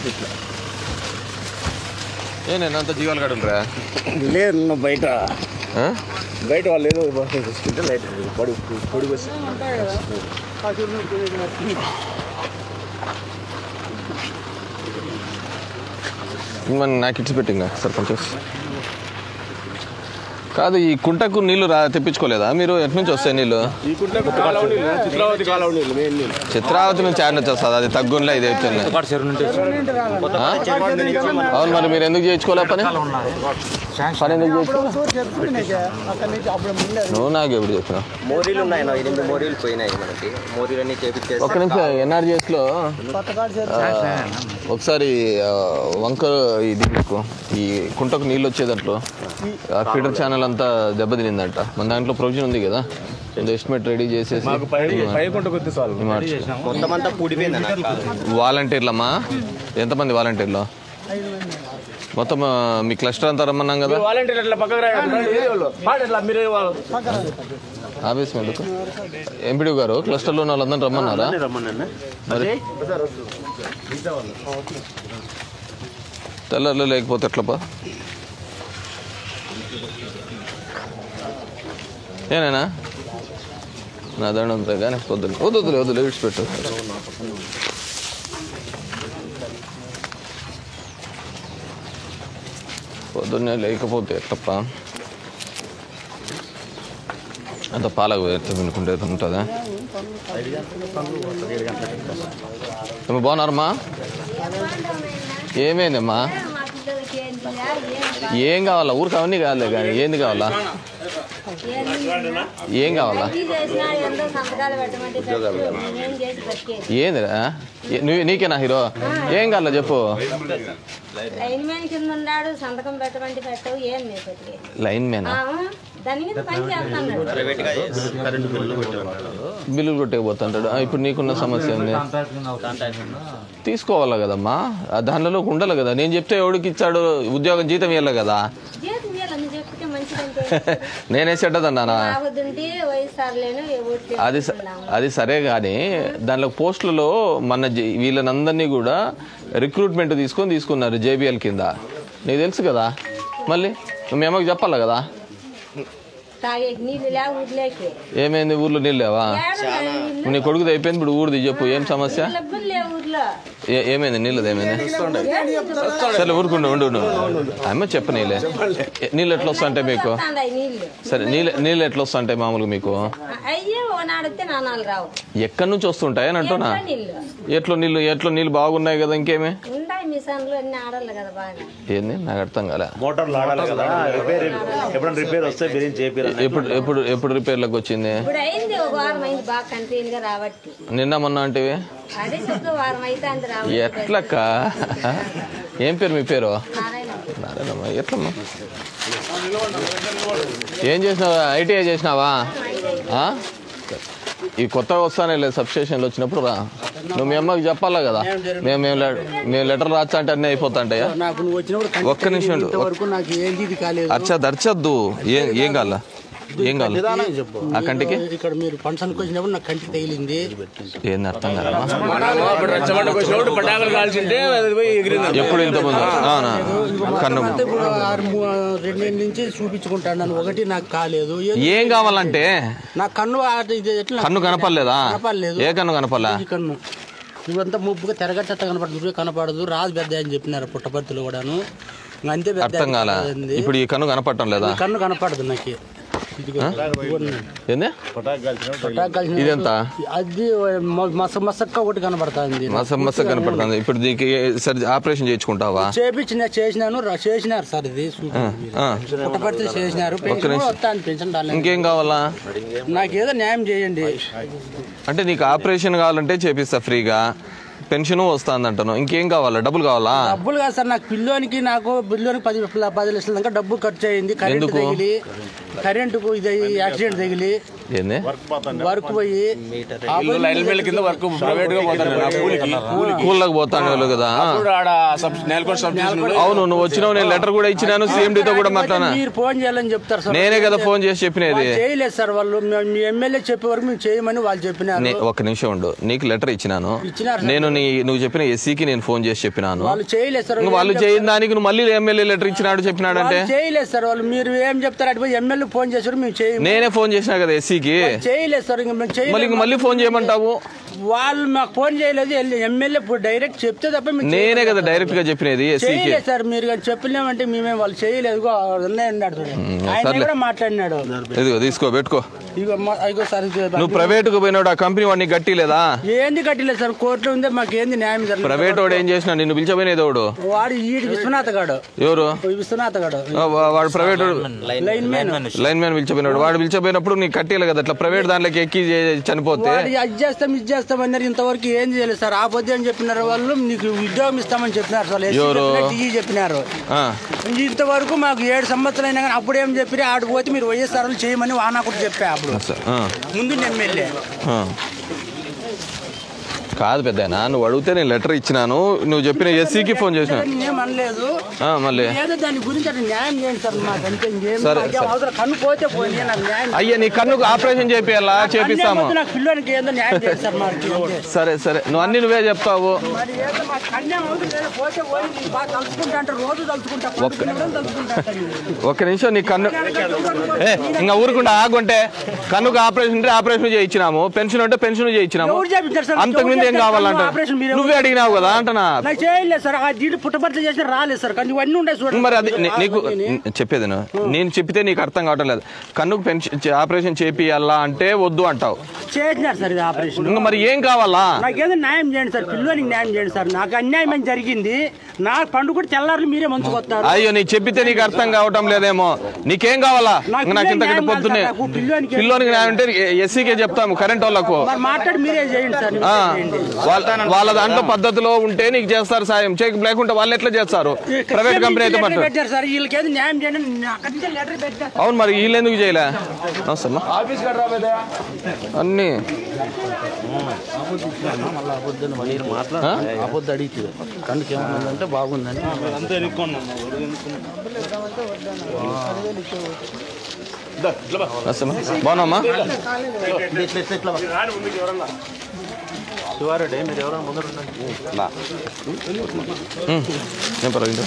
ఇట్లా ఏ నేను అంత జీవాలు కడుండ్రా లేదు నువ్వు బయట బయట వాళ్ళు ఏదో చూసుకుంటే లైట్ పొడి పొడి వస్తుంది మన నాకు ఇచ్చి పెట్టింగా సర్పంచ్ కాదు ఈ కుంటకు నీళ్లు రా తెప్పించుకోలేదా మీరు ఎటు నుంచి వస్తాయి నీళ్ళు ఈ కుంటకు కాలువ నీళ్ళు చిత్రావతి కాలువ నీళ్ళు మెయిన్ నీళ్ళు చిత్రావతి నుంచి ఆడ నుంచి వస్తుంది అది తగ్గుంలే ఇది చెప్తాను అవును మరి మీరు ఎందుకు చేయించుకోలే పని పని ఎందుకు చేయించుకో నువ్వు నాకు ఎప్పుడు చెప్పినావు మోరీలు ఉన్నాయి నా ఎనిమిది మోరీలు పోయినాయి మనకి మోరీలు అన్ని చేపించేసి ఒక్క నిమిషం ఎన్ఆర్జిఎస్ లో ఆ, ఒకసారి ఆ, వంక ఇది మీకు ఈ కుంటకు నీళ్ళు వచ్చే దాంట్లో ఆ ఫీడర్ ఛానల్ అంతా దెబ్బతినిందంట మన దాంట్లో ప్రొవిజన్ ఉంది కదా ముందు ఎస్టిమేట్ రెడీ చేసేసి మాకు పై పై కుంటకు వస్తే చాలు మొత్తం అంతా పూడిపోయింది అన్న వాలంటీర్లమ్మా ఎంతమంది వాలంటీర్లు మొత్తం ఆ, మీ క్లస్టర్ అంతా రమ్మన్నాం కదా వాలంటీర్ అట్లా పక్కకు రాయాలి పాడట్లా మీరే వాళ్ళు ఆఫీస్ మీదకు ఎంపీడీ గారు క్లస్టర్లో ఉన్న వాళ్ళందరూ రమ్మన్నారా రమ్మన్నా మరి తెల్లర్లు లేకపోతే ఎట్లపా ఏనేనా నా దండం అంతే కానీ పొద్దున వద్దు వద్దులే వద్దులే విడిచిపెట్టు పొద్దున్నే లేకపోతే ఎట్లప్ప అంత పాలకు పోతే వినుకుంటే ఉంటుందా ఏమో బాగున్నారమ్మా ఏమైందమ్మా ఏం కావాలా ఊరికి అవన్నీ కావాలే కానీ ఏంది కావాలా ఏం కావాలా ఏందిరా ఏ- నువ్వు నీకేనా హీరో ఏం కావాలా చెప్పు లైన్ మ్యాన్ కింద ఉన్నాడు సంతకం పెట్టమంటే పెట్టవు ఏం లేదు కొద్దిగా. లైన్ మేనా ఆ, దాని మీద పని చేస్తున్నాడు ప్రైవేట్గా కరెంటు బిల్లు బిల్లులు కొట్టేకపోతుంటాడు ఆ, ఇప్పుడు నీకున్న సమస్య ఏంది తీసుకోవాలా కదమ్మా ఆ దానిలో ఉండాలి కదా నేను చెప్తే ఎవడికి ఇచ్చాడు ఉద్యోగం జీతం ఇవ్వాలి కదా జీతం ఇవ్వాలని చెప్తే మంచిదంటే నేనే చెడ్డదన్నానా బాగుంటే వైఎస్ఆర్ లేను ఓట్లు అది స- అది సరే కానీ దానిలో పోస్టులలో మన జే- వీళ్ళనందరినీ కూడా రిక్రూట్మెంట్ తీసుకొని తీసుకున్నారు జేబీఎల్ కింద నీకు తెలుసు కదా మళ్ళీ నువ్వు మీ అమ్మకి చెప్పాలి కదా తాగే నీళ్ళు లేక ఊర్లేకి ఏమైంది ఊర్లో నీళ్ళు లేవా ఏడున్నాయి నీళ్ళు ఇప్పుడు నీ కొడుకుది అయిపోయింది ఇప్పుడు ఊరిది చెప్పు ఏం సమస్య డబ్బులు లేవు ఊర్లో ఏ- ఏమైంది నీళ్ళది ఏమైంది సరే ఊరుకుండు ఉండు ఉండు అమ్మ చెప్పు నీళ్ళే ఏ- నీళ్ళు ఎట్లా వస్తాంటే మీకు వస్తాండాయి నీళ్ళు సరే నీళ్ళు నీళ్ళు ఎట్లా వస్తాంటాయి మామూలుగా మీకు అయ్యే ఓనాడితే నాణాలు రావు ఎక్కడి నుంచి వస్తుంటాయి అని అంటున్నా ఎట్లా నీళ్ళు ఎట్లో నీళ్ళు ఎట్లో నీళ్ళు బాగున్నాయి కదా ఇంకేమి ఉన్నాయి మిషన్లు అన్ని ఆడాలి కదా బాగా ఏంది నాకు అర్థం కాలే మోటార్లు ఆడాలి కదా రిపేర్ ఎప్పుడైనా రిపేర్ వస్తే బిర్యానీ చేపిరా ఎప్పుడు ఎప్పుడు ఎప్పుడు రిపేర్లకు వచ్చింది ఇప్పుడు అయింది ఒక వారం అయింది బాగా కంటిన్యూ గా రాబట్టి నిన్న మొన్న అంటే అదే చెప్తే వారం అయితే అంత రాబట్టి ఎట్లక్క ఏం పేరు మీ పేరు నారాయణ నారాయణమ్మ ఎట్లమ్మా ఏం చేసినావా ఐటీఐ చేసినావా ఆ? ఈ కొత్తగా వస్తానే లేదు సబ్ స్టేషన్లు వచ్చినప్పుడు రా నువ్వు మీ అమ్మకి చెప్పాలా కదా మేము మేము లె- మేము లెటర్ రాచ్చా అంటే అన్నీ అయిపోతాంటాయా నాకు నువ్వు వచ్చినప్పుడు ఒక్క నిమిషం ఉండు. వరకు నాకు ఏంది ఇది కాలేదు అర్చద్ అర్చద్దు ఏం ఏం కావాలా ఏం కావాలి ఆ కంటికి ఇక్కడ మీరు ఫంక్షన్కి వచ్చినప్పుడు నాకు కంటికి తగిలింది ఏంది అర్థం కాదమ్మా రచ్చబండకు వచ్చినప్పుడు పటాకులు కాల్చింటే అది పోయి ఎగిరింది ఎప్పుడు ఇంత ముందు అవునా కన్ను అంటే ఇప్పుడు ఆరు మూ- రెండేళ్ళ నుంచి చూపించుకుంటాను నన్ను ఒకటి నాకు కాలేదు ఏ- ఏం కావాలంటే నా కన్ను ఆ- ఇది ఎట్లా కన్ను కనపడలేదా కనపడలేదు. ఏ కన్ను కనపడలే ఈ కన్ను ఇవంతా ముప్పుగా తెరగట్ట కనపడదు నువ్వే కనపడదు రాదు పెద్ద అని చెప్పినారు పుట్టపర్తిలో కూడాను ఇంక అంతే పెద్ద అర్థం కాల ఉంది. ఇప్పుడు ఈ కన్ను కనపడటం లేదా ఈ కన్ను కనపడదు నాకు ఇదిగో, ఇదిగోండి. ఏంది పటాకు కాల్చినప్పుడు పటాకు కాల్చిన- ఇదెంత అది మ- మస మసక్క ఒకటి కనపడుతుంది మస మస కనపడుతుంది ఇప్పుడు దీనికి సరి ఆపరేషన్ చేయించుకుంటావా చేపించిన చేసినాను రా- చేసినారు సార్ ఇది ఆ. పుట్టపర్తి చేసినారు పెన్షన్ కూడా వస్తాను పెన్షన్ రాలేదు. ఇంకేం కావాలా నాకేదో న్యాయం చేయండి అంటే నీకు ఆపరేషన్ కావాలంటే చేపిస్తా ఫ్రీగా పెన్షన్ వస్తుంది అంటాను ఇంకేం కావాలా డబ్బులు కావాలా డబ్బులు కాదు సార్ నాకు పిల్లోనికి నాకు పిల్లోనికి పది పది లక్షల దాకా డబ్బు ఖర్చు అయింది కరెంటు ఎందుకు? తగిలి కరెంటుకు ఇది అయ్యి యాక్సిడెంట్ తగిలి ఏంది వర్క్ పోయి ఇల్లు లైన్ మిల్ కింద వర్క్ ప్రైవేట్ గా పోతాను నా కూలికి కూల్లోకి పోతాను వాళ్ళు కదా ఇప్పుడు ఆడ సబ్ నెలకొండ సబ్ స్టేషన్ అవును నువ్వు వచ్చినావు నేను లెటర్ కూడా ఇచ్చినాను సీఎండితో కూడా మాట్లాడినా మీరు ఫోన్ చేయాలని చెప్తారు సార్ నేనే కదా ఫోన్ చేసి చెప్పినది వాళ్ళు చేయలేదు సార్ వాళ్ళు మేము- మీ ఎమ్మెల్యే చెప్పే వరకు మేము చేయమని వాళ్ళు చెప్పినారు నే- ఒక్క నిమిషం ఉండు నీకు లెటర్ ఇచ్చినాను ఇచ్చినారు సార్. నేను నీ నువ్వు చెప్పిన ఎస్సీకి నేను ఫోన్ చేసి చెప్పినాను వాళ్ళు చేయలేదు సార్ ఇంక వాళ్ళు చేయని దానికి నువ్వు మళ్ళీ ఎమ్మెల్యే లెటర్ ఇచ్చినాడు చెప్పినాడంటే వాళ్ళు చేయలేదు సార్ వాళ్ళు మీరు ఏం చెప్తారు అటు పోయి ఎమ్మెల్యే ఫోన్ చేసారు మేము చేయము నేనే ఫోన్ చేసినా కదా ఎస్సీకి చేయలేదు సార్ ఇంక మేము మళ్ళీ చేయలేదు ఇంక మళ్ళీ ఫోన్ చేయమంటావు వాళ్ళు మాకు ఫోన్ చేయలేదు ఎమ్మెల్యే డైరెక్ట్ చెప్తే తప్ప మేము నేనే కదా డైరెక్ట్ గా చెప్పినది ఎస్సీకి చేయలేదు సార్ మీరు కానీ చెప్పలేమంటే మేమే వాళ్ళు చేయలేదు ఇగో ఉన్నాయన్నాడు చూడు. ఆయన సర్లే. కూడా మాట్లాడినాడు ఇదిగో తీసుకో పెట్టుకో ఇగో మా- ఇగో సార్ ఇది నువ్వు ప్రైవేట్కు పోయినాడు ఆ కంపెనీ వాడిని గట్టి లేదా ఏంది కట్టలేదు సార్ కోర్టులో ఉంది మాకు ఏంది న్యాయం జరగలేదు ప్రైవేట్ వాడు ఏం చేసినా నిన్ను పిలిచపోయినది వాడు వాడు ఈ విశ్వనాథ్ గాడు ఎవరు విశ్వనాథ్ గాడు ఆ, వా- వాడు private line man line man పిలిచిపోయినాడు వాడు పిలిచిపోయినప్పుడు నీకు కట్టేయాలి కదా అట్లా ప్రైవేట్ దాంట్లోకి ఎక్కి చే- చనిపోతే వాడు అది చేస్తాం ఇది చేస్తాం అన్నారు ఇంతవరకు ఏం చేయలేదు సార్ ఆ పొద్దు అని చెప్పినారు వాళ్ళు నీకు ఉద్యోగం ఇస్తామని చెప్పినారు సార్ ఎస్సీ ఎవరు? చెప్పినా, టీఈ చెప్పినారు ఆ, ఇంతవరకు మాకు ఏడు సంవత్సరాలు అయినా కానీ అప్పుడు ఏం చెప్పి ఆడు పోతే మీరు వైఎస్ఆర్ చేయమని వానా కూడా చెప్పా అప్పుడు సరే, ఆ, ముందు ఎమ్మెల్యే ఆ. కాదు పెద్ద నువ్వు అడిగితే నేను లెటర్ ఇచ్చినాను నువ్వు చెప్పిన ఎస్సీకి ఫోన్ చేసిన నేనేం అనలేదు ఆ, మళ్ళీ ఏదో దాని గురించి అట్లా న్యాయం చేయండి సార్ మాకు అంతే ఇంకేం సరే, నాకేం అవసరం కన్ను పోతే పోయి నాకు న్యాయం అయ్యా నీ కన్నుకు ఆపరేషన్ చేపియాలా చేపిస్తాము అన్నీ వద్దు, నాకు పిల్లోనికి ఏదో న్యాయం చేయండి సార్ మాకు అంతే. సరే సరే నువ్వు అన్ని నువ్వే చెప్తావు మరి ఏదో మాకు కన్యాం అవుతుంది లేదా పోతే పోయి నేను బాగా తలుచుకుంటా అంటే రోజు తలుచుకుంటా పొద్దున్న తలుచుకుంటా అంటాను నేను. ఒక్క నిమిషం నీ కన్ను ఏ ఇంకా ఊరుకుండా ఆగుంటే కన్నుకు ఆపరేషన్ ఉంటే ఆపరేషన్ చేయించినాము పెన్షన్ ఉంటే పెన్షన్ చేయించినాము ఎవరు చేపించారు సార్? అంతకు ముందు ఏం ఎవరు కావాలంట చేపించారు? ఆపరేషన్ మీరు ఎవరు నువ్వే అడిగినావు కదా అంటనా నాకు చేయలేదు సార్ ఆ దీంట్లో పుట్టపర్తి చేసిన రాలేదు సార్ కానీ ఇవన్నీ ఉంటాయి చూడండి మరి అది నీ- నీకు చెప్పేది విను. నేను చెప్పితే నీకు అర్థం కావటం లేదు కన్నుకు పెన్షన్ చే- ఆపరేషన్ చేపియాలా అంటే వద్దు అంటావు చేసినారు సార్ ఇది ఆపరేషన్ ఇంకా మరి ఏం కావాలా నాకేదో న్యాయం చేయండి సార్ పిల్లోనికి న్యాయం చేయండి సార్ నాకు అన్యాయం ఏం జరిగింది నా పండు కూడా తెల్లారులు మీరే మంచుకొస్తారు అయ్యో నీకు చెప్పితే నీకు అర్థం కావటం లేదేమో నీకేం కావాలా నాకు ఇంకా నాకు ఇంతకంటే న్యాయం పొద్దున్నే కాదు సార్, నాకు పిల్లోనికి ఏం పిల్లోనికి న్యాయం అంటే ఎస్సీకే చెప్తాము కరెంట్ వాళ్ళకు మరి మాట్లాడి మీరే చేయండి సార్ ఆ, చేయండి. వాళ్ళ వాళ్ళ దాంట్లో పద్ధతిలో ఉంటే నీకు చేస్తారు సాయం చేయక లేకుంటే వాళ్ళు ఎట్లా చేస్తారు ప్రైవేట్ కంపెనీ అయితే లెటర్ పట్టు పెట్టారు సార్ వీళ్ళకి ఏదో న్యాయం చేయండి నేను అక్కడి నుంచి లెటర్ పెట్టారు అవును మరి వీళ్ళు ఎందుకు చేయలే అవసరమా ఆఫీస్ కట్టరా పెద్ద అన్నీ ఆ? అబద్ధం అడిగితే కనుక ఏమన్నదంటే బాగుందని అవసరమా బాగున్నామ్మా ఉమ్, ఏం పర్వాలేదు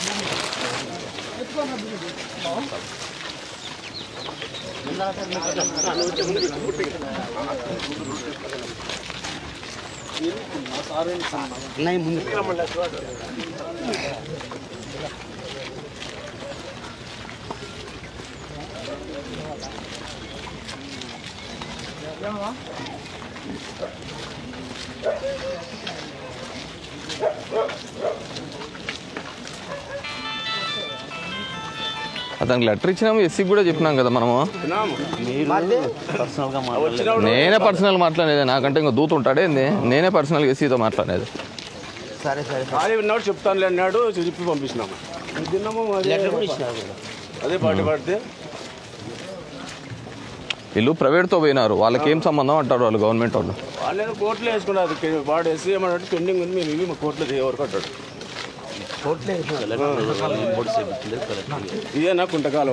ముందు అతనికి లెటర్ ఇచ్చినాము ఎస్సీకి కూడా చెప్పినాం కదా మనము నేనే పర్సనల్ మాట్లాడేది నాకంటే ఇంకా దూత ఉంటాడే ఏంది నేనే పర్సనల్ ఎస్సీతో మాట్లాడేది ఖాళీ ఉన్నాడు చెప్తానులే అన్నాడు చెప్పి పంపించినాము తిన్నాము మరి అదే పాటి పడితే వీళ్ళు ప్రైవేట్తో పోయినారు వాళ్ళకి ఏం సంబంధం అంటారు వాళ్ళు గవర్నమెంట్ వాళ్ళు వాళ్ళు కోర్టులో వేసుకున్నారు వాడు ఎస్సీ ఏమన్నాడు పెండింగ్ ఉంది మేము ఇవి మా కోర్టులో ఎవరు కట్టాడు ఇదేనా కుంటకాలం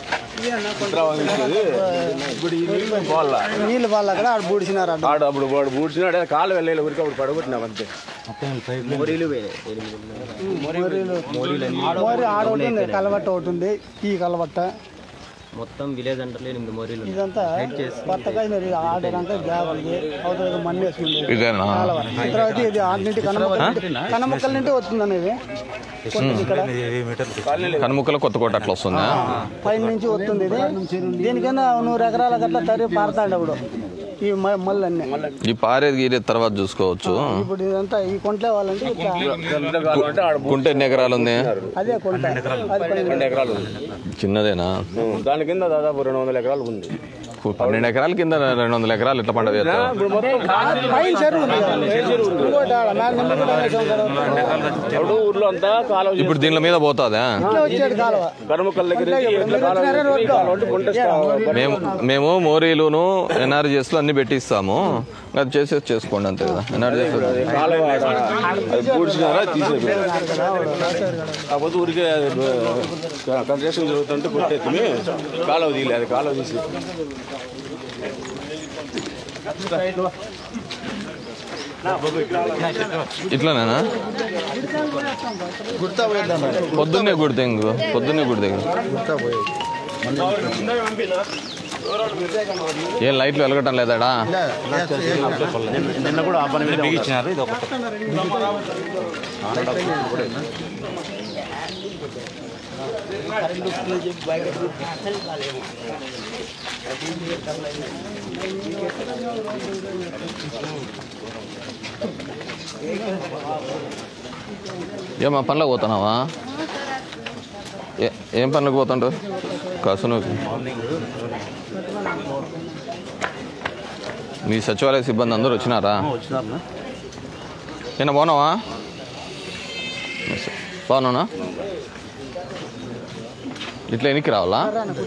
ఇప్పుడు ఈ నీళ్ళు మేము పోవాలా నీళ్ళు వాళ్ళ అక్కడ ఆడ బూడిసినారు అడ్డ ఆడు అప్పుడు వాడు బూడ్చినాడు అదే కాలు వెళ్ళేది ఊరికి అప్పుడు పడగొట్టినాం అంతే మోరీలు పోయినాయి ఎనిమిది మోరి ఆడ ఒకటి ఉంది కలవట్ట ఒకటి ఉంది ఈ కలవట్ట మొత్తం విలేజ్ అంటే ఎనిమిది మోరీలు ఉన్నాయి. ఇదంతా కొత్తగా మీరు ఆడదంతా గ్యాప్ ఉంది అవతల మన్ను వేసుకుంది ఇదేనా తర్వాత ఇది ఆడింటి కనమక్కల నుండి కనమక్కల నుండి వస్తుంది అనేది ఇక్కడ కనుముక్కల కొత్త కోట అట్లా వస్తుందా పైన నుంచి వస్తుంది ఇది దీనికన్నా నూరు ఎకరాల గట్ల తరి పారుతాడు అప్పుడు ఈ మ- మళ్ళన్నీ ఈ పారేది గీరేది తర్వాత చూసుకోవచ్చు ఇప్పుడు ఇదంతా ఈ కొంట్లే వాళ్ళంటే ఇట్లా కుంటకాలం అంటే ఆడ కుంట ఎన్ని ఎకరాలు ఉంది అదే కొంట అది పైన రెండు ఎకరాలు ఉంది చిన్నదేనా దాని కింద దాదాపు రెండు వందల ఎకరాలు ఉంది పన్నెండు ఎకరాల కింద రెండు వందల ఎకరాలు ఎట్లా పంట వేస్తావు ఇప్పుడు మొత్తం ఇప్పుడు ఊర్లో అంతా కాలువ ఇప్పుడు దీనిల మీద పోతుందా గడముకల దగ్గర నుంచి ఎట్ల కాలువ చేసి కాలువ అంటే గుంట మేము మేము మోరీలును ఎన్ఆర్జిఎస్లు అన్ని పెట్టిస్తాము అది చేసేసి చేసుకోండి అంతే కదా ఎన్ఆర్జిఎస్ కాలువ ఆడ అది పూడ్చినారా తీసేది కాకపోతే ఊరికే కన్స్ట్రక్షన్ జరుగుతుంటే కొట్టేసి కాలువ తీయలేదు అది కాలువ తీసి ఇట్లానేనా పొద్దున్నే గుడితే ఇంకో పొద్దున్నే గుడితే ఏం లైట్లు వెలగటం లేదాడా నిన్న కూడా ఆ పని మీద బిగించినారు ఇది ఒకటి ఏమా పనులకు పోతున్నావా ఏ- ఏం పనులకు పోతుంటావు కసును మీ సచివాలయ సిబ్బంది అందరూ వచ్చినారా నిన్న బాగున్నావా బాగున్నానా ఇట్లా ఎనికి రావాలా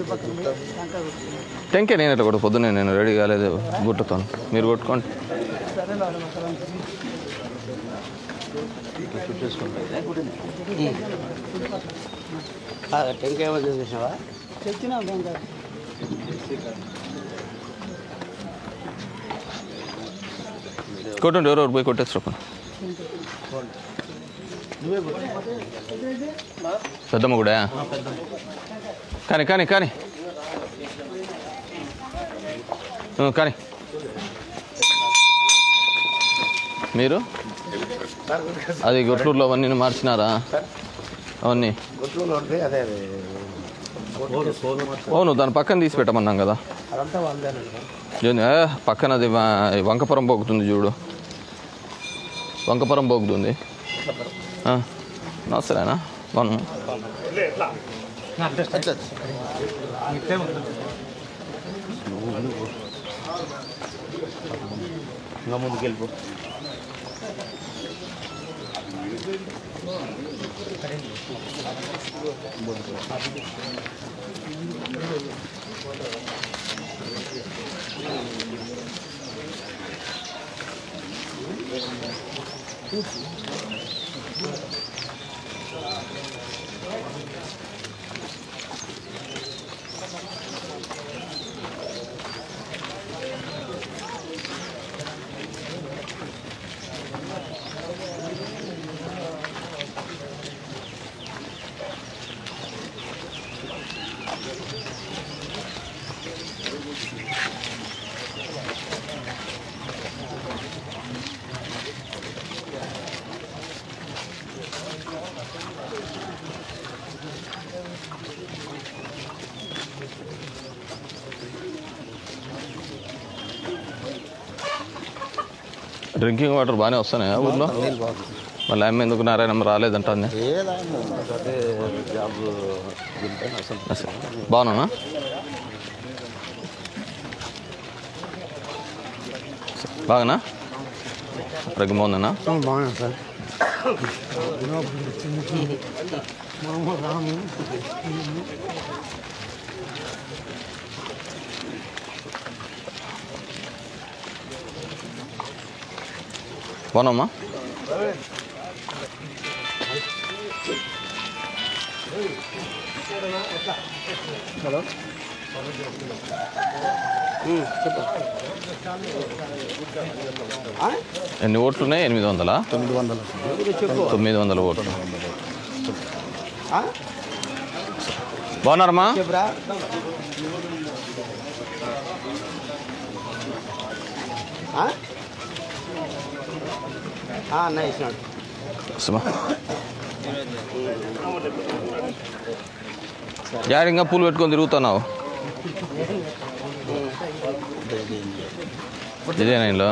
టెంకే నేను ఇట్లా కొట్టు పొద్దున్నే నేను రెడీ కాలేదు గుట్టుతాను మీరు కొట్టుకోండి టెంకాయ చేసినావా కొట్టండి ఎవరెవరు పోయి కొట్టేస్తారు పెద్దమ్మ కూడా కానీ కానీ కానీ ఉ, కానీ మీరు అది గొట్లూరులో అవన్నీ మార్చినారా అవన్నీ అదే అదే అవును దాని పక్కన తీసి పెట్టమన్నాం కదా అదంతా వాళ్ళదేనండి ఏంది? ఏ, పక్కన అది వ- వంకపురం పోగుతుంది చూడు వంకపురం పోగుతుంది ఆ, నమస్తేనా బాను ఇంకా ముందుకు వెళ్ళిపో డ్రింకింగ్ వాటర్ బాగానే వస్తున్నాయా ఊర్లో మళ్ళీ ఆమె ఎందుకు నారాయణమ్మ రాలేదంటుంది జాబ్ బాగున్నా బాగానా ఆరోగ్యం బాగుందన్నా బాగున్నాను సార్ బాగున్నామ్మా ఎన్ని ఓట్లు ఉన్నాయి ఎనిమిది వందలా తొమ్మిది వందలు తొమ్మిది వందల ఓట్లు బాగున్నారమ్మా చెప్పురా అన్న ఇచ్చినాడు సుమా యాడింగా పూలు పెట్టుకొని తిరుగుతున్నావు ఇదేనా ఇంట్లో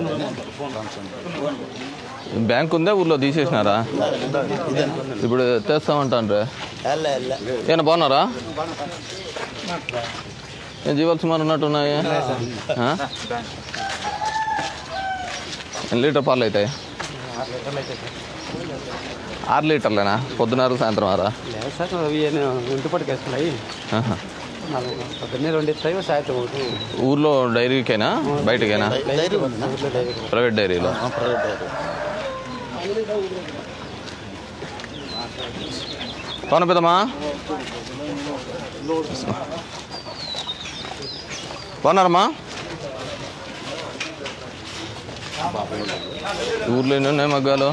బ్యాంక్ ఉందా ఊర్లో తీసేసినారా ఇప్పుడు తెస్తామంటాండ్రే ఏనా బాగున్నారా ఏం జీవాలు సుమారు ఉన్నట్టున్నాయి ఆ? ఎన్ని లీటర్ పాలు అవుతాయి ఆరు లీటర్లేనా పొద్దునారు సాయంత్రం ఆరా లేదు సార్ అవి ఇంటి పట్టుకు వేసుకున్నాయి ఆహా. పొద్దున్నే రెండు ఇస్తాయి సాయంత్రం ఒకటి ఊర్లో డైరీకేనా బయటకేనా డైరీ ఉంది ఊర్లో డైరీ ప్రైవేట్ డైరీలో పవన పెద్దమ్మా బాగున్నారమ్మా ఊర్లో ఎన్ని ఉన్నాయి మగ్గాలు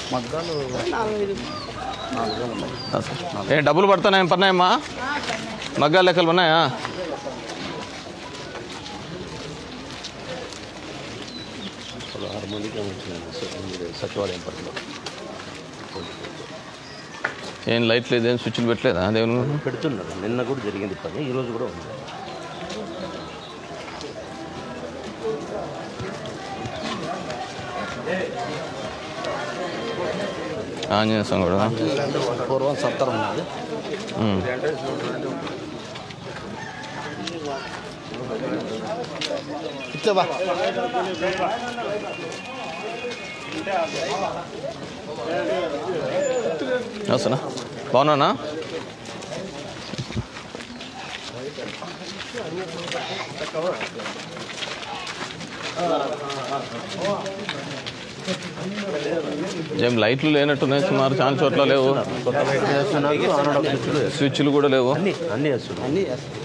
ఏ డబ్బులు పడుతున్నాయి పడినాయమ్మా మగ్గాలు లెక్కలు ఉన్నాయా సచివాలయం పరిధిలో ఏం లైట్ లేదు ఏం స్విచ్లు పెట్టలేదా దేవుని పెడుతున్నారు నిన్న కూడా జరిగింది పని ఈ రోజు కూడా ఉంది ఆంజనేయ స్వామి కూడా పూర్వం సత్తరం ఉన్నది ఉమ్. ఇట్లా బా వస్తున్నా బాగున్నానా ఏం లైట్లు లేనట్టున్నాయి సుమారు చాలా చోట్ల లేవు స్విచ్లు కూడా లేవు అన్ని అన్ని వేస్తున్నాం అన్నీ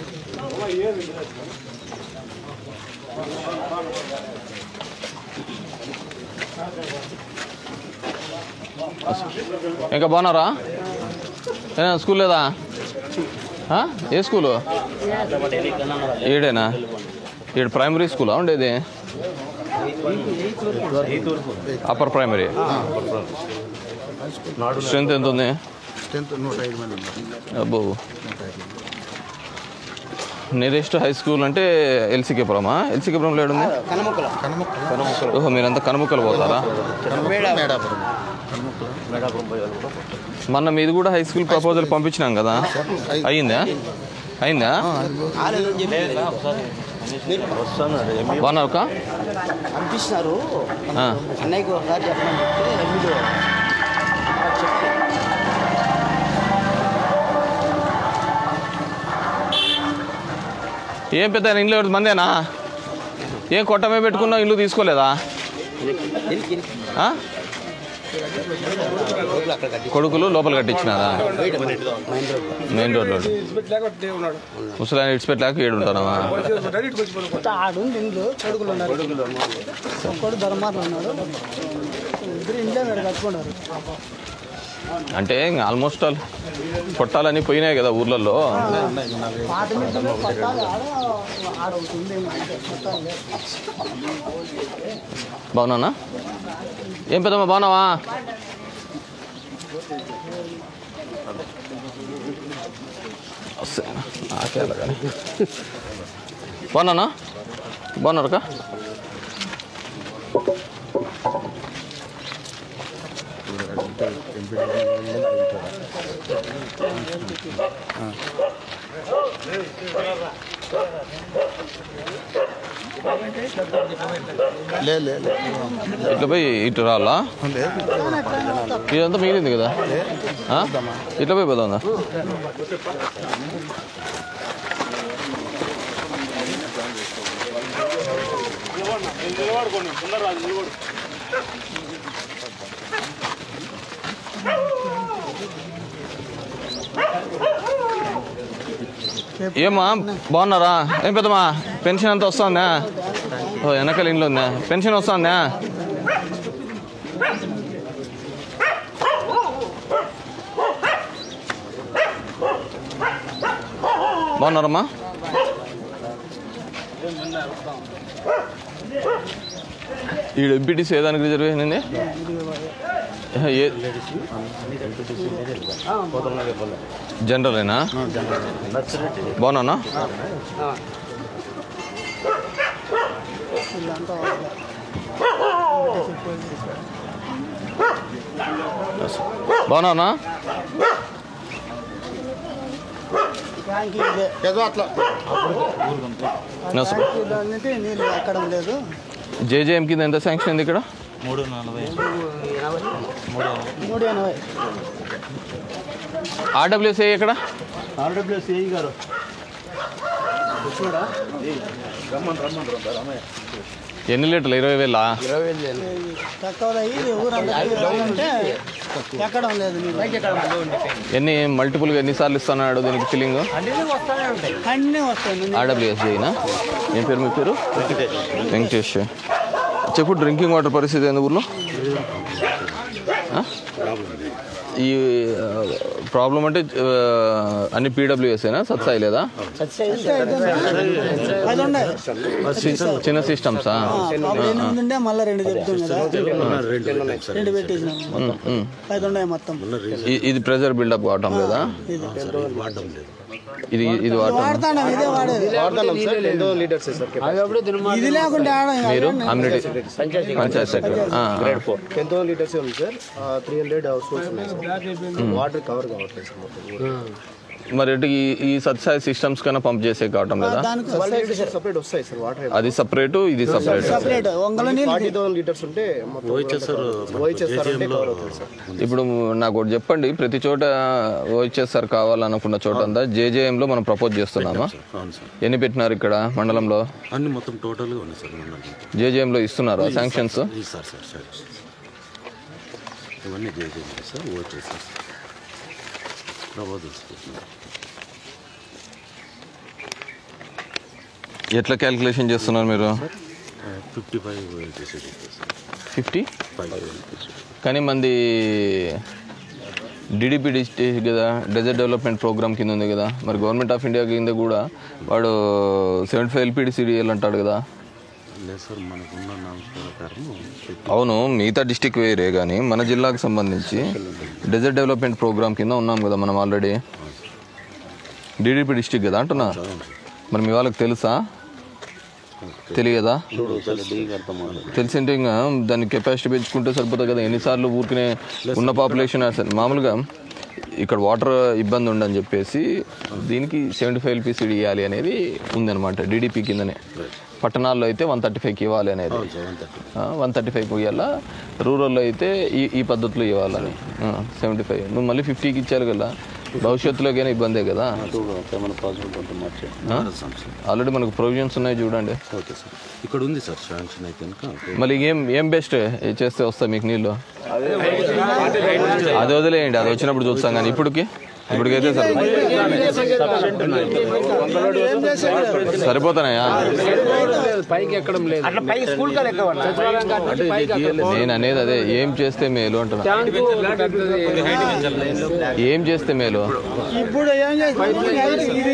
ఇంకా బాగున్నారా ఏనా స్కూల్ లేదా ఆ? ఏ స్కూలు ఈడేనా ఈడు ప్రైమరీ స్కూలా ఉండేది అప్పర్ ప్రైమరీ స్ట్రెంత్ ఎంత ఉంది స్ట్రెంత్ నూట ఐదు మంది ఉన్నారు అబ్బో నియరెస్ట్ హై స్కూల్ అంటే ఎల్సీకేపురమా ఎల్సీకేపురంలో ఏడుంది కనమొక్కల ఓహో మీరంతా కనుముక్కలు పోతారా మేడాపురం మేడాపురం పోయి వాళ్ళు కూడా మొన్న మీది కూడా హై స్కూల్ ప్రపోజల్ పంపించినాం కదా అయ్యిందా అయిందా వస్తున్నారు ఎంఈ బాగున్నావు అక్క? పంపిస్తున్నారు ఆ అన్నయ్యకి ఒకసారి చెప్పమని చెప్తే ఎంఈలో చెప్తే ఏం పెద్ద ఇల్లు ఎవరిది మందేనా ఏం కొట్టమే పెట్టుకున్నావు ఇల్లు తీసుకోలేదా ఆ? కొడుకులు లోపల కట్టించినారా మెయిన్ రోడ్లో ముసలాయన ఇడిచిపెట్టలేక ఏడు ఉంటారా ఆడు ఇంట్లో కొడుకులు ఉన్నారు ఒక్కడు ధర్మాలు ఉన్నాడు ఇద్దరు ఇంట్లో మీరు కట్టుకున్నారు అంటే ఆల్మోస్ట్ ఆల్ కొట్టాలని పోయినాయి కదా ఊర్లలో పాత మిద్దెలో కొట్టాలి ఆడ ఆడ ఒకటి ఉంది కొట్టాలి బాగున్నానా ఏం పెద్దమ్మా బాగున్నావా వస్తాయి. నాకే అలాగని బాగున్నానా బాగున్నారక్క లేదు లేదు ఇట్లా పోయి ఇటు రావాలా ఇదంతా మిగిలింది కదా ఆ? ఇట్లా పోయి పోతుందా ఏమా బాగున్నారా ఏం పెద్దమ్మా పెన్షన్ అంతా వస్తుందా ఓ వెనకాల ఇంట్లో ఉందా పెన్షన్ వస్తుందా బాగున్నారమ్మా ఈ ఎంపీటీసీ ఏ దానికి రిజర్వ్ అయింది ఏ జనరలేనా బాగున్నానా బాగున్నానా ట్యాంకీ ఇదే ఏదో అట్లా నమస్తే. ట్యాంకీలో నుంచి నీళ్ళు ఎక్కడం లేదు జేజేఎం కింద ఎంత శాంక్షన్ అయింది ఇక్కడ మూడు ఎనభై ఆర్డబ్ల్యూఎస్ఏ ఇక్కడ ఆర్డబ్ల్యూఎస్ ఏఈ గారు ఎన్ని లీటర్లు ఇరవై వేలా తక్కువ ఇది ఊరంతా అంటే ఎక్కడం లేదు నీళ్ళు ఎన్ని మల్టిపుల్గా ఎన్నిసార్లు ఇస్తున్నాడు దీనికి ఫిల్లింగ్ అన్నీ వస్తాయి ముందు. ఆర్డబ్ల్యూఎస్ జైనా ఏం పేరు మీ పేరు వెంకటేష్ చెప్పు డ్రింకింగ్ వాటర్ పరిస్థితి ఏంది ఊర్లో ఆ? ఈ ప్రాబ్లం అంటే ఆ, అన్ని పీడబ్ల్యూఎస్ఏనా సత్సాయి లేదా అది ఉండే చి- చిన్న సిస్టమ్సా అప్పుడు ఎనిమిది ఉండే మళ్ళీ రెండు చెప్తాం కదా రెండు పెట్టేసినాం మొత్తం అది ఉన్నాయి మొత్తం ఇది ప్రెజర్ బిల్డప్ కావటం లేదా ఇది ఇది వాటర్ వాడతాను ఇదే వాడేది ఎన్నో లీటర్స్ సార్ ఇది లేకుండా ఆడ ఇంకా మీరు అమ్యూనిటీ పంచాయత్ సెక్రటరీ ఆ, ఆ. ఎంతో లీటర్స్ ఉంది sir three hundred households ఉన్నాయి సార్ వాటర్ కవర్ కావట్లేదు సార్ మొత్తం మరి ఇటు ఈ ఈ సత్సాయి సిస్టమ్స్ కన్నా పంప్ చేసే కావటం లేదా దానికి సపరేట్ వస్తాయి సార్ వాటర్ అది సపరేట్ ఇది సపరేట్ సపరేట్ వంగల నీళ్ళు ఫార్టీ థౌసండ్ లీటర్స్ ఉంటే మొత్తం ఓహెచ్ఎస్ఆర్ అంటే కవర్ అవుతుంది సార్ ఇప్పుడు నాకు ఒకటి చెప్పండి ప్రతి చోట ఓహెచ్ఎస్ఆర్ కావాలనుకున్న చోట అంతా జేజేఎంలో మనం ప్రపోజ్ చేస్తున్నామా ఎన్ని పెట్టినారు ఇక్కడ మండలంలో అన్ని మొత్తం టోటల్గా ఉన్నాయి సార్ మన జేజేఎంలో ఇస్తున్నారా శాంక్షన్స్ ఈ సార్ సార్ సార్ ఇవన్నీ చేసేది సార్ ఓకే సార్ ప్రబోధం ఎట్లా క్యాలిక్యులేషన్ చేస్తున్నారు మీరు ఫిఫ్టీ ఫైవ్ చేసేది సార్ ఫిఫ్టీ ఫైవ్ కానీ మంది డిడిపి డిస్ట్రిక్ట్ కదా డెజర్ట్ డెవలప్మెంట్ ప్రోగ్రామ్ కింద ఉంది కదా మరి గవర్నమెంట్ ఆఫ్ ఇండియా కింద కూడా వాడు సెవెంటీ ఫైవ్ ఎల్పిడి సిడిఎల్ అంటాడు కదా లేదు సార్ మనకున్న నామ్స్ ప్రకారం అవును మిగతా డిస్టిక్ వేరే కానీ మన జిల్లాకు సంబంధించి డెజర్ట్ డెవలప్మెంట్ ప్రోగ్రామ్ కింద ఉన్నాం కదా మనం ఆల్రెడీ డిడిపి డిస్టిక్ కదా అంటున్నా మరి మీ వాళ్ళకి తెలుసా తెలియదా తెలిసింటే ఇంకా దాని కెపాసిటీ పెంచుకుంటే సరిపోతుంది కదా ఎన్నిసార్లు ఊరికనే ఉన్న పాపులేషన్ అసలు మామూలుగా ఇక్కడ వాటర్ ఇబ్బంది ఉండని చెప్పేసి దీనికి సెవెంటీ ఫైవ్ ఎల్పిసిడి ఇవ్వాలి అనేది ఉందన్నమాట డిడిపి కిందనే పట్టణాల్లో అయితే వన్ థర్టీ ఫైవ్కి ఇవ్వాలి అనేది వన్ థర్టీ ఫైవ్ ఇవ్వాలా రూరల్లో అయితే ఈ ఈ పద్ధతిలో ఇవ్వాలని సెవెంటీ ఫైవ్ నువ్వు మళ్ళీ ఫిఫ్టీకి ఇచ్చారు కదా భవిష్యత్తులోకైనా ఇబ్బందే కదా మన పాజిబుల్ ఉంటే మార్చండి ఆల్రెడీ మనకు ప్రొవిజన్స్ ఉన్నాయి చూడండి ఓకే సార్ ఇక్కడ ఉంది సార్ శాంక్షన్ అయితే కనుక మళ్ళీ ఏం ఏం బెస్ట్ చేస్తే వస్తాయి మీకు నీళ్ళు అది వదిలేయండి అది వచ్చినప్పుడు చూస్తాం కానీ ఇప్పటికి ఇప్పటికైతే సరే సరిపోతానయా నేను అనేది అదే ఏం చేస్తే మేలు అంటున్నా ఏం చేస్తే మేలు ఇప్పుడు ఏం చేసి ఇది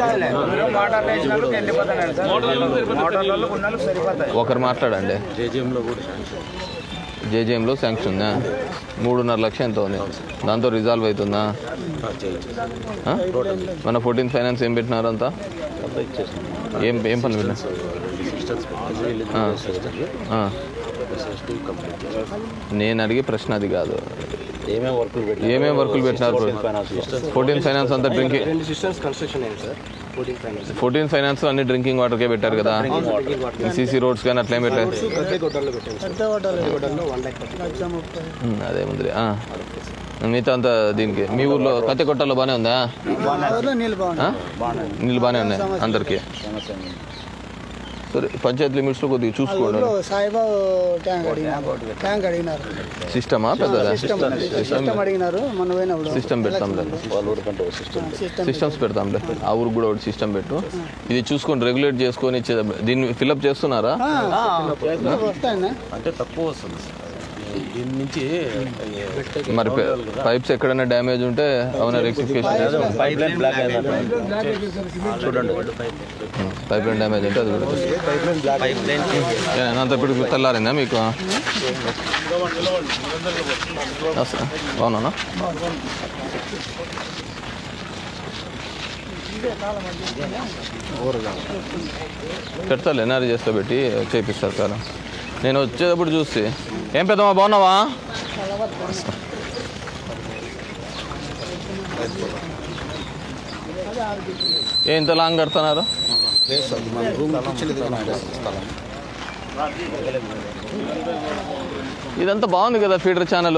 ఒకరు మాట్లాడండి జేజీఎంలో కూడా శాంక్షన్ జేజేఎంలో శాంక్షన్ ఉందా మూడున్నర లక్ష ఎంత ఉంది దాంతో రిజాల్వ్ అవుతుందా ఆ? మన ఫోర్టీన్ ఫైనాన్స్ ఏం పెట్టినారు అంతా ఏం ఏం పని పెట్టినా సిస్టర్స్ ఆ. నేను అడిగే ప్రశ్న అది కాదు ఏమేమి వర్కులు పెట్టి ఏమేం వర్కులు పెట్టినారు ఫోర్టీన్ ఫైనాన్స్ అంతా డ్రింకింగ్ రెండు సిస్టమ్స్ కన్స్ట్రక్షన్ అయింది sir fourteen finance fourteen finance అన్ని డ్రింకింగ్ వాటర్కే పెట్టారు కదా సీసీ రోడ్స్ కానీ అట్లేం పెట్టలేదు పెద్ద గొడ్డల్లో పెట్టాను సార్ పెద్ద హోటల్ గొడ్డల్లో వన్ ల్యాక్ లక్ష ముప్పై ఉమ్, అదే ముందు మిగతా అంతా దీనికి మీ ఊర్లో కత్తి కొట్టాలో బాగానే ఉందా ఊర్లో నీళ్ళు ఆ? బాగుంటాయి నీళ్ళు బాగానే ఉన్నాయి అందరికీ సరే పంచాయత్ లిమిట్స్లో కొద్దిగా చూసుకోండి ఊర్లో సాయిబాబు ట్యాంక్ అడిగినారు ట్యాంక్ అడిగినారు సిస్టమా పెద్దదా సిస్టమ్ సిస్టమ్ అడిగినారు మన పోయినప్పుడు సిస్టమ్ పెడతాంలే సిస్టమ్ సిస్టమ్స్ పెడతాంలే ఆ ఊరికి కూడా ఒకటి సిస్టమ్ పెట్టు ఇది చూసుకొని రెగ్యులేట్ చేసుకొని ఇచ్చే దీన్ని ఫిల్అప్ చేస్తున్నారా వస్తాయన్నా అంటే తక్కువ వస్తుంది సార్ దీని నుంచి మరి పైప్స్ ఎక్కడైనా డ్యామేజ్ ఉంటే అవునా రెక్టిఫికేషన్ పైప్ లైన్ బ్లాక్ చూడండి పైప్ లైన్ డ్యామేజ్ ఉంటే అది కూడా ఏనా, అంత ఇప్పుడు తెల్లారిందా మీకు అస- అవునా పెడతారు ఎన్ఆర్జీ చేస్తా పెట్టి చేపిస్తారు కాలం నేను వచ్చేటప్పుడు చూసి ఏం పెద్దమ్మా బాగున్నావా ఏ ఇంత లాంగ్ కడుతున్నారు లేదు సార్ మన రూమ్ కిచెన్ స్థలం ఇదంతా బాగుంది కదా ఫీడర్ ఛానల్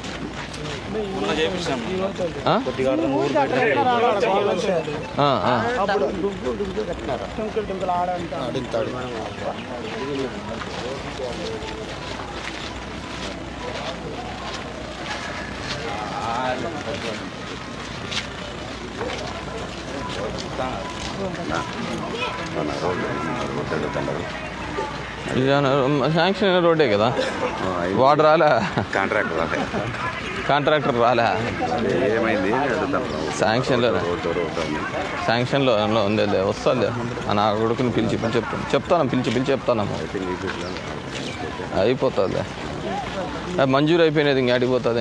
అడుగుతాడు శాంక్షన్ అయిన రోడ్డే కదా వాడు రాలే కాంట్రాక్టర్ రాలే కాంట్రాక్టర్ రాలే ఏమైంది అడుగుతాను శాంక్షన్లో రోడ్డు రోడ్డు అని. శాంక్షన్లో అందులో ఉంది వస్తుంది నా కొడుకుని పిలిచి పిలిచి చెప్తాను చెప్తాను పిలిచి పిలిచి చెప్తాను అయిపోతుంది అది మంజూరు అయిపోయినది ఇంక అడిగిపోతుంది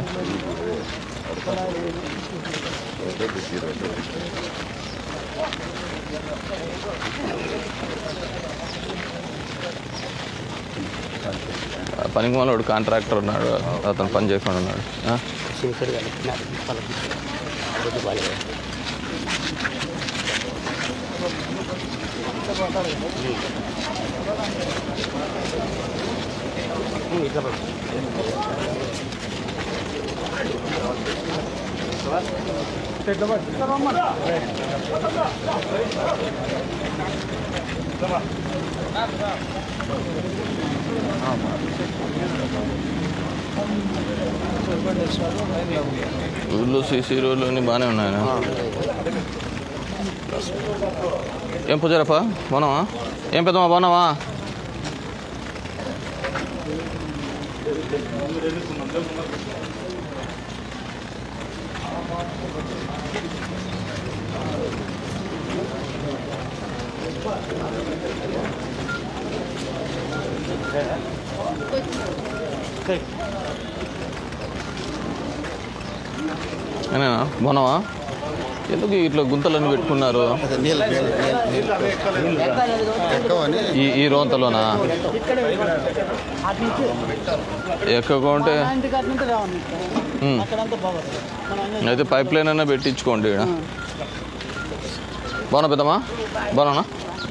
పనికి మనోడు కాంట్రాక్టర్ ఉన్నాడు అతను పని చేయకుండా ఉన్నాడు ఆ? శేఖర్ గారు వాళ్ళకి రోజు బాగాలేదు ఊళ్ళో సీసీ రోడ్లు అన్నీ బాగానే ఉన్నాయి ఏం పూజారప్ప బాగున్నావా ఏం పెద్దమ్మా బాగున్నావా ఏనా బాగున్నావా ఎందుకు ఇట్లా గుంతలన్నీ పెట్టుకున్నారు అదే నీళ్ళు నీళ్ళు నీళ్ళు ఎక్కవని ఈ ఈ రోంతలోనా ఎక్కువగా ఉంటే ఇంటికి అటు నుంచి రావాలి ఉమ్. అక్కడంతా బాగుంది మనం అయితే పైప్ లైన్ అయినా పెట్టించుకోండి ఈడ బాగున్నా పెద్దమ్మా బాగున్నా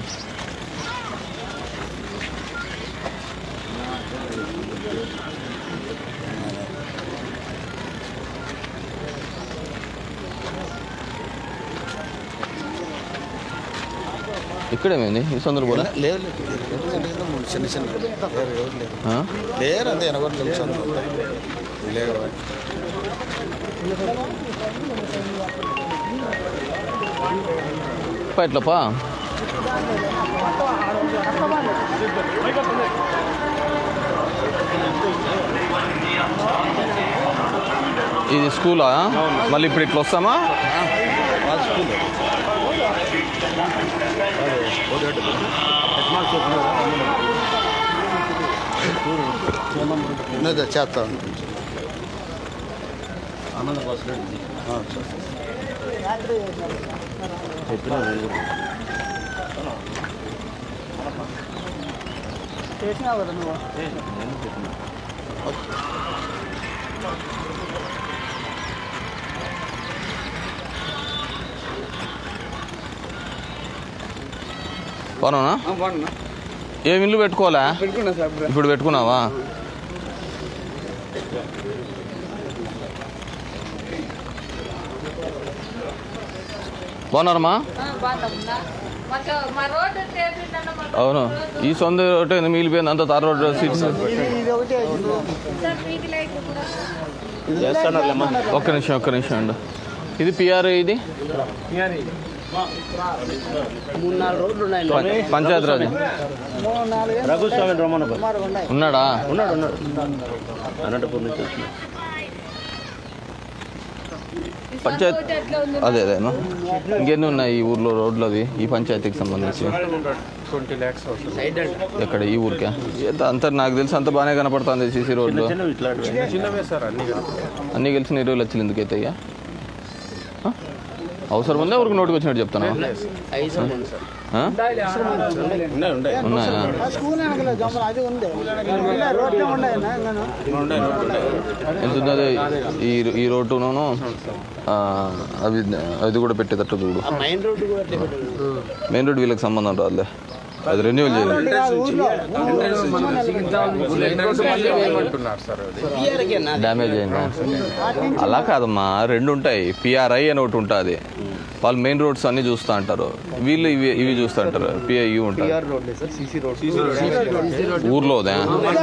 ఇక్కడేమైంది ఈ సందర్భంలో లేదు లేదు లేదు, మూడు చిన్న చిన్న వేరే ఎవరు లేరు ఆ? లేరు అంతే ఎనగొండ తెలుసు లేదు పా ఇట్లా పా ఇది స్కూలా మళ్ళీ ఇప్పుడు ఇట్లా వస్తామా ఉన్నది చేస్తా చేసినావు కదా నువ్వు బాగున్నా ఏం ఇల్లు పెట్టుకోవాలా ఇప్పుడు పెట్టుకున్నావా బాగున్నారమ్మా మాకు మా రోడ్డు చేపిందన్న మాకు అవును ఈ సొంత ఒకటే మిగిలిపోయింది అంత తార రోడ్డు సీట్ ఇది ఒకటే సార్ వీటి లైట్ కూడా ఒక్క నిమిషం ఒక్క నిమిషం అండి ఇది పిఆర్ ఇది మూడు నాలుగు రోడ్లు ఉన్నాయి పం- పంచాయతీ రాజ్ మూడు నాలుగు రఘుస్వామి రమణ సుమారు ఉన్నాయి ఉన్నాడా ఉన్నాడు ఉన్నాడు అనంతపురం నుంచి వచ్చిన పంచాయతీ ఎట్లా ఉంది అదే అదేనా ఇంకెన్ని ఉన్నాయి ఈ ఊర్లో రోడ్లు అవి ఈ పంచాయతీకి సంబంధించి ఎక్కడ ఈ ఊరికే ఎంత- అంత నాకు తెలిసి అంత బాగానే కనపడుతుంది సీసీ రోడ్లు చిన్న ఇట్లాంటివి అన్నీ కలిసి ఇరవై లక్షలు ఎందుకు అవుతాయ్యా ఆ? అవసరం ఉందా ఊరికి నోటికి వచ్చినట్టు చెప్తాను ఐదు ఉంది సార్ ఆ? ఉన్నాయి ఉన్నాయి ఉన్నాయా ఆ స్కూల్ వెనకలే జమ్మలు అది ఉంది రోడ్లు ఉన్నాయి ఇంకాను ఉన్నాయి ఉన్నాయి ఎంత ఉంది అది ఈ ఈ రోడ్డును ఆ, అవి అది కూడా పెట్టేటట్టు చూడు మెయిన్ రోడ్డు కూడా అట్లే పెట్టారు మెయిన్ రోడ్ వీళ్ళకి సంబంధం రాదులే అది రెన్యువల్ చేయాలి డ్యామేజ్ అయిందా అలా కాదమ్మా రెండు ఉంటాయి పిఆర్ఐ అని ఒకటి ఉంటుంది వాళ్ళు మెయిన్ రోడ్స్ అన్ని చూస్తూ అంటారు వీళ్ళు ఇవి ఇవి చూస్తూ అంటారు పిఐ ఉంటుంది పిఆర్ రోడ్లే సార్ సీసీ రోడ్ ఊర్లోదే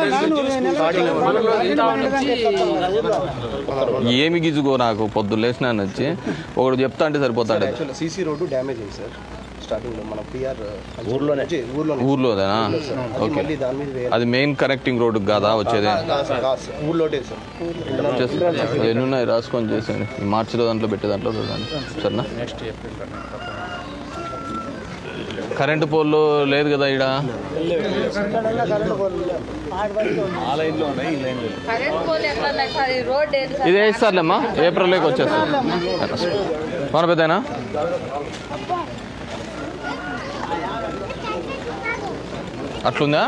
ఏమి గిజుగో నాకు పొద్దున్న లేచిన వచ్చి ఒకటి చెప్తా అంటే సరిపోతాడు యాక్చువల్ సీసీ రోడ్డు డ్యామేజ్ అయింది సార్ స్టార్టింగ్ లో మన పిఆర్ ఊర్లోనే ఊర్లోనే ఊర్లోదేనా అది ఓకే మళ్ళీ దాని మీద వేయాలి అది మెయిన్ కనెక్టింగ్ రోడ్ కాదా వచ్చేది కాదు సార్, కాదు సార్. ఊర్లోటే సార్ చేస్తాను. ఎన్ని ఉన్నాయి రాసుకొని చేసేయండి ఈ మార్చిలో దాంట్లో పెట్టే దాంట్లో చూడండి సరేనా కరెంటు పోల్లు లేదు కదా ఈడ కరెంట్ పోల్ ఎట్లా ఉన్నాయి సార్ ఈ రోడ్ ఏది సార్ ఇది వేస్తారులేమ్మా ఏప్రిల్లోకి వచ్చేస్తాం మన పెద్దనా అట్లుందా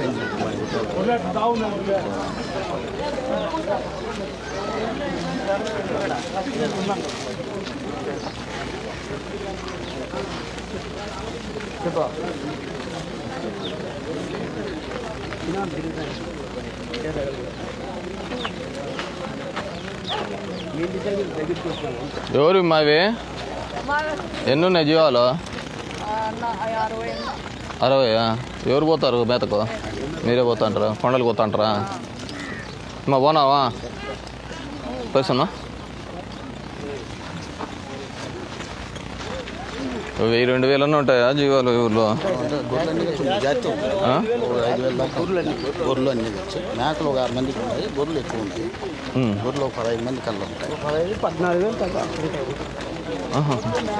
ఎవరు మావి ఎన్ని ఉన్నాయి జీవాలు అరవయా ఎవరు పోతారు మేతకు మీరే పోతాంటారా కొండలు పోతాంటారా మా పోనావా పైసమ్మా వెయ్యి రెండు వేలన్నా ఉంటాయా జీవాలు ఊర్లో గొర్రెలన్నీ కొంచెం జాతి ఉంటాయి. ఆ? ఒక ఐదు వేల దాకా గొర్రెలు గొర్రెలు అన్ని తెచ్చు మేకలు ఒక ఆరు మందికి ఉన్నాయి గొర్రెలు ఎక్కువ ఉన్నాయి ఉమ్. గొర్రెలు ఒక పదహైదు మంది కళ్ళు ఉంటాయి పద్నాలుగు వేలు తగ్గ ఆహా.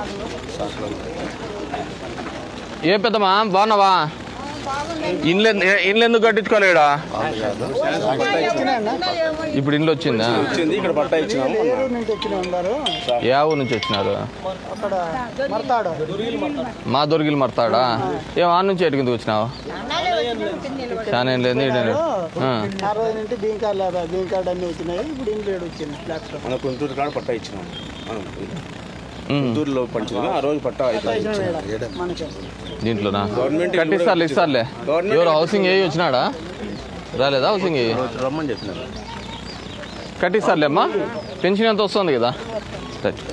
ఏ పెద్దమ్మా బాగున్నావా ఇండ్లు ఎందు- ఇండ్లు ఎందుకు కట్టించుకోలేడా వాళ్ళు కాదు ఇప్పుడు ఇండ్లు వచ్చిందా వచ్చింది ఇక్కడ పట్టా ఇచ్చినాము ఏలూరు నుంచి వచ్చిన ఉన్నారు ఏ ఊరు నుంచి వచ్చినారు అక్కడ మర్తాడు మా దొరికిలు మడతాడా ఏం ఆ నుంచి ఎటు కిందకు వచ్చినావు చాలా ఏం లేదు ఈడ లేదు. ఆ. ఆ రోజు నుంచి బియ్యం కార్డు బియ్యం కార్డు అన్నీ వచ్చినాయి ఇప్పుడు ఇంట్లో ఏడు వచ్చింది ఫ్లాట్స్ మన గుంటూరు కాడ పట్టా ఇచ్చినాము మనం ఉమ్. గుంటూరులో పంచింది ఆ రోజు పట్టా అయిపోయింది మనకి దీంట్లోనా గవర్నమెంట్ కట్టిస్తారులే ఇస్తారులే గవర్నమెంట్ ఎవరు హౌసింగ్ ఏ వచ్చినాడా రాలేదా హౌసింగ్ ఏ రమ్మని చెప్పినారు కట్టిస్తారులే అమ్మా పెన్షన్ ఎంత వస్తుంది కదా రైట్.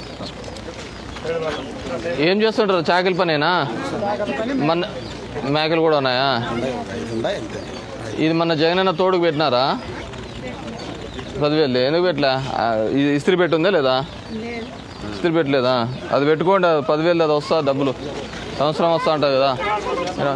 ఏం చేస్తుంటారు చాకలి పనేనా మన మేకలు కూడా ఉన్నాయా ఐదు ఉన్నాయి అంతే ఇది మన జగనన్న తోడుకు పెట్టినారా పదివేలు ఎందుకు పెట్టలే ఆ, ఇది ఇస్త్రీ పెట్టుందా లేదా ఇస్త్రీ పెట్టలేదా అది పెట్టుకోండి అది పదివేలు అది వస్తా డబ్బులు సంవత్సరం వస్తా ఉంటుంది కదా ఏరా,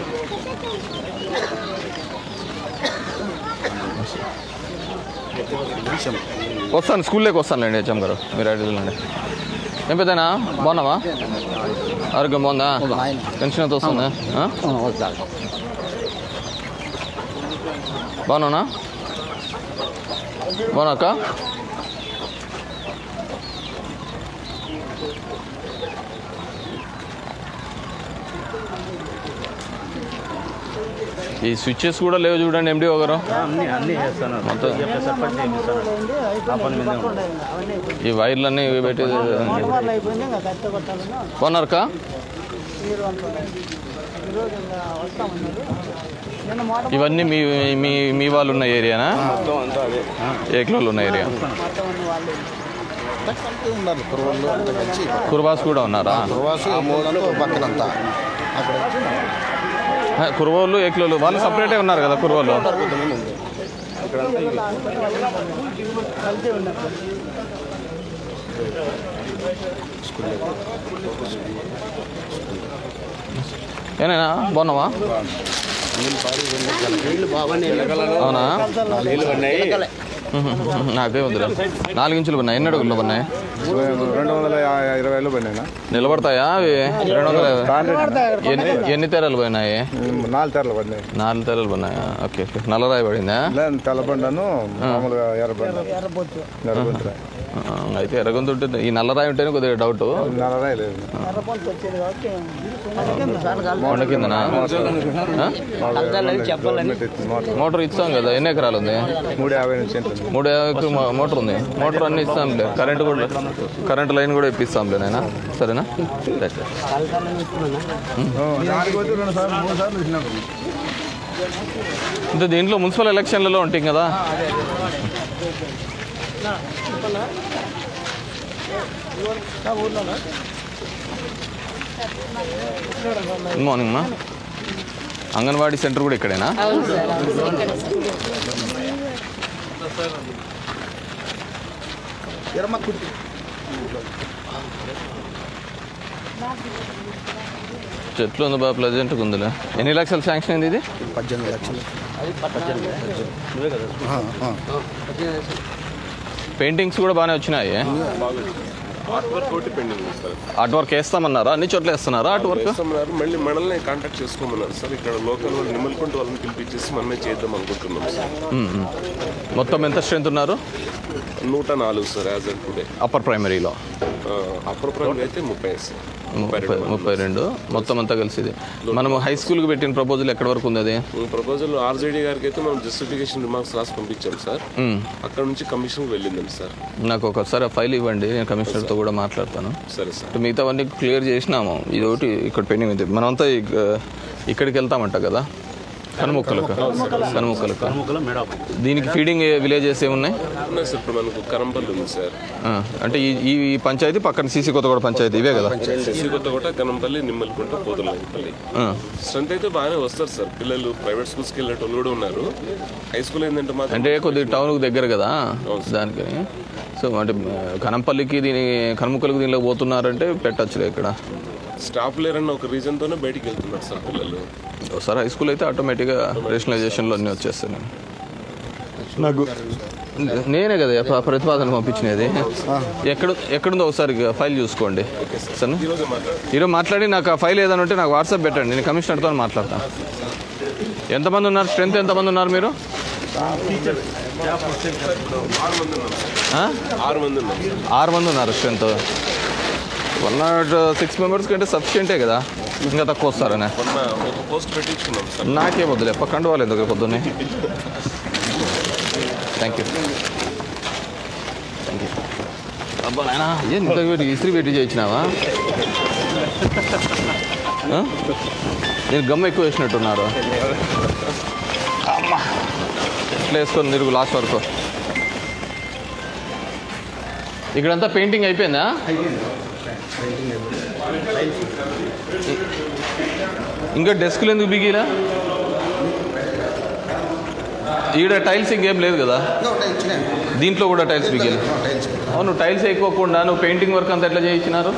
వస్తాను స్కూల్లోకి వస్తానులేండి హెచ్ఎం గారు మీరు అడిగిలండి ఏం పెద్దనా బాగున్నావా ఆరోగ్యం బాగుందా పెన్షన్ ఎంత వస్తుందా ఆ? బాగున్నానా బాగున్నా అక్క ఈ స్విచ్చెస్ కూడా లేవు చూడండి ఎండి గారు అన్ని అన్ని చేస్తాను మొత్తం సర్పంచ్ చేపిస్తాను ఆ పని మీద ఉంది. ఈ వైర్లన్నీ ఇవి పెట్టి మోటార్లు అయిపోయింది ఇంకా కత్తి కొట్టాలన్నా బాగున్నారక్క మీరు అనుకోండి ఈరోజు ఇంకా వస్తామన్నారు నిన్న మోటార్ ఇవన్నీ మీ మీ మీ వాళ్ళు ఉన్న ఏరియానా మొత్తం అంతా అదే ఏక్లోళ్ళు ఉన్న ఏరియా మొత్తం అన్ని వాళ్ళు కలిసి ఉన్నారు కుర్రోళ్ళు అంతా కలిసి కుర్బాస్ కూడా ఉన్నారా కుర్వాసు మూడు పక్కనంతా అక్కడ ఆ, కుర్రోళ్ళు ఏక్లోళ్ళు వాళ్ళు సపరేటే ఉన్నారు కదా కుర్రోళ్ళు కొంతమంది ఉంది కలిసి ఉన్నారు ఏనైనా బాగున్నావా నీళ్ళు బాగానే అవునా నీళ్ళు పడినాయి ఉహు, ఉహు, నాకే వద్దురా నాలుగు ఇంచులు ఉన్నాయి ఎన్ని అడుగులు ఉన్నాయి రెండు వందల ఇరవై వేలు పోయినా నిలబడతాయా అవి రెండు వందల ఎన్ని ఎన్ని తెరలు పోయినాయి నాలుగు తెరలు పడినాయి నాలుగు తెరలు పోయినాయా ఓకే ఓకే నల్లరాయి పడిందా లేదు తెల్లబండను మామూలుగా ఎర్రబండ ఎర్రబొచ్చు ఎర్రబండ ఆ, అయితే ఎర్రగొంత ఉంటుంది ఈ నల్లరాయి ఉంటేనే కొద్దిగా డౌట్ నల్లరాయి లేదు ఎర్రపంత వచ్చేది కాబట్టి కొండ కిందనా ఆ? మోటార్ ఇస్తాం కదా ఎన్ని ఎకరాలు ఉంది మూడు యాభై నుంచి ఎంత ఉంది? మూడు యాభైకి మో- మోటార్ ఉంది మోటార్ అన్ని ఇస్తాంలే కరెంట్ కూడా కరెంట్ లైన్ కూడా ఇప్పిస్తాంలే నాయన సరేనా రైట్. దానికి వచ్చి రెండు సార్లు మూడు సార్లు వచ్చినప్పుడు అంటే దీంట్లో మున్సిపల్ ఎలక్షన్లలో ఉంటాయి కదా గుడ్ మార్నింగ్ మా అంగన్వాడీ సెంటర్ కూడా ఇక్కడేనా చెట్లు ఉంది బాగా ప్లెజెంట్గా ఉందిలే ఎన్ని లక్షలు శాంక్షన్ అయింది ఇది పద్దెనిమిది లక్షలు పెయింటింగ్స్ కూడా బాగానే వచ్చినాయి ఆర్ట్ వర్క్ ఒకటి పెండింగ్ ఉంది సార్ ఆర్ట్ వర్క్ వేస్తామన్నారా అన్ని చోట్ల వేస్తున్నారా ఆర్ట్ వర్క్ చేస్తున్నారు మళ్ళీ మనల్ని కాంటాక్ట్ చేసుకోమన్నారు సార్ ఇక్కడ లోకల్ వాళ్ళు నిమ్మలకుంట వాళ్ళని పిలిపించేసి మనమే చేద్దాం అనుకుంటున్నాం సార్ మొత్తం ఎంత స్ట్రెంత్ ఉన్నారు నూట నాలుగు sir as on today upper ప్రైమరీలో అప్పర్ ప్రైమరీ అయితే ముప్పై సార్ ముప్పై ముప్పై ముప్పై రెండు మొత్తం అంతా కలిసి ఇది మనం హై స్కూల్కి పెట్టిన ప్రపోజల్ ఎక్కడి వరకు ఉంది అది ప్రపోజల్ ఆర్జేడీ గారికి అయితే మనం జస్టిఫికేషన్ రిమార్క్స్ రాసి పంపించాం సార్ మ్మ్. అక్కడ నుంచి కమిషన్కి వెళ్ళిందండి సార్ నాకు ఒకసారి ఆ ఫైల్ ఇవ్వండి నేను కమిషనర్తో కూడా మాట్లాడతాను సరే సార్ అంటే మిగతావన్నీ క్లియర్ చేసినాము ఇది ఒకటి ఇక్కడ పెండింగ్ ఉంది మనమంతా ఇక- ఇక్కడికి వెళ్తామంట కదా కనుముక్కలకు కనుముక్కలకు దీనికి ఫీడింగ్ విలేజెస్ ఏమున్నాయి ఉన్నాయి సార్ ఇప్పుడు మనకు కరంపల్లి ఉంది సార్ ఆ, అంటే ఈ ఈ ఈ పంచాయతీ పక్కన సీసీ కొత్తగూడ పంచాయతీ ఇవే కదా శ్రీకొత్తకోట కనంపల్లి నిమ్మలకుంట పోతులపల్లి ఆ. స్ట్రెంత్ అయితే బాగానే వస్తారు సార్ పిల్లలు ప్రైవేట్ స్కూల్స్కి వెళ్ళేటోళ్ళు కూడా ఉన్నారు హై స్కూల్ ఏంటంటే మాత్రం అంటే కొద్ది టౌన్కి దగ్గర కదా దానికని సో అంటే ఆ, కనంపల్లికి దీని కనుముక్కలకు దీనిలో పోతున్నారంటే పెట్టచ్చులే ఇక్కడ స్టాఫ్ లేరన్న ఒక రీజన్ తోనే బయటికి వెళ్తున్నారు సార్ పిల్లలు ఒకసారి హై స్కూల్ అయితే ఆటోమేటిక్గా రేషనలైజేషన్లో అన్నీ వచ్చేస్తాయి నేను నాకు నేనే కదా ప్ర- ప్రతిపాదన పంపించినది ఎక్కడ ఎక్కడుందో ఒకసారి ఫైల్ చూసుకోండి సరే ఈరోజు మాట్లాడి నాకు ఆ ఫైల్ ఏదైనా ఉంటే నాకు వాట్సాప్ పెట్టండి నేను కమిషనర్తో మాట్లాడతాను ఎంతమంది ఉన్నారు స్ట్రెంత్ ఎంతమంది ఉన్నారు మీరు ఆ? ఆరు మంది ఉన్నారు సార్. ఆరు మంది ఉన్నారు strength one nought six members కంటే సఫిషియంటే కదా ఇంకా తక్కువ వస్తారనే మొన్న ఒక పోస్ట్ పెట్టించుకున్నాం సార్ నాకే వద్దులే పక్కండు వాళ్ళు ఎందుకు పొద్దున్నే థ్యాంక్ యూ థ్యాంక్ యూ అబ్బా నాయనా ఏం ఇంత పెట్టి ఇస్త్రీ పెట్టి చేయించినావా ఆ? నేను గమ్ ఎక్కువ వేసినట్టున్నారు అమ్మా ఇట్లా వేసుకొని తిరుగు లాస్ట్ వరకు ఇక్కడంతా పెయింటింగ్ అయిపోయిందా ఇంకా డెస్క్లు ఎందుకు బిగిలా ఈడ టైల్స్ ఇంకేం లేదు కదా దీంట్లో కూడా టైల్స్ బిగిలి అవును టైల్స్ ఎక్కువకుండా నువ్వు పెయింటింగ్ వర్క్ అంతా ఎట్లా చేయించినారు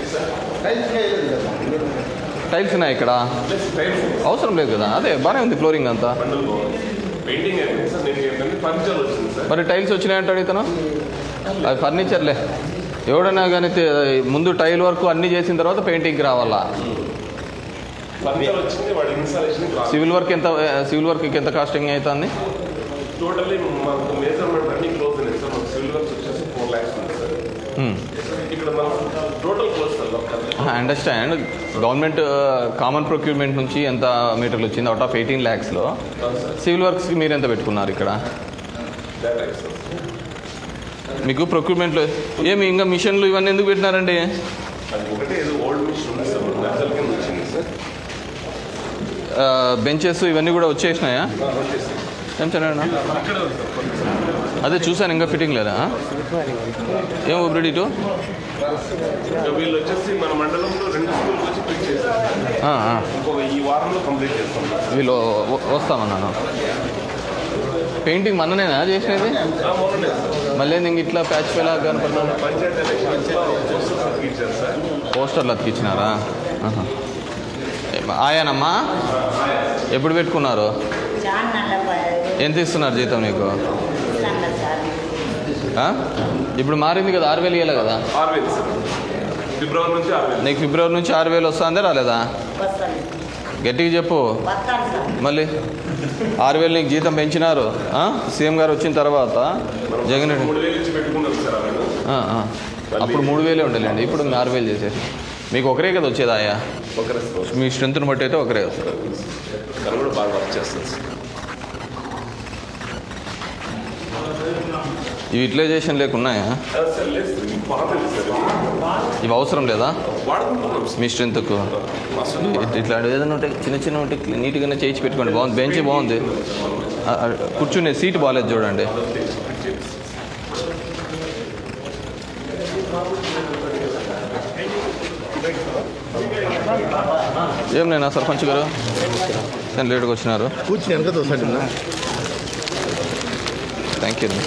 టైల్స్ ఉన్నాయి ఇక్కడ అవసరం లేదు కదా అదే బాగానే ఉంది ఫ్లోరింగ్ అంతా పెయింటింగ్ అయిపోయింది సార్ నేను ఏంటంటే ఫర్నిచర్ వచ్చింది సార్ మరి టైల్స్ వచ్చినాయంటాడు ఇతను అది ఫర్నిచర్లే ఎవడన్నా కానీ తే- ముందు టైల్ వర్క్ అన్నీ చేసిన తర్వాత పెయింటింగ్కి రావాలా ఫర్నిచర్ వచ్చింది వాడి ఇన్స్టాలేషన్ సివిల్ వర్క్ ఎంత సివిల్ వర్క్కి ఎంత కాస్టింగ్ అవుతుంది టోటల్లీ మాకు మెజర్మెంట్ అన్ని క్లోజ్ అయినాయి సార్ మాకు సివిల్ వర్క్స్ వచ్చేసి ఫోర్ ల్యాక్స్ ఉంది సార్ ఇక్కడ మనం total close sir I understand government common procurement నుంచి ఎంత మీటర్లు వచ్చింది అవుట్ ఆఫ్ ఎయిటీన్ ల్యాక్స్లో సివిల్ వర్క్స్కి మీరు ఎంత పెట్టుకున్నారు ఇక్కడ మీకు ప్రొక్యూర్మెంట్లో ఏమి ఇంకా మిషన్లు ఇవన్నీ ఎందుకు పెట్టినారండి అది ఒకటే ఏదో ఓల్డ్ మిషన్ ఉంది సార్ నర్సల్ కింద వచ్చింది సార్ బెంచెస్ ఇవన్నీ కూడా వచ్చేసినాయా ఏం చదివానా అదే చూశాను ఇంకా ఫిట్టింగ్ లేదా ఏం ఒబ్రిడి టు ఇంకా వీళ్ళు వచ్చేసి మన మండలంలో రెండు స్కూల్కి వచ్చి పిక్ చేశారు ఇంకొక ఈ వారంలో కంప్లీట్ చేస్తాం వీళ్ళు వ- వస్తామన్నాను పెయింటింగ్ మననేనా చేసినది మళ్ళీ ఇంక ఇట్లా ప్యాచ్ వేలా కనపడుతుంది పంచాయతీ ఎలక్షన్స్లో పోస్టర్స్ అతికించారు సార్ పోస్టర్లు అతికిచ్చినారా ఆహా. ఏమ- ఆయానమ్మా ఎప్పుడు పెట్టుకున్నారు చాలా నల్లపోయారు ఎంత ఇస్తున్నారు జీతం నీకు సార్ ఆ? ఇప్పుడు మారింది కదా ఆరు వేలు ఇవ్వాలి కదా ఆరు వేలు సార్ ఫిబ్రవరి నుంచి ఆరు వేలు నీకు ఫిబ్రవరి నుంచి ఆరు వేలు వస్తుందే రాలేదా వస్తాను గట్టిగా చెప్పు వస్తాను సార్ మళ్ళీ ఆరు వేలు నీకు జీతం పెంచినారు ఆ? సీఎం గారు వచ్చిన తర్వాత జగన్ రెడ్డి మూడు వేలు ఇచ్చి పెట్టుకున్నారు సార్ ఆయన ఆ, ఆ. అప్పుడు మూడు వేలే ఉండలేండి ఇప్పుడు ఇంకా ఆరు వేలు చేసేసి మీకు ఒకరే కదా వచ్చేది ఆయా ఒకరే మీ స్ట్రెంత్ని బట్టి అయితే ఒకరే వస్తుంది తను కూడా బాగా వర్క్ చేస్తుంది సార్ ఇవి యూటిలైజేషన్ లేకున్నాయా సార్ లేదు సార్ ఇది బాగుంది సార్ ఇది. ఇవి అవసరం లేదా వాడుకుంటున్నాం సార్ మీ స్ట్రెంత్కు ఇట్లాంటివి ఏదైనా ఉంటే చిన్న చిన్న ఉంటే నీట్గానే చేయించి పెట్టుకోండి బాగుంది బెంచ్ బాగుంది ఆ, ఆ, కూర్చునే సీట్ బాగాలేదు చూడండి ఏం నేను సర్పంచ్ గారు నేను లేట్గా వచ్చినారు కూర్చుని వెనక తోసండి థ్యాంక్ యూ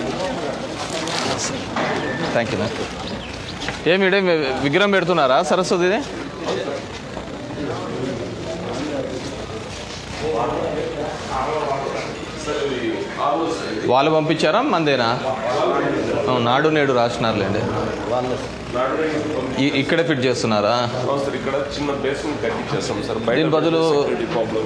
థ్యాంక్ యూ ఏమి ఈడ మీ విగ్రహం పెడుతున్నారా సరస్వతిది వాళ్ళు పంపించారా మందేనా ఆ, నాడు నేడు రాసినారులేండి ఈ- ఇక్కడే ఫిట్ చేస్తున్నారా అవును సార్ ఇక్కడ చిన్న బేస్మెంట్ కట్టించేస్తాం సార్ దీని బదులు- సెక్యూరిటీ ప్రాబ్లం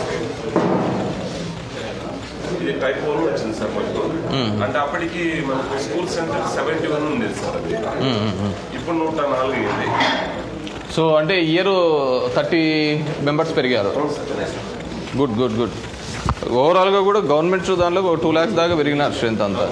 ఇది టైప్ వన్ వచ్చింది సార్ మనకు అంటే అప్పటికి మనకు స్కూల్ సెంటర్ సెవెంటీ వన్ ఉండేది సార్ అది ఇప్పుడు నూట నాలుగు అయింది సో అంటే ఇయర్ థర్టీ మెంబర్స్ పెరిగారు గుడ్ గుడ్ గుడ్ ఓవరాల్గా కూడా గవర్నమెంట్ దానిలో టూ ల్యాక్స్ దాకా పెరిగినారు స్ట్రెంత్ అంతా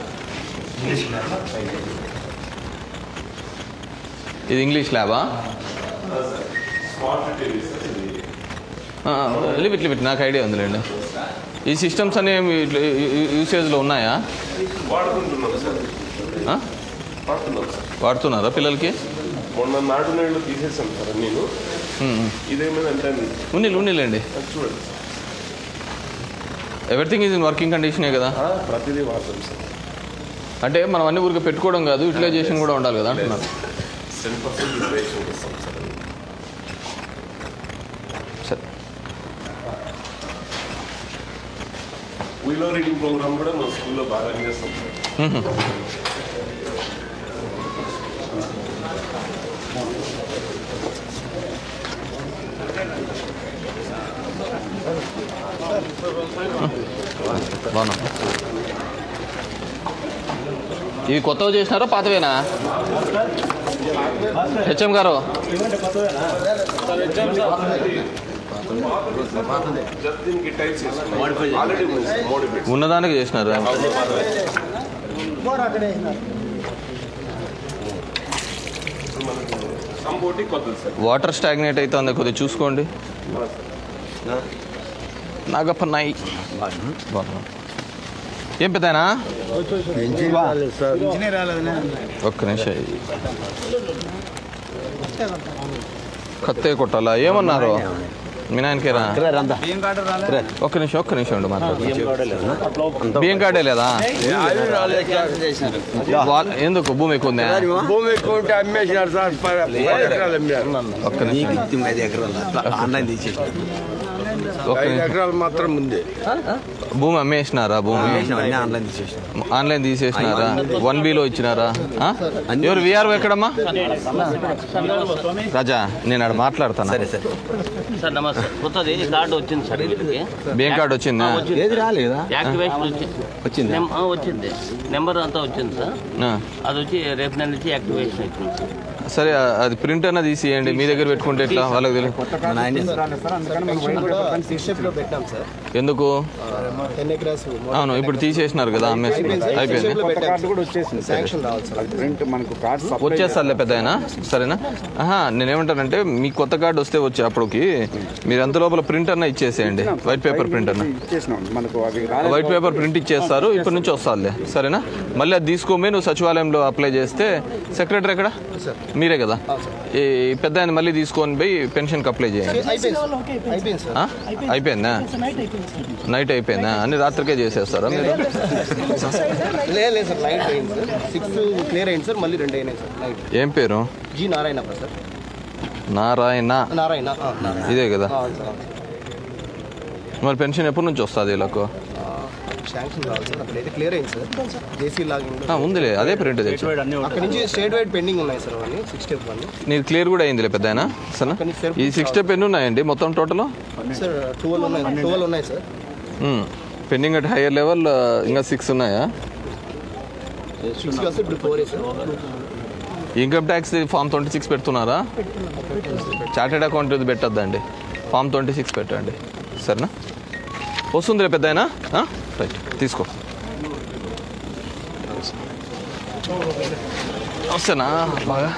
ఇది ఇంగ్లీష్ ల్యాబా స్మార్ట్ టీవీ సార్ ఇది లిమిట్ లిమిట్ నాకు ఐడియా ఉందిలేండి ఈ సిస్టమ్స్ అనేవి యూసేజ్లో ఉన్నాయా వాడుకుంటున్నాం సార్ ఆ? వాడుతున్నాం సార్ వాడుతున్నారా పిల్లలకి మొన్న నాటు నేళ్ళు తీసేసాం సార్ నేను ఇదేమైందంటే ఉన్నీళ్ళు ఉన్నీళ్ళండి చూడండి ఎవ్రీథింగ్ ఈజ్ ఇన్ వర్కింగ్ కండిషనే కదా సార్ ప్రతిదీ వాడతాం సార్ అంటే మనం అన్ని ఊరికి పెట్టుకోవడం కాదు యూటిలైజేషన్ కూడా ఉండాలి కదా అంటున్నారు సెల్ పర్సెంట్ యూటిలైజేషన్ ఇస్తాం సార్ అది. సరే వీలో రీడింగ్ ప్రోగ్రామ్ కూడా మన స్కూల్లో బాగా చేస్తాం సార్ బాగున్నా ఇవి కొత్తవి చేసినారా పాతవేనా హెచ్ఎం గారు జస్ట్ దీనికి టైప్స్ వేసుకున్నాం ఆల్రెడీ ఉంది సార్ మోడిఫై ఉన్నదానికి చేసినారు సంబోటి కొత్తది సార్ వాటర్ స్టాగ్నేట్ అవుతుంది కొద్దిగా చూసుకోండి నాగప్ప నాయి బాగున్నా ఏం పెద్దనా ఒక్క నిమిషం కత్తే కొట్టాలా ఏమన్నారు మీ నాయనకేరా ఒక్క నిమిషం ఒక్క నిమిషం ఉండు మాట్లాడు బియ్యం కార్డే లేదా వా- ఎందుకు భూమి ఎక్కువ ఉందా భూమి ఎక్కువ ఉంటే అమ్మేసినారు సార్ ప- పది ఎకరాలు అమ్మారు ఒక్క నిమిషం ఆన్లైన్ తీసేసి ఒక్క ఐదు నిమిషం ఎకరాలు మాత్రం ఉంది భూమి అమ్మేసినారా భూమి ఆన్లైన్ తీసేసి ఆన్లైన్ తీసేసినారా వన్ బిలో ఇచ్చినారా ఆ? ఎవరు విఆర్ఓ ఎక్కడమ్మా రాజా నేను ఆడ మాట్లాడతాను సరే సరే సార్ నమస్తే కొత్తది కార్డు వచ్చింది సార్ వీళ్ళకి బియ్యం కార్డు వచ్చిందా వచ్చింది. ఏది రాలేదా యాక్టివేషన్ వచ్చింది వచ్చిందా? నెం- ఆ, వచ్చింది నెంబర్ అంతా వచ్చింది సార్ ఆ. అది వచ్చి రేపు నెల నుంచి యాక్టివేషన్ అవుతుంది సార్ సరే ఆ- అది ప్రింట్ అన్న తీసియండి మీ దగ్గర పెట్టుకుంటే ఎట్లా వాళ్ళకి తెలియదు లో పెట్టాం సార్ ఎందుకు టెన్ ఎకరాస్ అవును ఇప్పుడు తీసేసినారు కదా అమ్మేసి అయిపోయింది శాంక్షన్ రావాలి సార్ ప్రింట్ మనకు కార్డు వచ్చేస్తారులే పెద్ద ఆయన సరేనా ఆహా నేనేమంటానంటే మీ కొత్త కార్డు వస్తే వచ్చే అప్పటికి మీరు ఎంత లోపల ప్రింట్ అన్న ఇచ్చేసేయండి వైట్ పేపర్ ప్రింట్ అన్న ఇచ్చేసినాం మనకు అవి వైట్ పేపర్ ప్రింట్ ఇచ్చేస్తారు ఇప్పటి నుంచి వస్తారులే సరేనా మళ్ళీ అది తీసుకోమే నువ్వు సచివాలయంలో అప్లై చేస్తే సెక్రటరీ ఎక్కడ మీరే కదా ఈ పెద్ద ఆయన మళ్ళీ తీసుకొని పోయి పెన్షన్కి అప్లై చేయండి అయిపోయింది అయిపోయింది సార్ ఆ? అయిపోయిందా నైట్ అయిపోయిందా అన్ని రాత్రికే చేసేస్తారా మీరు లేదు లేదు సార్ నైట్ అయింది సార్ సిక్స్ క్లియర్ అయింది సార్ మళ్ళీ రెండు అయినాయి సార్ నైట్ ఏం పేరు జీ నారాయణ సార్ నారాయణ నారాయణ ఆ, నారాయణ ఇదే కదా ఆ, సార్ మరి పెన్షన్ ఎప్పటి నుంచి వస్తుంది వీళ్ళకు శాంక్షన్ రావాలి సార్ అప్పుడైతే క్లియర్ అయింది సార్ జేసీ లాగిన్ ఆ, ఉందిలే అదే ప్రింట్ తెచ్చు అక్కడ నుంచి స్టేట్ వైడ్ పెండింగ్ ఉన్నాయి సార్ అవన్నీ సిక్స్ స్టెప్ వన్ నీది క్లియర్ కూడా అయిందిలే పెద్ద ఆయన సరేనా ఈ సిక్స్ స్టెప్ ఎన్ని ఉన్నాయండి మొత్తం టోటల్ సార్ ట్వెల్వ్ ఉన్నాయి ట్వెల్వ్ ఉన్నాయి sir pending at higher level ఇంకా సిక్స్ ఉన్నాయా సిక్స్కి వస్తే ఇప్పుడు ఫోర్ వేసాం income tax form twenty six పెడుతున్నారా చార్టెడ్ అకౌంట్ ఇది పెట్టద్దండి ఫామ్ ట్వంటీ సిక్స్ పెట్టండి సరేనా వస్తుంది రేపు పెద్ద రైట్ తీసుకో వస్తేనా బాగా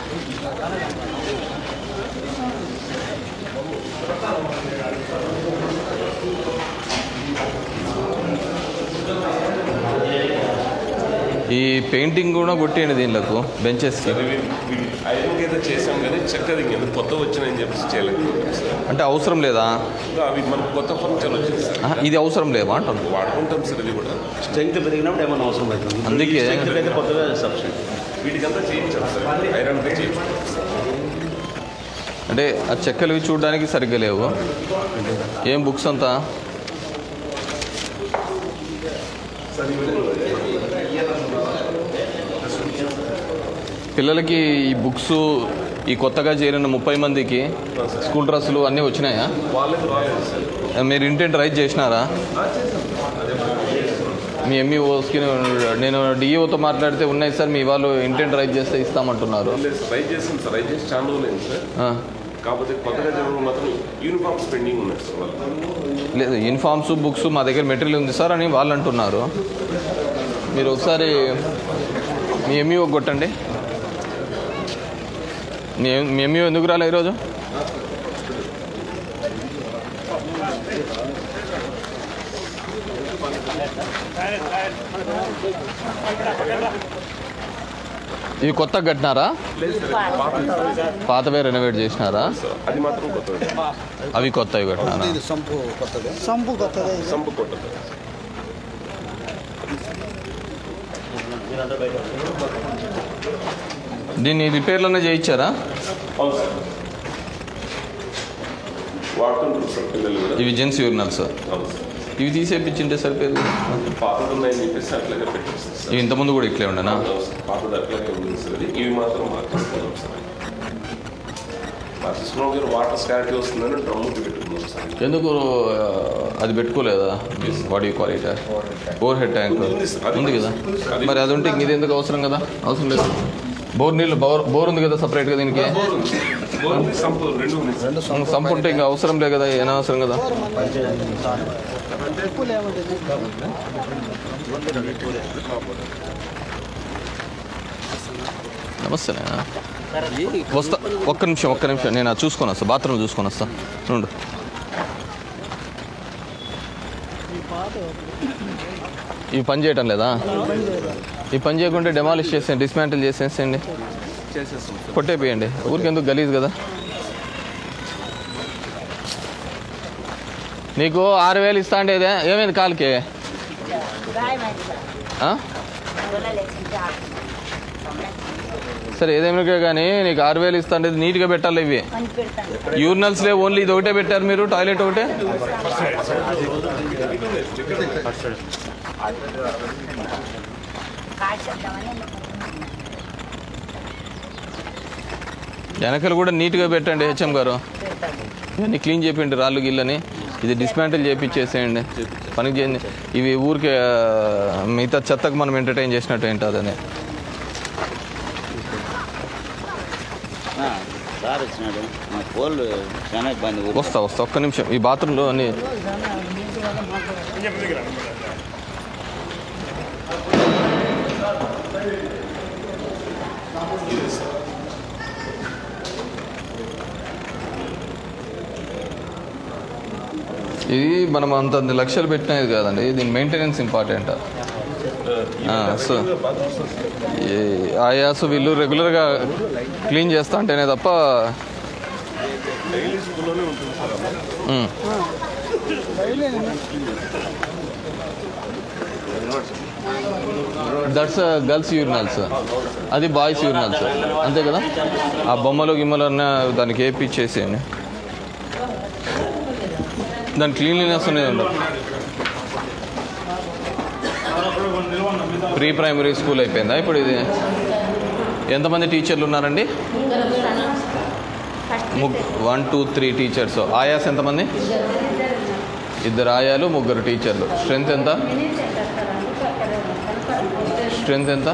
ఈ పెయింటింగ్ కూడా కొట్టేయండి దీనిలకు బెంచెస్కి ఐరన్ అయితే చేసాం కానీ చక్కది ఇంకా కొత్త వచ్చినాయని చెప్పేసి చేయలేదు అంటే అవసరం లేదా ఇంకా అవి మనకు కొత్త ఫర్నిచర్ వచ్చింది సార్ ఆహా, ఇది అవసరం లేదా అంటాను వాడుకుంటాం సార్ ఇది కూడా స్ట్రెంగ్త్ పెరిగినప్పుడు ఏమైనా అవసరం అవుతుంది అందుకే స్ట్రెంగ్త్ అయితే కొత్తగా సబ్స్టెంట్ వీటికంతా చేయించాం సార్ ఐరన్ చేయించుకుంటాం సార్ అంటే ఆ చెక్కలు ఇవి చూడడానికి సరిగ్గా లేవు ఏం బుక్స్ అంతా పిల్లలకి ఈ బుక్స్ ఈ కొత్తగా చేరిన ముప్పై మందికి స్కూల్ డ్రెస్సులు అన్నీ వచ్చినాయా వాళ్ళకి రాలేదు సార్ మీరు ఇంటెంట్ రైట్ చేసినారా మీ ఎంఈఓస్కి నేను డిఈఓతో మాట్లాడితే ఉన్నాయి సార్ మీ వాళ్ళు ఇంటెంట్ రైట్ చేస్తే ఇస్తామంటున్నారు లేదు సార్ రైట్ చేసాం సార్ రైట్ చేసి చాలా రోజులైంది సార్ ఆ, కాకపోతే కొత్తగా జనం మాత్రం యూనిఫామ్స్ పెండింగ్ ఉన్నాయి సార్ వాళ్ళు లేదు యూనిఫామ్స్ బుక్స్ మా దగ్గర మెటీరియల్ ఉంది సార్ అని వాళ్ళు అంటున్నారు మీరు ఒకసారి మీ ఎంఈఓ కొట్టండి మీ మీ ఎంఈఓ ఎందుకు రాలే ఈరోజు ఇవి కొత్తగా కట్టినారా లేదు సార్ పాత పాతవే రెనోవేట్ చేసినారా అది మాత్రం కొత్తది అవి కొత్తవి కట్టినారా సంపు కొత్తది సంపు కొత్తగా ఇది. సంపు కొత్తది దీన్ని రిపేర్లోనే చేయించారా అవును సార్ వాడుతుంటారు సార్ పిల్లలు కూడా ఇవి జెంట్స్ యూరినల్స్ అవును సార్ ఇవి తీసేపించింటే సరిపోయేది పాతది ఉన్నాయని చెప్పేసి అట్లాగే పెట్టేస్తాం సార్ ఇవి ఇంతకుముందు కూడా ఇట్లే ఉండనా అవును సార్. పాతది అట్లాగే ఉంది సార్ ఇది. ఇవి మాత్రం మార్చేస్తున్నాం సార్ మార్చేస్తున్నాం కానీ వాటర్ స్కారిటీ వస్తుందని డ్రమ్ముకి పెట్టుకున్నాం సార్ ఎందుకు ఆ, అది పెట్టుకోలేదా body quality overhead tank ఉంది సార్. అది ఉంది కదా అది- మరి అది ఉంటే ఇంక ఇది ఎందుకు అవసరం కదా అవసరం లేదు బోర్ నీళ్ళు బోర్ బోర్ ఉంది కదా సపరేట్గా దీనికి బోర్ ఉంది. బోర్ ఉంది, సంపు రెండు ఉన్నాయి సార్. సంపు ఉంటే ఇంకా అవసరం లేదు కదా ఏనా అవసరం కదా ఉప్పులు ఏముంటుంది నమస్తే వస్తా ఒక్క నిమిషం ఒక్క నిమిషం నేను అది చూసుకొని వస్తా బాత్రూమ్ చూసుకొని వస్తా నుండు ఈ పని చేయటం లేదా ఈ పని చేయకుంటే డెమాలిష్ చేసేయండి డిస్మాంటిల్ చేసేసేయండి కొట్టేపోయండి ఊరికి ఎందుకు గలీజ్ కదా నీకు ఆరు వేలు ఇస్తా అంటే ఇదే ఏమైంది కాలుకి గాయమైంది సార్ ఆ? వెళ్ళలేసింది సరే ఏదేమిగా కానీ నీకు ఆరు వేలు ఇస్తా అంటే నీట్గా పెట్టాలి ఇవి పని పెడతాను యూరినల్స్ లే ఓన్లీ ఇది ఒకటే పెట్టారు మీరు టాయిలెట్ ఒకటే కాల్ చేద్దామని వెనకలు కూడా నీట్గా పెట్టండి హెచ్ఎం గారు ఇవన్నీ క్లీన్ చేయండి రాళ్ళు గిల్లని ఇది డిస్మాంటిల్ చేపించేసేయండి పనికి చేయండి ఇవి ఊరికే ఆ, మిగతా చెత్తకు మనం ఎంటర్టైన్ చేసినట్టు ఏంటదని సార్ వచ్చినాడు మా కోళ్ళు చాలా ఇబ్బంది వస్తా వస్తా ఒక్క నిమిషం ఈ బాత్రూంలో అన్ని ఇది మనం అంత లక్షలు పెట్టినది కాదండి దీని మెయింటెనెన్స్ ఇంపార్టెంట్ సో ఈ ఆయాసు వీళ్ళు రెగ్యులర్గా క్లీన్ చేస్తా అంటేనే తప్ప డైలీ స్కూల్లోనే ఉంటుంది సార్ అమ్మ. ఉమ్. దట్స్ గర్ల్స్ యూరినల్స్ అది బాయ్స్ యూరినల్స్ అంతే కదా ఆ బొమ్మలు గిమ్మలు అన్న దానికి వేపిచ్చేసేయండి దాని క్లీన్లీనెస్ అనేది ఉండదు ప్రీ ప్రైమరీ స్కూల్ అయిపోయిందా ఇప్పుడు ఇది ఎంతమంది టీచర్లు ఉన్నారండి ముగ్ వన్ టూ త్రీ టీచర్స్ ఆయాస్ ఎంతమంది ఇద్దరు ఆయాలు ముగ్గురు టీచర్లు స్ట్రెంత్ ఎంత స్ట్రెంత్ ఎంత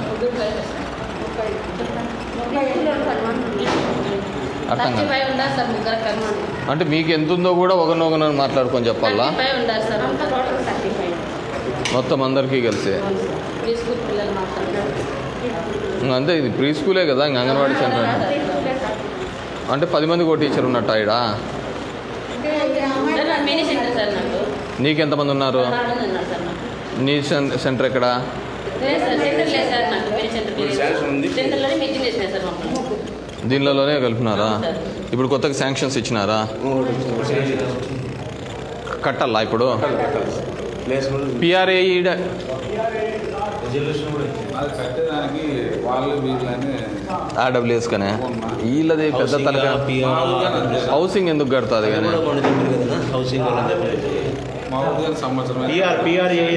అర్థం కాదు ఫైవ్ ఉండాలి సార్ ముగ్గురు కర్మండి అంటే మీకు ఎంత ఉందో కూడా ఒకరినొకరిని మాట్లాడుకొని చెప్పాలా ఫైవ్ ఉండాలి సార్ అంతా టోటల్ థర్టీ ఫైవ్ మొత్తం అందరికీ కలిసి ఈ స్కూల్ పిల్లలు మాట్లాడారు ఇంక అంతే ఇది ప్రీ స్కూలే కదా ఇంక అంగన్వాడీ సెంటర్ అంటే. అంటే పది మందికి ఒక టీచర్ ఉన్నట్టు ఆయిడా సార్ మినీ సెంటర్ సార్ నాకు నీకు ఎంతమంది ఉన్నారు నాలుగు మంది ఉన్నారు సార్ నాకు నీ సెం- సెంటర్ ఎక్కడ లేదు సార్ సెంటర్ లేదు సార్ నాకు మినీ సెంటర్ లేదు సెంటర్లోనే మెచ్చింగ్ చేసినాయి సార్ మమ్మల్ని దీనిలోనే కలిపినారా ఇప్పుడు కొత్తగా శాంక్షన్స్ ఇచ్చినారా కట్టాలా ఇప్పుడు పిఆర్ఏ కట్టేదానికి వాళ్ళు వీళ్ళని ఆర్డబ్ల్యూఎస్ కానీ వీళ్ళది పెద్ద తలక హౌసింగ్ ఎందుకు కడుతుంది కానీ హౌసింగ్ వాళ్ళని చెప్పి మామూలుగా సంవత్సరం పిఆర్ పిఆర్ఏ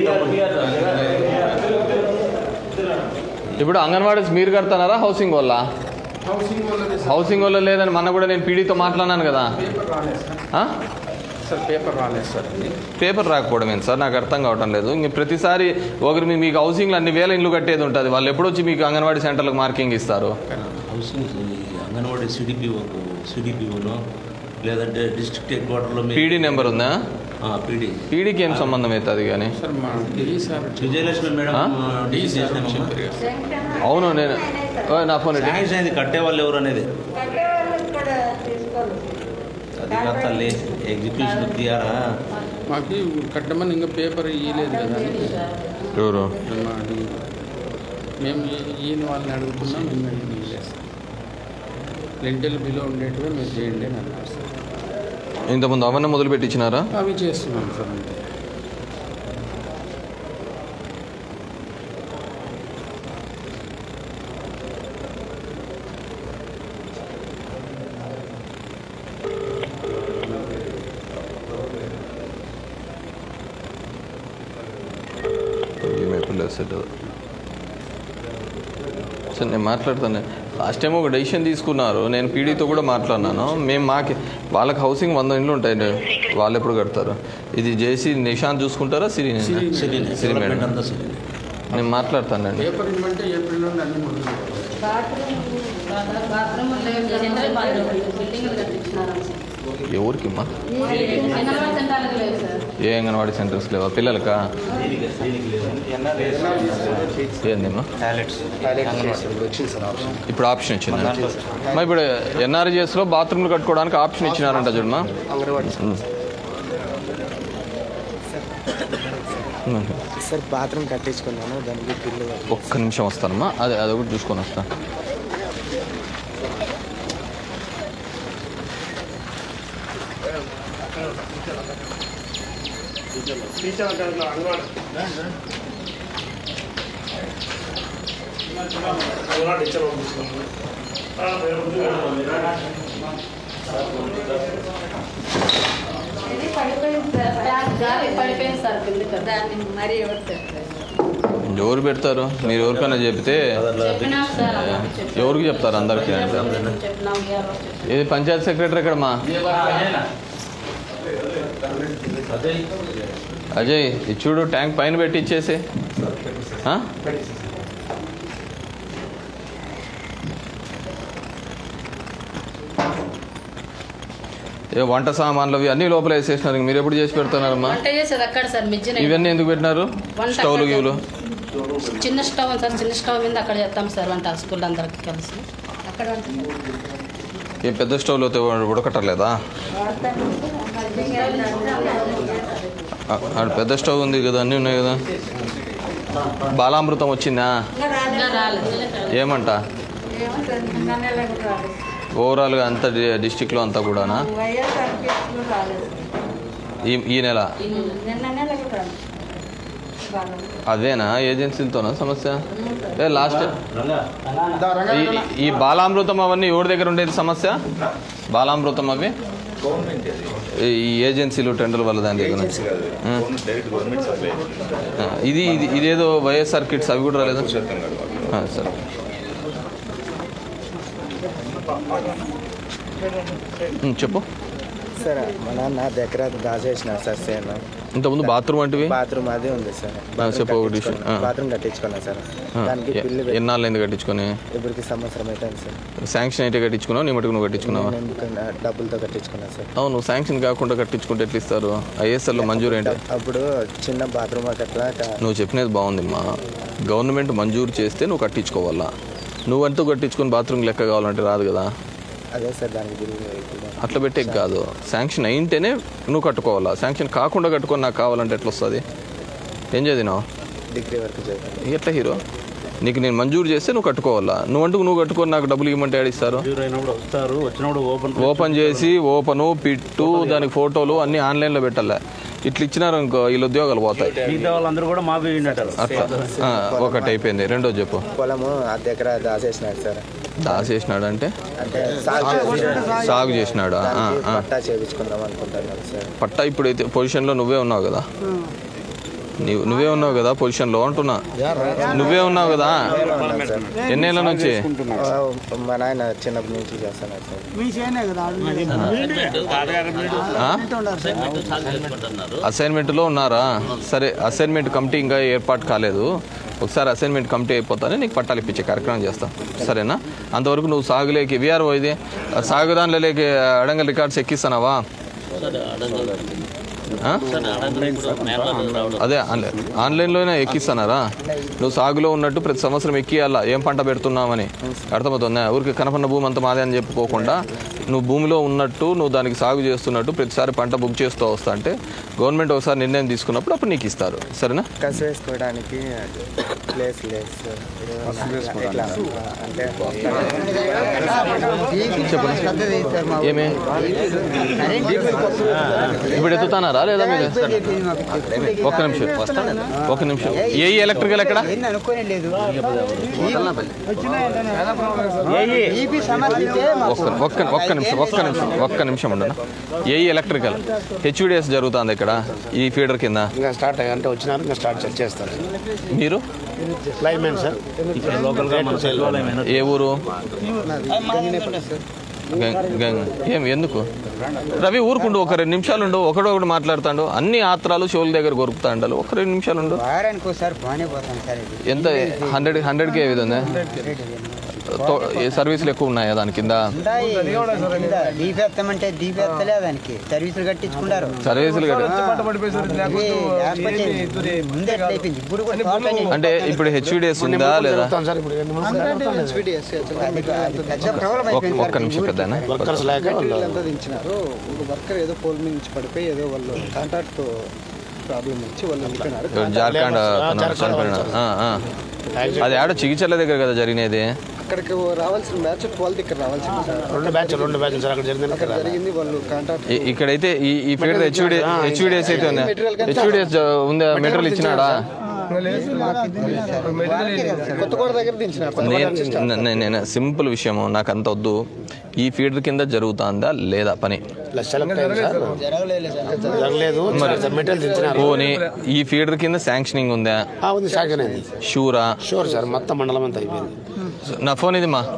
ఇప్పుడు అంగన్వాడీస్ మీరు కడుతున్నారా హౌసింగ్ వల్ల హౌసింగ్ వాళ్ళది హౌసింగ్ వల్ల లేదని మొన్న కూడా నేను పీడీతో మాట్లాడినాను కదా పేపర్ రాలేదు సార్ ఆ? సార్ పేపర్ రాలేదు సార్ అది పేపర్ రాకపోవడం ఏంటి సార్ నాకు అర్థం కావటం లేదు ఇంక ప్రతిసారి ఒకరు మీ- మీకు హౌసింగ్లో అన్ని వేల ఇండ్లు కట్టేది ఉంటుంది వాళ్ళు ఎప్పుడు వచ్చి మీకు అంగన్వాడీ సెంటర్లకు మార్కింగ్ ఇస్తారు హౌసింగ్ అంగన్వాడీ సిడిపిఓకు సిడిపిఓను లేదంటే డిస్ట్రిక్ట్ హెడ్ క్వార్టర్లో పీడీ నెంబర్ ఉందా పీడీ పీడీకి ఏం సంబంధం అవుతుంది కానీ సార్ మా డి సార్ విజయలక్ష్మి మేడం ఆ? డీ చేసినామమ్మా అవును నేను ఓ, నా ఫోన్ ఇటు. శాంక్షన్ అయింది కట్టే వాళ్ళు ఎవరు అనేది కట్టేవాళ్ళు ఇక్కడ తీసుకోవాలి అది కాదు తల్లి ఎగ్జిక్యూషన్ తీయారా మాకు కట్టమని ఇంకా పేపర్ ఇవ్వలేదు కదా ఎవరు మా డి మేము ఈ- ఈయన వాళ్ళని అడుగుతున్నాం మేము ఇవ్వలేదు సార్ లెంటెల్ బిలో ఉండేటివి మీరు చేయండి అని అన్నారు సార్ ఇంతకుముందు అవన్నీ మొదలు పెట్టించినారా అవి చేస్తున్నాం సార్ అంతే లేదు సెట్ సార్ నేను మాట్లాడతాను లాస్ట్ టైం ఒక డెసిషన్ తీసుకున్నారు నేను పీడీతో కూడా మాట్లాడినాను మేము మాకి వాళ్ళకి హౌసింగ్ వంద ఇండ్లు ఉంటాయి వాళ్ళు ఎప్పుడు కడతారు ఇది చేసి నిషాంత్ చూసుకుంటారా సిరి సిరినే. సిరి మేడం డెవలప్మెంట్ అంతా సిరినే. నేను మాట్లాడతానండి పేపర్ ఇవ్వమంటే ఏప్రిల్ నుండి అన్ని మొదలు బాత్రూమ్ సెంట్రల్ బాత్రూమ్ బిల్డింగ్లు కట్టించినారు ఎవరికి అమ్మా అంగన్వాడీ సెంటర్లకు లేవు సార్ ఏ అంగన్వాడీ సెంటర్స్ లేవా పిల్లలకా ఏందమ్మా వచ్చింది సార్ ఆప్షన్ ఇప్పుడు ఆప్షన్ ఇచ్చింది మా ఇప్పుడు ఎన్ఆర్జిఎస్లో బాత్రూమ్లు కట్టుకోవడానికి ఆప్షన్ ఇచ్చినారంట చూడమా అంగన్వాడీ ఉమ్. ఉమ్. సార్ బాత్రూమ్ కట్టించుకున్నాను దానికి బిల్లు ఒక్క నిమిషం వస్తానమ్మా అదే అది ఒకటి చూసుకొని వస్తా ఇది పడిపోయింది సార్ గాలి పడిపోయింది సార్ కిందకి దాన్ని మరీ ఎవరు చెప్పలేదు ఎవరు పెడతారు మీరు ఎవరికైనా చెప్తే చెప్పినాం సార్ అందరికీ చెప్పినాం. ఎవరికి చెప్తారు అందరికీ అంటే చెప్పినాం ఎవరో చెప్పినాం. ఇది పంచాయత్ సెక్రటరీ ఎక్కడమ్మా అజయ్ ఇది చూడు ట్యాంక్ పైన పెట్టి ఇచ్చేసి ఆ? ఏ వంట సామాన్లు అవి అన్ని లోపల వేసేసినారు ఇంక మీరు ఎప్పుడు చేసి పెడుతున్నారమ్మా వంట చేసేది అక్కడ సార్ మిజ్జిన ఇవన్నీ ఎందుకు పెట్టినారు వంట స్టవ్లు అక్కడ. గీవులు చిన్న స్టవ్ ఉంది సార్ చిన్న స్టవ్ మీద అక్కడ చేస్తాం సార్ వంట స్కూల్ అందరికి కలిసి అక్కడ వంట చేస్తాం. ఏ పెద్ద స్టవ్లో అయితే ఉడకట్టలేదా ఆ, ఆడ పెద్ద స్టవ్ ఉంది కదా అన్నీ ఉన్నాయి కదా బాలామృతం వచ్చిందా ఇంకా రాలేదు ఏమంట ఓవరాల్గా అంత డిస్టిక్లో అంతా కూడానా వైఎస్ఆర్ కేసులు రాలేదు ఈ ఈ నెల నిన్న నెల కూడా బాగా అదేనా ఏజెన్సీలతోనా సమస్య ఏ లాస్ట్ ఈ- ఈ బాలామృతం అవన్నీ ఎవరి దగ్గర ఉండేది సమస్య బాలామృతం అవి ఈ- ఈ ఏజెన్సీలు టెండర్ వల్ల దాని దగ్గర ఆ. ఆ, ఇది ఇది ఇదేదో వైఎస్ఆర్ కిట్స్ అవి కూడా రాలేదా ఆ, సరే ఉమ్, చెప్పు సార్ మా నాన్న దగ్గర దాచేసిన సార్ సేన ఇంతకుముందు బాత్రూమ్ అంటివి బాత్రూమ్ అది ఉంది సార్ ఆ, చెప్పు ఒకటి విషయం. ఆ. బాత్రూమ్ కట్టించుకున్నా సార్ ఆ, దానికి ఎ- బిల్లు ఎన్నాళ్ళు అయింది కట్టించుకొని ఇప్పటికి సంవత్సరం అవుతుంది సార్ శాంక్షన్ అయితే కట్టించుకున్నావు నీ మటుకు నువ్వు కట్టించుకున్నావా నేను ఇంకా డబ్బులతో కట్టించుకున్నా సార్ అవును శాంక్షన్ కాకుండా కట్టించుకుంటే ఎట్లా ఇస్తారు ఐఎస్ఎల్లో మంజూరు ఏంటి అప్పుడు చిన్న బాత్రూమ్ అట్లా నువ్వు చెప్పినది బాగుందమ్మా గవర్నమెంట్ మంజూరు చేస్తే నువ్వు కట్టించుకోవాలా నువ్వంటూ కట్టించుకొని బాత్రూమ్ లెక్క కావాలంటే రాదు కదా అదే సార్ దానికి బిల్లు ఇప్పుడు అట్లా పెట్టే కాదు శాంక్షన్ అయింటేనే నువ్వు కట్టుకోవాలా శాంక్షన్ కాకుండా కట్టుకొని నాకు కావాలంటే ఎట్లా వస్తుంది ఏం చదివినావు డిగ్రీ వరకు చదువుతాను ఎట్లా హీరో నీకు నేను మంజూరు చేస్తే నువ్వు కట్టుకోవాలా నువ్వంటూ నువ్వు కట్టుకొని నాకు డబ్బులు ఇవ్వమంటే ఆడిస్తారు వస్తారు వచ్చినప్పుడు ఓపెన్ ఓపెన్ చేసి ఓపెను పిట్టు దానికి ఫోటోలు అన్నీ ఆన్లైన్లో పెట్టాలి ఇట్లా ఇచ్చినారు ఇంకో వీళ్ళ ఉద్యోగాలు పోతాయి మిగతా వాళ్ళందరూ కూడా మాఫీ ఉంటారు అట్లా ఆ, ఒకటి అయిపోయింది రెండో చెప్పు పొలము అర్ధ ఎకరా దాచేసినాడు సార్ దాసేసినాడు అంటే అంటే సాగు చేసినాడు. సాగు చేసినాడా ఆ, దానికి ఆ. పట్టా చేయించుకుందాం అనుకుంటున్నాను సార్ పట్టా ఇప్పుడైతే పొజిషన్లో నువ్వే ఉన్నావు కదా నీవు నువ్వే ఉన్నావు కదా పొజిషన్లో అంటున్నా నువ్వే ఉన్నావు కదా ఎన్నేళ్ళ నుంచి ఆ, మా నాయన చిన్నప్పటి నుంచి చేస్తున్నాడు సార్ మీ చేయనే కదా ఆ? చేసుకుంటున్నారు అసైన్మెంట్లో ఉన్నారా సరే అసైన్మెంట్ కమిటీ ఇంకా ఏర్పాటు కాలేదు ఒకసారి అసైన్మెంట్ కమిటీ అయిపోతానే నీకు పట్టాలు ఇప్పించే కార్యక్రమం చేస్తాం సరేనా అంతవరకు నువ్వు సాగులేకి విఆర్ఓ ఇది ఆ సాగుదానిలోకి అడంగల్ రికార్డ్స్ ఎక్కిస్తానావా సరే అడగలు ఆ? సరే అడగలు ఇప్పుడు మేళాలు రావడం అదే ఆన్లైన్ ఆన్లైన్లోనే ఎక్కిస్తానారా నువ్వు సాగులో ఉన్నట్టు ప్రతి సంవత్సరం ఎక్కియాలా ఏం పంట పెడుతున్నామని అర్థమవుతుందా ఊరికి కనపన్న భూమి అంత మాదే అని చెప్పుకోకుండా నువ్వు భూమిలో ఉన్నట్టు నువ్వు దానికి సాగు చేస్తున్నట్టు ప్రతిసారి పంట బుక్ చేస్తూ వస్తా అంటే గవర్నమెంట్ ఒకసారి నిర్ణయం తీసుకున్నప్పుడు అప్పుడు నీకు ఇస్తారు సరేనా కసి వేసుకోవడానికి ప్లేస్ లేదు సార్ ఇట్లా, అంటే ఏమి ఇప్పుడు ఎత్తుతానారా లేదా మీరు ఒక్క నిమిషం ఒక్క నిమిషం ఏ ఎలక్ట్రికల్ ఎక్కడ అనుకోనే లేదు ఈపీ సమస్య ఒక్క ఒక్క ఒక్క నిమిషం ఒక్క నిమిషం ఒక్క నిమిషం ఉండను ఏ ఎలక్ట్రికల్ హెచ్యుడిఎస్ జరుగుతుంది ఇక్కడ ఈ ఫీడర్ కింద ఇంకా స్టార్ట్ అయ్యి అంటే వచ్చినారు ఇంకా స్టార్ట్ చేస్తారు మీరు లైన్ మ్యాన్ సార్ ఇక్కడ లోకల్ గా మన సెల్ ఏ ఊరు గంగ- గంగ ఏం ఎందుకు రవి ఊరుకుండు ఒక రెండు నిమిషాలు ఉండు ఒకడో ఒకటి మాట్లాడుతాడు అన్ని ఆత్రాలు షోల దగ్గర కొరుకుతా ఉండాలి ఒక రెండు నిమిషాలు ఉండు వారానికి ఒకసారి బాగానే పోతాను సార్ ఇది ఎంత హండ్రెడ్ హండ్రెడ్కి ఏ విధంగా తో- ఏ సర్వీసులు ఎక్కువ ఉన్నాయా దాని కింద డీపీ ఎత్తామంటే డీపీ ఎత్తలే దానికి సర్వీసులు కట్టించుకుంటారు సర్వీసులు కట్ట- ఇవి లేకపోతే ముందే ఎట్లా అయిపోయింది ఇప్పుడు కూడా తోట అని- అంటే ఇప్పుడు హెచ్విడిఎస్ ఉందా లేదా సార్ ఇప్పుడు రెండు మూడు అది- అది పెద్ద ప్రాబ్లం ఒక్క- అయిపోయింది ఒక్క నిమిషం పెద్దనా వర్కర్స్ లేక వాళ్ళు అంతా దించినారు ఒక వర్కర్ ఏదో పోల్ మీద నుంచి పడిపోయి ఏదో వాళ్ళు కాంట్రాక్ట్ ప్రాబ్లం వచ్చి వాళ్ళు వెళ్ళిపోయినారు ఇప్పుడు జార్ఖండ్ అతను చనిపోయినాడు. ఆ, ఆ. అది ఆడ చికిత్సల దగ్గర కదా జరిగినది అక్కడికి రావాల్సిన మ్యాచ్ ట్వెల్వ్ ఇక్కడ రావాల్సింది సార్ రెండు బ్యాచ్ రెండు బ్యాచ్ సార్ అక్కడ జరిగింది అక్కడ జరిగింది వాళ్ళు కాంట్రాక్ట్ ఇ- ఇక్కడైతే ఈ ఈ ఫీడర్ హెచ్విడి హెచ్విడిఎస్ అయితే ఉందా హెచ్విడిఎస్ ఉందా మెటీరియల్ ఇచ్చినాడా కొత్తగూడ దగ్గర దించినారు నేను నే- నేను సింపుల్ విషయము నాకు అంత వద్దు ఈ ఫీడర్ కింద జరుగుతుందా లేదా పని సెలెక్ట్ అయింది సార్ జరగలేదు మెటీరియల్ తెచ్చినారు పోనీ ఈ ఫీడర్ కింద శాంక్షనింగ్ ఉందా ఆ, ఉంది సాగన్ అయింది షూరా షూర్ సార్ మొత్తం మండలం అంతా అయిపోయింది నా ఫోన్ ఇది మా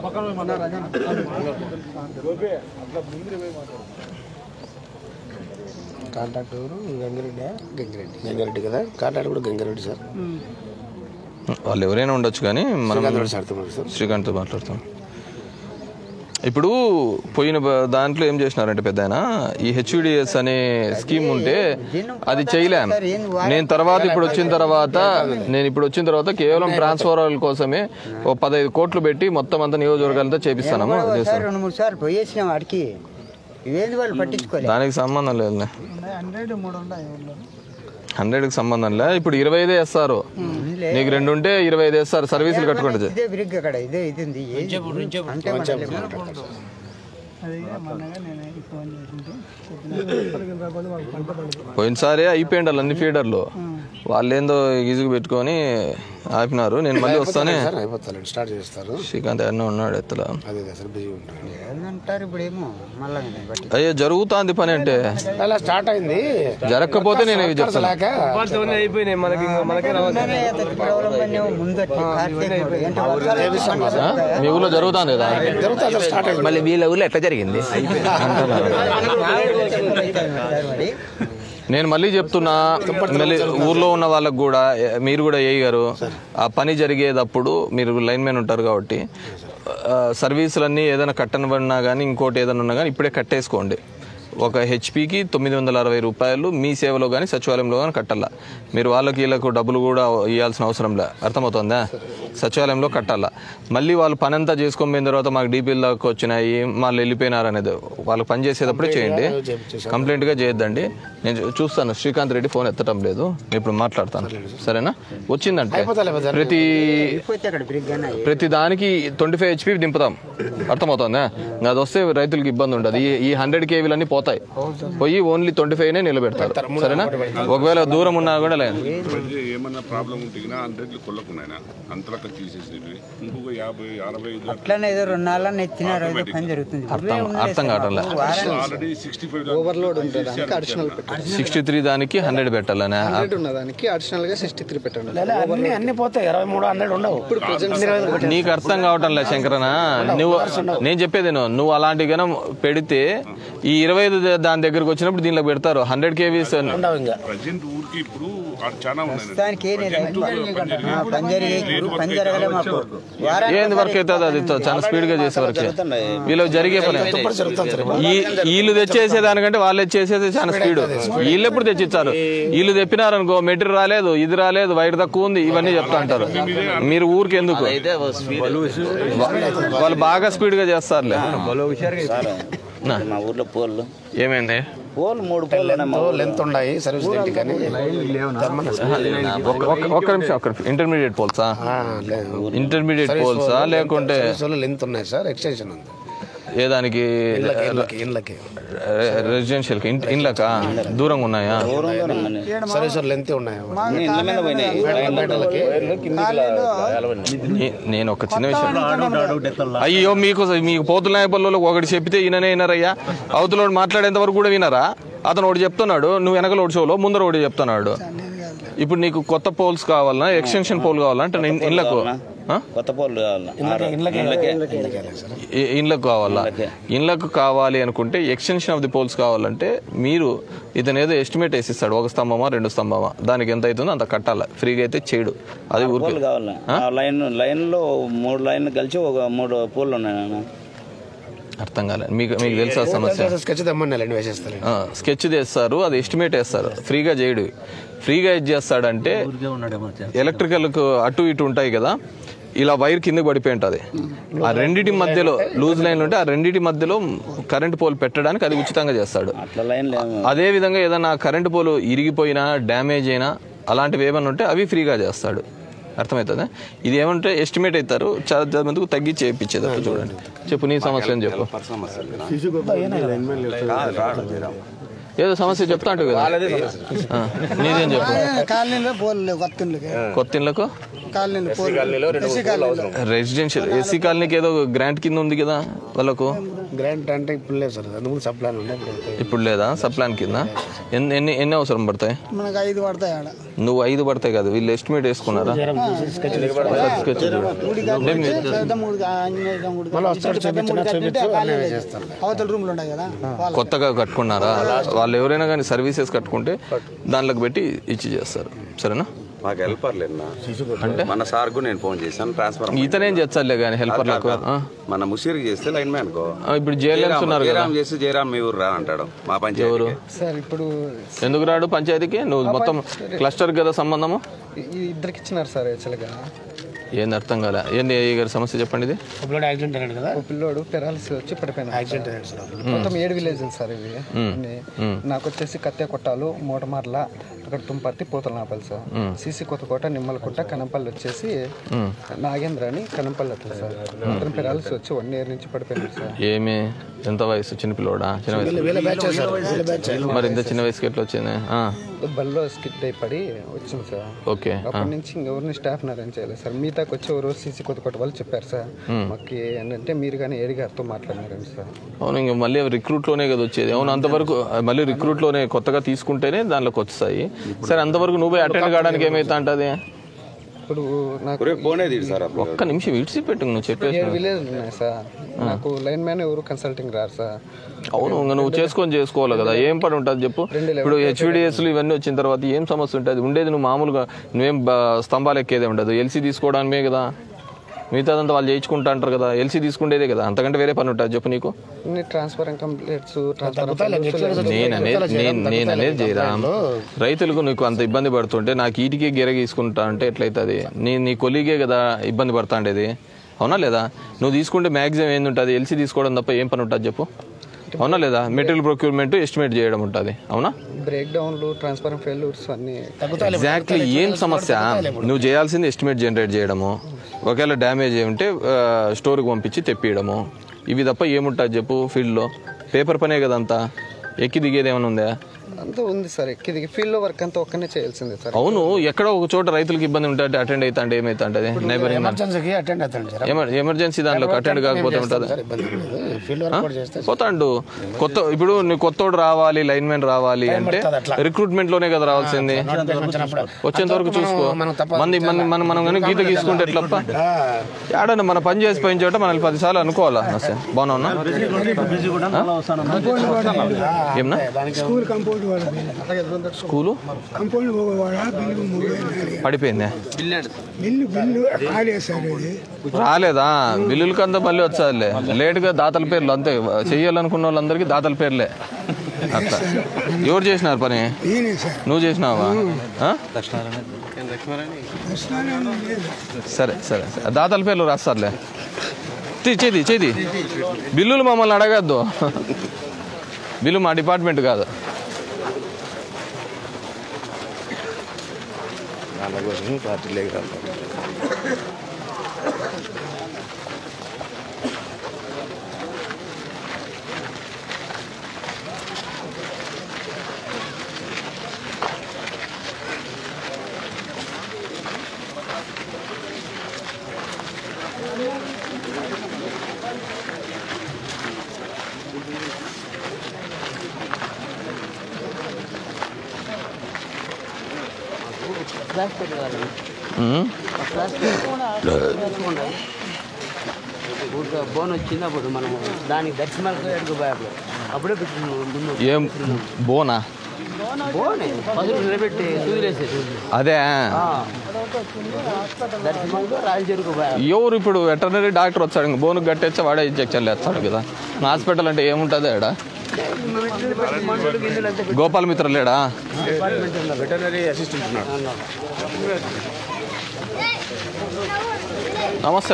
కాంటాక్ట్ ఎవరు గంగిరెడ్డి గంగిరెడ్డి గంగిరెడ్డి కదా కాంటాక్ట్ కూడా గంగిరెడ్డి సార్ వాళ్ళు ఎవరైనా ఉండొచ్చు కానీ మనం శ్రీకాంత్ రెడ్డి సార్తో మాట్లాడు శ్రీకాంత్తో మాట్లాడతాం ఇప్పుడు పోయిన బ- దాంట్లో ఏం చేసినారంటే పెద్ద ఈ హెచ్యుడిఎస్ అనే స్కీమ్ ఉంటే అది చేయలేం నేను తర్వాత ఇప్పుడు వచ్చిన తర్వాత నేను ఇప్పుడు వచ్చిన తర్వాత కేవలం ట్రాన్స్ఫర్ కోసమే ఓ పదహైదు కోట్లు పెట్టి మొత్తం అంతా నియోజకవర్గాలతో చేపిస్తాము ఒకసారి చేస్తాను రెండు మూడు సార్లు పోయేసినాం వాడికి ఇవేంది వాళ్ళు పట్టించుకోలేదు దానికి సంబంధం లేదులే హండ్రెడ్ మూడు ఉన్నాయి ఊళ్ళో. హండ్రెడ్కి సంబంధం లే ఇప్పుడు ఇరవై ఐదే వేస్తారు నీకు రెండు ఉంటే ఇరవై ఐదు వేస్తారు సర్వీసులు కట్టుకుంటుంది ఇదే బిరిగ్ అక్కడ ఇదే ఇది ఉంది ఏది? అంటే మనకి అది మొన్నగా నేను ఈ ఫోన్ చేసింటే పోయినసారి అయిపోయింది వాళ్ళు అన్ని ఫీడర్లు వాళ్ళు ఏందో ఈజీగా పెట్టుకొని ఆపినారు నేను మళ్ళీ వస్తానే సార్ అయిపోతారు స్టార్ట్ చేస్తారు శ్రీకాంత్ అన్న ఉన్నాడు ఎత్తుల అదే సార్ బిజీ ఉంటారు ఏందంటారు ఇప్పుడు ఏమో మళ్ళా నేను బట్టి అయ్యో జరుగుతాంది పని అంటే అలా స్టార్ట్ అయింది జరగకపోతే నేను ఇవి చెప్తాను లేక అయిపోయినాయి మనకి ఇంకా మనకే మొన్ననే అతనికి ప్రాబ్లం పడినావు ముందు అట్లా కార్తీక్ మూడు. ఏంటి వర్షాలు ఆ? మీ ఊర్లో జరుగుతుంది కదా జరుగుతుంది సార్ స్టార్ట్ అయింది మళ్ళీ వీళ్ళ ఊర్లో ఎట్లా జరిగింది మరి నేను మళ్ళీ చెప్తున్నా మళ్ళీ ఊర్లో ఉన్న వాళ్ళకు కూడా ఏ, మీరు కూడా ఏ గారు ఆ పని జరిగేటప్పుడు మీరు లైన్ మ్యాన్ ఉంటారు కాబట్టి ఆ, సర్వీసులన్నీ ఏదైనా కట్టనివన్నా కానీ ఇంకోటి ఏదైనా ఉన్నా కానీ ఇప్పుడే కట్టేసుకోండి ఒక హెచ్పికి తొమ్మిది వందల అరవై రూపాయలు మీ సేవలో కానీ సచివాలయంలో కానీ కట్టాలా మీరు వాళ్ళకి వీళ్ళకు డబ్బులు కూడా ఇవ్వాల్సిన అవసరం లే అర్థమవుతుందా సచివాలయంలో కట్టాలా మళ్ళీ వాళ్ళు పని అంతా చేసుకొని పోయిన తర్వాత మాకు డీపీల దాకా వచ్చినాయి వాళ్ళు వెళ్ళిపోయినారు అనేది వాళ్ళకి పని చేసేటప్పుడే చేయండి కంప్లైంట్గా చేయొద్దండి నేను చూ- చూస్తాను శ్రీకాంత్ రెడ్డి ఫోన్ ఎత్తడం లేదు నేను ఇప్పుడు మాట్లాడతాను సరేనా వచ్చిందంటే ప్రతి ప్రతి దానికి ట్వంటీ ఫైవ్ హెచ్పి దింపుతాం అర్థమవుతుందా ఇంకా అది వస్తే రైతులకు ఇబ్బంది ఉండదు ఈ ఈ హండ్రెడ్ కేవీలన్నీ పోతాయి పోయి ఓన్లీ ట్వంటీ ఫైవ్నే నిలబెడతారు సరేనా ఒకవేళ దూరం ఉన్నా కూడా లేదు ప్రజలు ఏమన్నా ప్రాబ్లం ఉంటే హండ్రెడ్లు కొల్లకున్నాయినా అంతలక్క తీసేసేవి ఇంకొక యాభై అరవై ఐదు అట్లనే ఏదో రెండు నాళ్ళని ఎత్తినారు ఏదో పని జరుగుతుంది అర్థం అర్థం కావట్లే ఆల్రెడీ సిక్స్టీ ఫైవ్ ఓవర్లోడ్ ఉంటుంది దానికి అడిషనల్ పెట్టండి సిక్స్టీ త్రీ దానికి హండ్రెడ్ పెట్టాలనే హండ్రెడ్ ఉన్న దానికి అడిషనల్ గా సిక్స్టీ త్రీ పెట్టండి అన్ని అన్ని పోతాయి ఇరవై మూడు హండ్రెడ్ ఉండవు ఇప్పుడు ప్రజెంట్ నీకు అర్థం కావటం లే శంకరన నువ్వు నేను చెప్పేది నువ్వు నువ్వు అలాంటి గనం పెడితే ఈ ఇరవై ఐదు దాని దగ్గరకు వచ్చినప్పుడు దీనిలో పెడతారు హండ్రెడ్ కేవీస్ ప్రజెంట్ ఊరికి ఇప్పుడు ఆడ చాలా ఉన్నాయి దానికి ఏం లేదు ఆ, పని జరిగే ఇప్పుడు పని జరగలే మాకు వారానికి ఏంది వర్క్ అవుతుంది అది చాలా స్పీడ్ గా చేసే వర్క్ వీళ్ళు జరిగే పని ఈ- వీళ్ళు తెచ్చేసే దానికంటే వాళ్ళు తెచ్చేసేది చాలా స్పీడ్ వీళ్ళు ఎప్పుడు తెచ్చిచ్చారు వీళ్ళు తెప్పినారు అనుకో మెటీరియల్ రాలేదు ఇది రాలేదు వైర్ తక్కువ ఉంది ఇవన్నీ చెప్తా అంటారు మీరు ఊరికి ఎందుకు వాళ్ళు బాగా స్పీడ్ గా చేస్తారులే నా. మా ఊర్లో పోల్లు ఏమైంది పోలు మూడు పోలు ఉన్నాయి మా ఊర్లో. లెంత్ ఉన్నాయి సర్వీస్ దీనికి కానీ ఒక్క- ఒక్క- ఒక్క నిమిషం ఒక్క నిమిషం ఇంటర్మీడియట్ పోల్సా ఇంటర్మీడియట్ పోల్సా లేకుంటే లెంత్ ఉన్నాయి సార్ ఎక్స్టెన్షన్ ఉంది ఏ దానికి ఇళ్ళకి ఇళ్ళకి ఇళ్ళకి రెసిడెన్షియల్ ఇండ్లకా దూరంగా ఉన్నాయా సర్వీస్ లెంత్ ఉన్నాయి అన్ని ఇళ్ళ మీద పోయినాయి నే- నేను ఒక చిన్న విషయం అయ్యో మీకు మీకు పోతుల నాయపల్లిలో ఒకటి చెప్తే ఈయననే వినరయ్యా అవతలోడు మాట్లాడేంత వరకు కూడా వినరా అతను ఒకటి చెప్తున్నాడు నువ్వు వెనకల ఒకటి షోలో ముందర ఒకటి చెప్తున్నాడు ఇప్పుడు నీకు కొత్త పోల్స్ కావాలన్నా ఎక్స్టెన్షన్ పోల్ కావాలన్నా అంటే ఇన్- ఇళ్ళకు ఆ? కొత్త పోలు కావాలా ఆరు. ఇళ్ళకే. ఇ- ఇండ్లకు కావాలా ఇండ్లకు కావాలి అనుకుంటే ఎక్స్టెన్షన్ ఆఫ్ ది పోల్స్ కావాలంటే మీరు ఇతను ఏదో ఎస్టిమేట్ వేసిస్తాడు ఒక స్తంభమా రెండు స్తంభమా దానికి ఎంత అవుతుందో అంత కట్టాలి ఫ్రీగా అయితే చేయడు అది పోలు ఊరికి కావాలా ఆ లైన్ లైన్ లో మూడు లైన్లు కలిసి ఒక మూడు పోలు ఉన్నాయి నాన్న అర్థం కాలేదు మీకు మీకు తెలుసా సమస్య స్కెచ్ తెమ్మన్నాలండి వేసేస్తారు ఆ, స్కెచ్ చేస్తారు అది ఎస్టిమేట్ వేస్తారు ఫ్రీగా చేయడు ఫ్రీగా ఏది చేస్తాడంటే ఎలక్ట్రికల్కు అటు ఇటు ఉంటాయి కదా ఇలా వైర్ కింద పడిపోయి ఉంటుంది ఆ రెండిటి మధ్యలో లూజ్ లైన్ ఉంటే ఆ రెండిటి మధ్యలో కరెంట్ పోల్ పెట్టడానికి అది ఉచితంగా చేస్తాడు అట్లా లైన్ లేవు అదే విధంగా ఏదైనా కరెంట్ పోలు ఇరిగిపోయినా డ్యామేజ్ అయినా అలాంటివి ఏమైనా ఉంటే అవి ఫ్రీగా చేస్తాడు అర్థమవుతుందా ఇది ఏమంటే ఎస్టిమేట్ అవుతారు చాలా మందికి తగ్గించి చేయించేది అట్లా చూడండి చెప్పు నీ సమస్య అని చెప్పు ఏదో సమస్య చెప్తా అంటావు కదా ఆ, నీదేం చెప్పు కాలనీలో పోలు కొత్త ఇళ్ళకి కొత్త ఇళ్ళకు కాలనీలో పోలు ఎస్సీ కాలనీలో రెసిడెన్షియల్ ఎస్సీ కాలనీకి ఏదో గ్రాంట్ కింద ఉంది కదా వాళ్ళకు గ్రాంట్ అంటే ఇప్పుడు లేదు సార్ అందుకు సప్లాన్ ఉండే ఇప్పుడు ఇప్పుడు లేదా సప్లాన్ కింద ఎన్ని ఎన్ని ఎన్ని అవసరం పడతాయి మనకు ఐదు పడతాయి ఆడ నువ్వు ఐదు పడతాయి కదా వీళ్ళు ఎస్టిమేట్ వేసుకున్నారా స్కెచ్ గుడి కాడ పెద్ద మూడు ఆంజనేయ స్వామి గుడి కాడ పెద్ద మూడు కట్టింటే ఆ కాలనీలో వేసేస్తారు. అవతల రూమ్లు ఉన్నాయి కదా వాళ్ళ కొత్తగా కట్టుకున్నారా వాళ్ళు ఎవరైనా కానీ సర్వీసెస్ కట్టుకుంటే దాంట్లోకి పెట్టి ఇచ్చి చేస్తారు సరేనా మాకు హెల్పర్ లేనా అంటే మన సార్కు నేను ఫోన్ చేశాను ట్రాన్స్ఫర్ ఇతనేం చేస్తారులే కానీ హెల్పర్లకు ఆ. మన ముసీర్కి చేస్తే లైన్ మ్యాన్ కో ఆ, ఇప్పుడు జేఎల్ఎంస్ ఉన్నారు కదా జయరామ్ చేస్తే జయరామ్ మీ ఊరు రా అంటాడు మా ఎవరు పంచాయతీ సార్ ఇప్పుడు ఎందుకు రాడు పంచాయతీకి నువ్వు మొత్తం క్లస్టర్ కదా సంబంధము ఈ ఇద్దరికి ఇచ్చినారు సార్ యాక్చువల్గా ఏంది అర్థం కాలే ఏంది ఏ గారి సమస్య చెప్పండి ఇది పిల్లడు యాక్సిడెంట్ అయ్యాడు కదా ఓ పిల్లోడు పెరాల్సి వచ్చి పడిపోయినాడు యాక్సిడెంట్ మొత్తం ఏడు విలేజ్లు సార్ ఇవి మ్మ్. అన్ని. మ్మ్. నాకు వచ్చేసి కత్తె కొట్టాలు మూటమార్ల అక్కడ తుంపర్తి పూతల నాపల్లి సార్ మ్మ్. సీసీ కొత్తకోట నిమ్మలకుంట కనంపల్లి వచ్చేసి మ్మ్. నాగేంద్ర అని కనంపల్లి అట్లా సార్ అతను పెరాల్సి వచ్చి వన్ ఇయర్ నుంచి పడిపోయినాడు సార్ ఏమి ఎంత వయసు చిన్న పిల్లోడా చిన్న వీళ్ళ బ్యాచ్ సార్, వీళ్ళ వయసు బ్యాచ్. మరి ఇంత చిన్న వయసుకి ఎట్లా వచ్చింది ఆ, బల్లో స్కిట్ అయి పడి వచ్చింది సార్ ఓకే ఆ. అప్పటి నుంచి ఇంకెవరిని స్టాఫ్ అరేంజ్ చేయలేదు సార్ మీతాకి వచ్చి ఎవరో సీసీ కొత్త కొత్త వాళ్ళు చెప్పారు సార్ మ్మ్. మాకు ఏంటంటే మీరు కానీ ఏడి గారితో మాట్లాడినారండి సార్ అవును ఇంకా మళ్ళీ రిక్రూట్ లోనే కదా వచ్చేది అవును అంతవరకు మళ్ళీ రిక్రూట్ లోనే కొత్తగా తీసుకుంటేనే దానిలోకి వస్తాయి సరే అంతవరకు నువ్వే అటెండ్ కావడానికి ఏమైతే అంటది ఇప్పుడు నాకు ఒరే ఫోనే తీడు సార్ అప్పుడు ఒక్క నిమిషం విడిచి పెట్టు నువ్వు చెప్పేసి ఏడు విలేజ్ ఉన్నాయి సార్ నాకు లైన్ మ్యాన్ ఎవరు కన్సల్టింగ్ రారు సార్ అవును ఇంకా నువ్వు చేసుకొని చేసుకోవాలి కదా ఏం పని ఉంటుంది చెప్పు ఇప్పుడు హెచ్విడిఎస్లు ఇవన్నీ వచ్చిన తర్వాత ఏం సమస్య ఉంటుంది ఉండేది నువ్వు మామూలుగా నువ్వేం బ- స్తంభాలు ఎక్కేదే ఉండదు ఎల్సీ తీసుకోవడానికే కదా మిగతాదంతా వాళ్ళు చేయించుకుంటా అంటారు కదా ఎల్సీ తీసుకుండేదే కదా అంతకంటే వేరే పని ఉంటుంది చెప్పు నీకు ట్రాన్స్ఫర్ కంప్లీట్స్ నేను అనేది నేను నేను అనేది జయరామ్ రైతులకు నీకు అంత ఇబ్బంది పడుతుంటే నాకు ఈటికే గిర గీసుకుంటా అంటే ఎట్లయితుంది నీ నీ కొలీగే కదా ఇబ్బంది పడతాండేది అవునా లేదా నువ్వు తీసుకుంటే మ్యాక్సిమం ఏంది ఉంటుంది ఎల్సీ తీసుకోవడం తప్ప ఏం పని ఉంటుంది చెప్పు అవునా లేదా మెటీరియల్ ప్రొక్యూర్మెంట్ ఎస్టిమేట్ చేయడం ఉంటుంది అవునా బ్రేక్ డౌన్లు ట్రాన్స్ఫర్ ఫెయిల్యూర్స్ అన్ని ఎగ్జాక్ట్లీ ఏం సమస్య నువ్వు చేయాల్సింది ఎస్టిమేట్ జనరేట్ చేయడము ఒకవేళ డ్యామేజ్ అయి ఉంటే స్టోర్కి పంపించి తెప్పియడము ఇవి తప్ప ఏముంటుంది చెప్పు ఫీల్డ్లో పేపర్ పనే కదా అంతా ఎక్కి దిగేది ఏమైనా ఉందా అంతా ఉంది సార్ ఎక్కి దిగి ఫీల్డ్ లో వర్క్ అంతా ఒక్కనే చేయాల్సిందే సార్ అవును ఎక్కడో ఒక చోట రైతులకు ఇబ్బంది ఉంటే అటెండ్ అవుతా అంటే ఏమైతా అంటే నైబరింగ్ ఎమర్జెన్సీకి అటెండ్ అవుతాడు సార్ ఎమర్జెన్సీ దాంట్లో అటెండ్ కాకపోతే ఉంటుంది ఫీల్డ్ వర్క్ కూడా చేస్తే పోతాండు కొత్త ఇప్పుడు నువ్వు కొత్తోడు రావాలి లైన్ మ్యాన్ రావాలి అంటే రిక్రూట్మెంట్ లోనే కదా రావాల్సింది వచ్చేంత వరకు చూసుకో మంది మన మనం మనం కానీ గీత గీసుకుంటే ఎట్లప్ప ఏడన్నా మన పని చేసి పోయిన చోట మనల్ని పదిసార్లు అనుకోవాలా నస్తే బాగున్నా ఏమన్నా స్కూల్ కంపౌండ్ వాడ స్కూలు కంపౌండ్ వాడ బిల్లు మూడు వేలు నాలుగు. పడిపోయిందే బిల్లు బిల్లు ఖాళీ సార్ ఇది రాలేదా బిల్లులకి అంతా మళ్ళీ వచ్చాదిలే లేటుగా దాతల పేర్లు అంతే చెయ్యాలనుకున్న వాళ్ళందరికీ దాతల పేర్లే అట్లా ఎవరు చేసినారు పని నేనే సార్ నువ్వు చేసినావా ఆ? ప్రశ్నలు లేదు. సరే సరే సరే. దాతల పేర్లు రాస్తారులే తీ చేది చేది బిల్లులు మమ్మల్ని అడగద్దు బిల్లు మా డిపార్ట్మెంట్ కాదు వాళ్ళ కోసం పార్టీలోకి రావాలి ఉమ్. బోన్ వచ్చింది అప్పుడు మనం దానికి దర్శనాలకు ఎడుకోపోయాప్పుడు అప్పుడే పెట్టిన ముందు ఏం బోనా బోనే పదులు నిలబెట్టి సూదిలేసేది అదే దర్శనాలకు రాజు చెరుకుపోయా ఎవరు ఇప్పుడు వెటర్నరీ డాక్టర్ వచ్చాడు ఇంక బోను కట్టేస్తే వాడే ఇంజక్షన్ వేస్తాడు కదా హాస్పిటల్ అంటే ఏముంటుంది ఆడ గోపాల్ మిత్ర లేడా వెటర్నరీ అసిస్టెంట్ ఉన్నాడు నమస్తే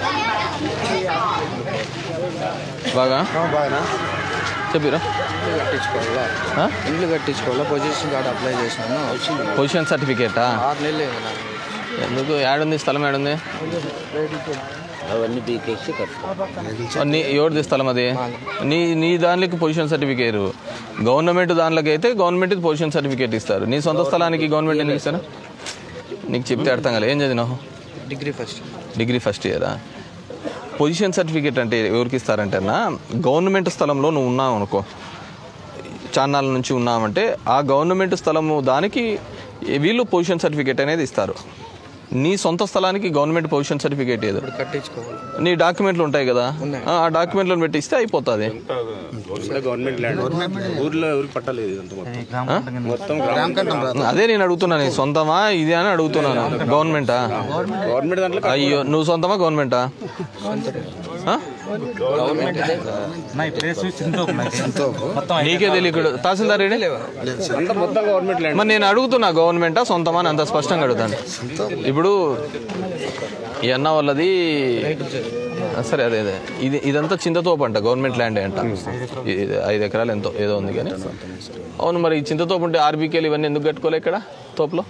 బాగా బాగా చెప్పిరా ఇల్లు కట్టించుకోవాలా ఆ? ఇల్లు కట్టించుకోవాలా పొజిషన్ కార్డు అప్లై చేసినాను వచ్చింది పొజిషన్ సర్టిఫికేటా ఆరు నెలలు అయింది నాకు ఎందుకు ఏడుంది స్థలం ఏడుంది అవన్నీ బీకేసి కట్టు నీ ఎవరిది స్థలం అది నీ నీ దానికి పొజిషన్ సర్టిఫికేట్ గవర్నమెంట్ దానిలోకి అయితే గవర్నమెంట్ పొజిషన్ సర్టిఫికేట్ ఇస్తారు నీ సొంత స్థలానికి గవర్నమెంట్ ఎందుకు ఇస్తారు నీకు చెప్తే అర్థం కాలే ఏం చదివినావు డిగ్రీ ఫస్ట్ డిగ్రీ ఫస్ట్ ఇయరా పొజిషన్ సర్టిఫికేట్ అంటే ఎవరికి ఇస్తారంటేనా గవర్నమెంట్ స్థలంలో నువ్వు ఉన్నావు అనుకో చాన్నాళ్ళ నుంచి ఉన్నామంటే ఆ గవర్నమెంట్ స్థలము దానికి వీళ్ళు పొజిషన్ సర్టిఫికేట్ అనేది ఇస్తారు నీ సొంత స్థలానికి గవర్నమెంట్ పొజిషన్ సర్టిఫికేట్ ఏదో కట్టించుకోవాలి నీ డాక్యుమెంట్లు ఉంటాయి కదా ఆ డాక్యుమెంట్లను పెట్టి ఇస్తే అయిపోతుంది గవర్నమెంట్ ల్యాండ్ ఊర్లో ఎవరికి పట్టలేదు ఇదంతా మొత్తం మొత్తం గ్రామం అదే నేను అడుగుతున్నాను నీ సొంతమా ఇది అని అడుగుతున్నాను గవర్నమెంటా గవర్నమెంట్ దాంట్లో అయ్యో నువ్వు సొంతమా గవర్నమెంటా ఆ? నీకే తెలియదు తహసీల్దార్ ఏడి? అంతా మొత్తం గవర్నమెంట్ ల్యాండ్ మరి నేను అడుగుతున్నా గవర్నమెంటా సొంతమా అని అంత స్పష్టంగా అడుగుతాను ఇప్పుడు ఈ అన్న వాళ్ళది సరే అదే అదే ఇది ఇదంతా చింతతోపు అంట గవర్నమెంట్ ల్యాండ్ అంట ఇది ఐదు ఎకరాలు ఎంతో ఏదో ఉంది కానీ అవును మరి ఈ చింతతోపు ఉంటే ఆర్బీకేలు ఇవన్నీ ఎందుకు కట్టుకోలే ఇక్కడ తోపులో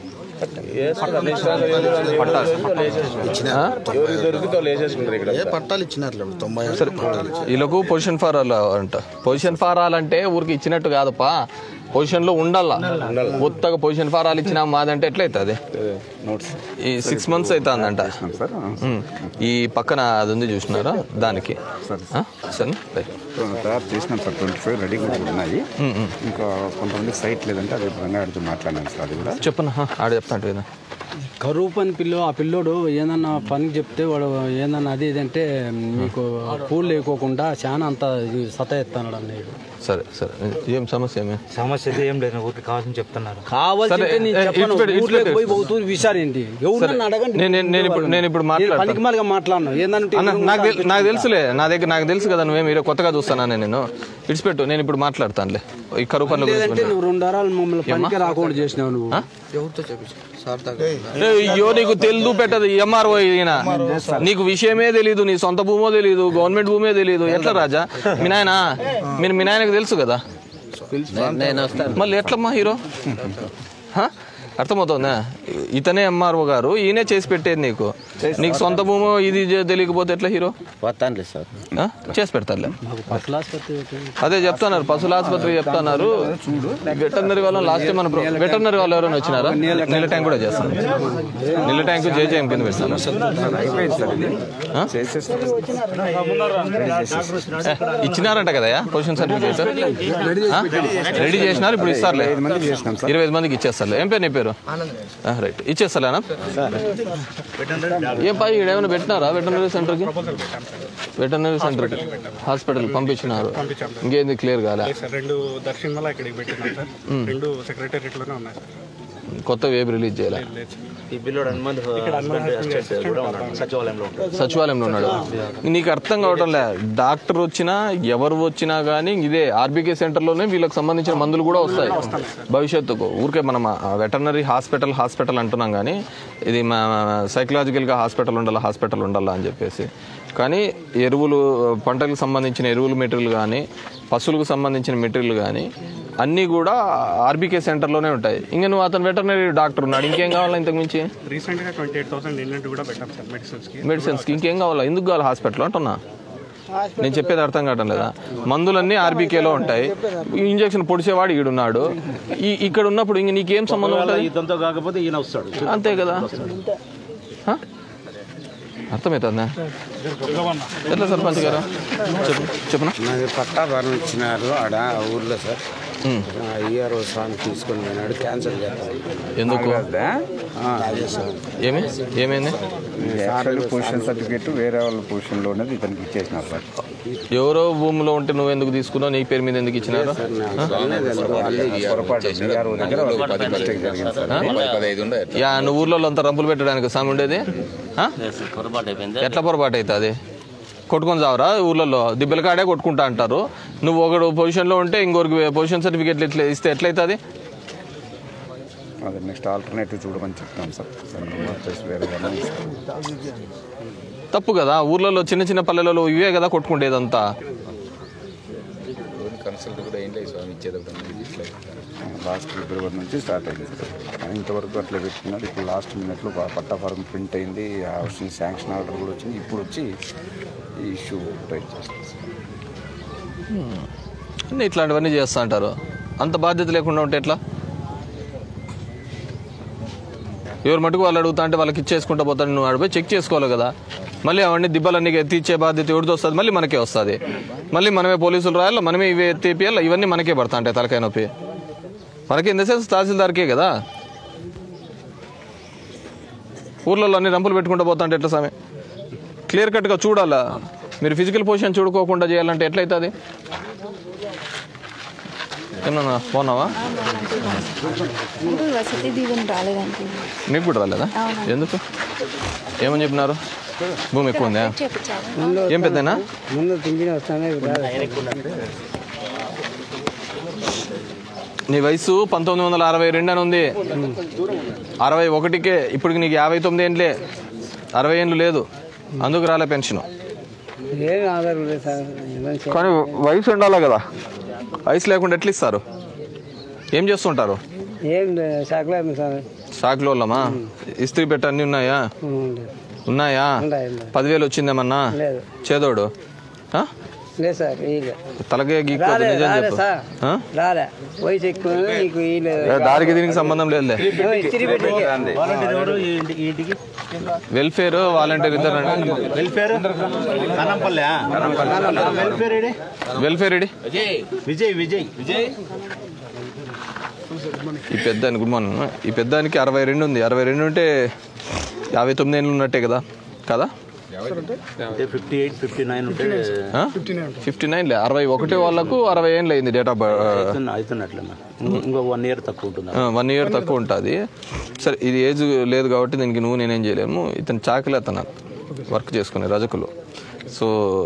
ఆ? ఎవరికి దొరికితే వాళ్ళు వేసేసుకుంటారు ఇక్కడ ఏ పట్టాలు ఇచ్చినారు తొంభై ఏడు సరే వీళ్ళకు పొజిషన్ ఫార్ ఆల్ అంట పొజిషన్ ఫార్ ఆల్ అంటే ఊరికి ఇచ్చినట్టు కాదప్పా పొజిషన్ లో ఉండాలా కొత్తగా పొజిషన్ ఫార్ ఆల్ ఇచ్చినా మాదంటే ఎట్లయితుంది నోట్స్ ఈ సిక్స్ మంత్స్ అవుతుందంట ఉమ్. ఈ పక్కన అది ఉంది చూసినారా దానికి ఆ? సరే రైట్. తయారు చేసినాం సార్ ట్వంటీ ఫైవ్ రెడీ కూడా ఉన్నాయి ఉమ్, ఉమ్. ఇంకా కొంతమంది సైట్ లేదంటే అదే విధంగా ఆడితో మాట్లాడినాను సార్ అది కూడా చెప్పను హా, ఆడ చెప్తాంట కదా కరువు పని పిల్లో ఆ పిల్లోడు ఏందన్నా పనికి చెప్తే వాడు ఏందన్నా అది ఇది అంటే మీకు పూలు లేకోకుండా చాలా అంత సత ఎత్తాడు అన్నయ్య సరే సరే ఏం సమస్య ఏమి సమస్య ఏం లేదు ఊరికి కావాల్సింది చెప్తున్నారు కావాల్సి సరే, నేను ఏ, చెప్పను ఇటు పెట్టు, ఇటు ఊర్లోకి పెట్టు. పోయి పోతూ విచారేంటి ఎవరన్నా సరే. అడగండి నేను- నేను- నేను ఇప్పుడు- నేను ఇప్పుడు మాట్లాడతాను. పనికి మాలిగా మాట్లాడను ఏందంటే అన్న నాకు తెల్- నాకు తెలుసులే నా దగ్గర నాకు తెలుసు కదా నువ్వేం ఈరోజు కొత్తగా చూస్తానా నేను ఇడిచిపెట్టు నేను ఇప్పుడు మాట్లాడతానులే ఈ కరువు పనుల గురించి లేదంటే నువ్వు రెండు వారాలు మమ్మల్ని ఏమ్మా? పనికి రాకుండా చేసినావు నువ్వు ఎవరితో చెప్పించారు సార్ ఏ, అయ్యో నీకు తెలుదు పెట్టదు ఎంఆర్ఓ ఈయన నీకు విషయమే తెలియదు నీ సొంత భూమో తెలియదు గవర్నమెంట్ భూమే తెలియదు ఎట్లా రాజా మీ నాయన మీరు మీ నాయనకు తెలుసు కదా నేను వస్తాను మళ్ళీ ఎట్లమ్మా హీరో హ? అర్థమవుతుందా ఇతనే ఎంఆర్ఓ గారు ఈయనే చేసి పెట్టేది నీకు నీకు సొంత భూమో ఇది జే- తెలియకపోతే ఎట్లా హీరో వస్తానులే సార్ ఆ? చేసి పెడతారులే పశువుల ఆసుపత్రి ఒకటి. అదే చెప్తున్నారు పశువుల ఆసుపత్రి చెప్తున్నారు వెటర్నరీ వాళ్ళు లాస్ట్ టైం మన వెటర్నరీ వాళ్ళు ఎవరైనా వచ్చినారా నీళ్ళ ట్యాంక్ కూడా చేస్తాను నీళ్ళ ట్యాంక్ జేజేఎం కింద పెడతాను ఆ? ఏ, ఇచ్చినారంట కదయా పొజిషన్ సర్టిఫికేట్ రెడీ చేసినారు ఇప్పుడు ఇస్తారులే ఇరవై ఐదు మందికి ఇచ్చేస్తారులే ఏం పేరు నీ పేరు ఆ, రైట్ ఇచ్చేస్తాలేనా ఏం పై ఈడ ఏమైనా పెట్టినారా వెటర్నరీ సెంటర్కి వెటర్నరీ సెంటర్కి హాస్పిటల్ పంపించినారు ఇంకేంది క్లియర్ కాలే సార్ రెండు దర్శన్ వల్ల ఇక్కడికి పెట్టినాం సార్ మ్. రెండు సెక్రటేరియట్లోనే ఉన్నాయి సార్ కొత్తవి ఏవి రిలీజ్ చేయాలి ఈ బిల్లుడు హనుమంత్ ఇక్కడ హనుమంత్ అసిస్టెంట్ కూడా ఉన్నాడు సచివాలయంలో ఉంటాడు సచివాలయంలో ఉన్నాడు నీకు అర్థం కావటం లే డాక్టర్ వచ్చినా ఎవరు వచ్చినా కానీ ఇదే ఆర్బీకే సెంటర్లోనే వీళ్ళకి సంబంధించిన మందులు కూడా వస్తాయి భవిష్యత్తుకు ఊరికే మనం వెటర్నరీ హాస్పిటల్ హాస్పిటల్ అంటున్నాం కానీ ఇది మా సైకలాజికల్గా హాస్పిటల్ ఉండాలా హాస్పిటల్ ఉండాలా అని చెప్పేసి కానీ ఎరువులు పంటలకు సంబంధించిన ఎరువుల మెటీరియల్ కానీ పశువులకు సంబంధించిన మెటీరియల్ కానీ అన్నీ కూడా ఆర్బీకే సెంటర్లోనే ఉంటాయి ఇంకా నువ్వు అతను వెటర్నరీ డాక్టర్ ఉన్నాడు ఇంకేం కావాలా ఇంతకు మించి రీసెంట్గా ట్వంటీ ఎయిట్ థౌసండ్ ఇన్వెంట్ కూడా పెట్టాం సార్ మెడిసిన్స్కి మెడిసిన్స్కి ఇంకేం కావాలా ఎందుకు కావాలి హాస్పిటల్ అంటున్నా నేను చెప్పేది అర్థం కావటం లేదా మందులన్నీ ఆర్బీకేలో ఉంటాయి ఇంజక్షన్ పొడిచేవాడు ఈడున్నాడు ఈ ఇక్కడ ఉన్నప్పుడు ఇంక నీకేం సంబంధం ఉంటుంది ఇదంతా కాకపోతే ఈయన వస్తాడు అంతే కదా హ? అర్థమవుతుందా ఎట్లా సర్పంచ్ గారు చెప్పు చెప్పనా నాకు పట్టా భరణ ఇచ్చినారు ఆడ ఆ ఊర్లో సార్ అయ్యారు స్వామి తీసుకొని పోయినాడు క్యాన్సల్ చేస్తాను ఎందుకు అదే సార్ ఏమి ఏమైంది యాక్చువల్ పొజిషన్ సర్టిఫికేట్ వేరే వాళ్ళ పొజిషన్లో ఉన్నది ఇతనికి ఇచ్చేసినారు సార్ ఎవరో భూమిలో ఉంటే నువ్వు ఎందుకు తీసుకున్నావు నీ పేరు మీద ఎందుకు ఇచ్చినారు పొరపాటు బీఆర్ఓ దగ్గర వాళ్ళకి మిస్టేక్ జరిగింది సార్ యా నువ్వు ఊర్లో అంతా రంపులు పెట్టడానికి సామి ఉండేది ఆ? పొరపాటు అయిపోయింది ఎట్లా పొరపాటు అవుతుంది కొట్టుకొని చావరా ఊర్లలో దిబ్బల కాడే కొట్టుకుంటా అంటారు నువ్వు ఒకడు పొజిషన్లో ఉంటే ఇంకొకరికి పొజిషన్ సర్టిఫికేట్లు ఎట్లా ఇస్తే ఎట్లయితుంది అదే నెక్స్ట్ ఆల్టర్నేటివ్ చూడమని చెప్తాం సార్ సార్ వచ్చేసి వేరే వాళ్ళని ఇస్తాం. తప్పు కదా ఊర్లలో చిన్న చిన్న పల్లెలలో ఇవే కదా కొట్టుకుంటేదంతా కన్సల్ట్ కూడా ఏంటి స్వామి ఇచ్చేది లాస్ట్ ఫిబ్రవరి నుంచి స్టార్ట్ అయింది సార్ కానీ ఇంతవరకు అట్లా పెట్టుకున్నారు ఇప్పుడు లాస్ట్ మినిట్లో పట్టా ఫారం ప్రింట్ అయింది ఆ వచ్చిన శాంక్షన్ ఆర్డర్ కూడా వచ్చింది ఇప్పుడు వచ్చి ఈ ఇష్యూ రైట్ చేస్తాం సార్ అన్నీ ఇట్లాంటివన్నీ చేస్తూ అంటారు అంత బాధ్యత లేకుండా ఉంటే ఎట్లా ఎవరు మటుకు వాళ్ళు అడుగుతా అంటే వాళ్ళకి ఇచ్చేసుకుంటా పోతాడు నువ్వు ఆడిపోయి చెక్ చేసుకోవాలి కదా మళ్ళీ అవన్నీ దిబ్బలన్నీ ఎత్తిచ్చే బాధ్యత ఎవరిది వస్తుంది మళ్ళీ మనకే వస్తుంది మళ్ళీ మనమే పోలీసులు రాయాలి మనమే ఇవి ఎత్తిపియాలి ఇవన్నీ మనకే పడతా ఉంటాయి తలకాయ నొప్పి మనకి ఇన్ ద సెన్స్ తహసీల్దార్కే కదా ఊర్లలో అన్ని రంపులు పెట్టుకుంటూ పోతా అంటే ఎట్లా సామె క్లియర్ కట్గా చూడాలా మీరు ఫిజికల్ పొజిషన్ చూడుకోకుండా చేయాలంటే ఎట్లయితుంది ఏమన్నా పోనావా వసతి దీవెన రాలేదంటే మీకు కూడా రాలేదా అవునండి. ఎందుకు ఏమని చెప్పినారు భూమి ఎక్కువ ఉందా ఏం పెద్దనా ముందు తింగిన వస్తానే నీ వయసు పంతొమ్మిది వందల అరవై రెండు అని ఉంది అరవై ఒకటికే ఇప్పటికి నీకు యాభై తొమ్మిది ఏండ్లే అరవై ఏండ్లు లేదు అందుకు రాలే పెన్షన్ ఏం ఆధారం లేదు సార్ ఏమని చెప్ప- కానీ వయసు ఉండాలి కదా వయసు లేకుండా ఎట్లా ఇస్తారు ఏం చేస్తుంటారు ఏం లేదు సకలేదు సార్ షాక్లో వాళ్ళమా ఇస్త్రీ పెట్ట అన్నీ ఉన్నాయా ఉంది. ఉన్నాయా ఉన్నాయి, ఉన్నాయి. పదివేలు వచ్చిందేమన్నా లేదు చేదోడు ఆ? లేదు సార్ వీళ్ళు తలకే గీక్కోదు రాలే నిజం రాలే చెప్పు సార్ ఆ? రాలే వయసు ఎక్కువ నీకు వీళ్ళు ఏ, దానికి దీనికి సంబంధం లేదులే ఇస్త్రీ పెట్టి వాలంటీర్ ఎవరు ఈ ఇంటి- ఈ ఇంటికి వెల్ఫేర్ వాలంటీర్ ఇద్దరు వెల్ఫేర్ కనంపల్లె వెల్ఫేర్ ఏడి వెల్ఫేర్ ఇడి విజయ్ విజయ్ విజయ్ ఈ పెద్ద గుడ్ మార్నింగ్ ఈ పెద్దానికి అరవై రెండు ఉంది అరవై రెండు ఉంటే యాభై తొమ్మిది ఏళ్ళు ఉన్నట్టే కదా కదా ఫిఫ్టీ ఎయిట్ ఫిఫ్టీ నైన్ ఉంటే ఫిఫ్టీ నైన్ లే అరవై ఒకటి వాళ్ళకు అరవై ఏళ్ళు అయింది డేట్ ఆఫ్ బర్త్ అవుతున్న- అవుతున్నట్లేమ్మా ఇంకో- ఇంకో వన్ ఇయర్ తక్కువ ఉంటుంది వన్ ఇయర్ తక్కువ ఉంటుంది సరే ఇది ఏజ్ లేదు కాబట్టి దీనికి నువ్వు నేనేం చేయలేము ఇతను చాకలి అతను వర్క్ చేసుకునే రజకులు సో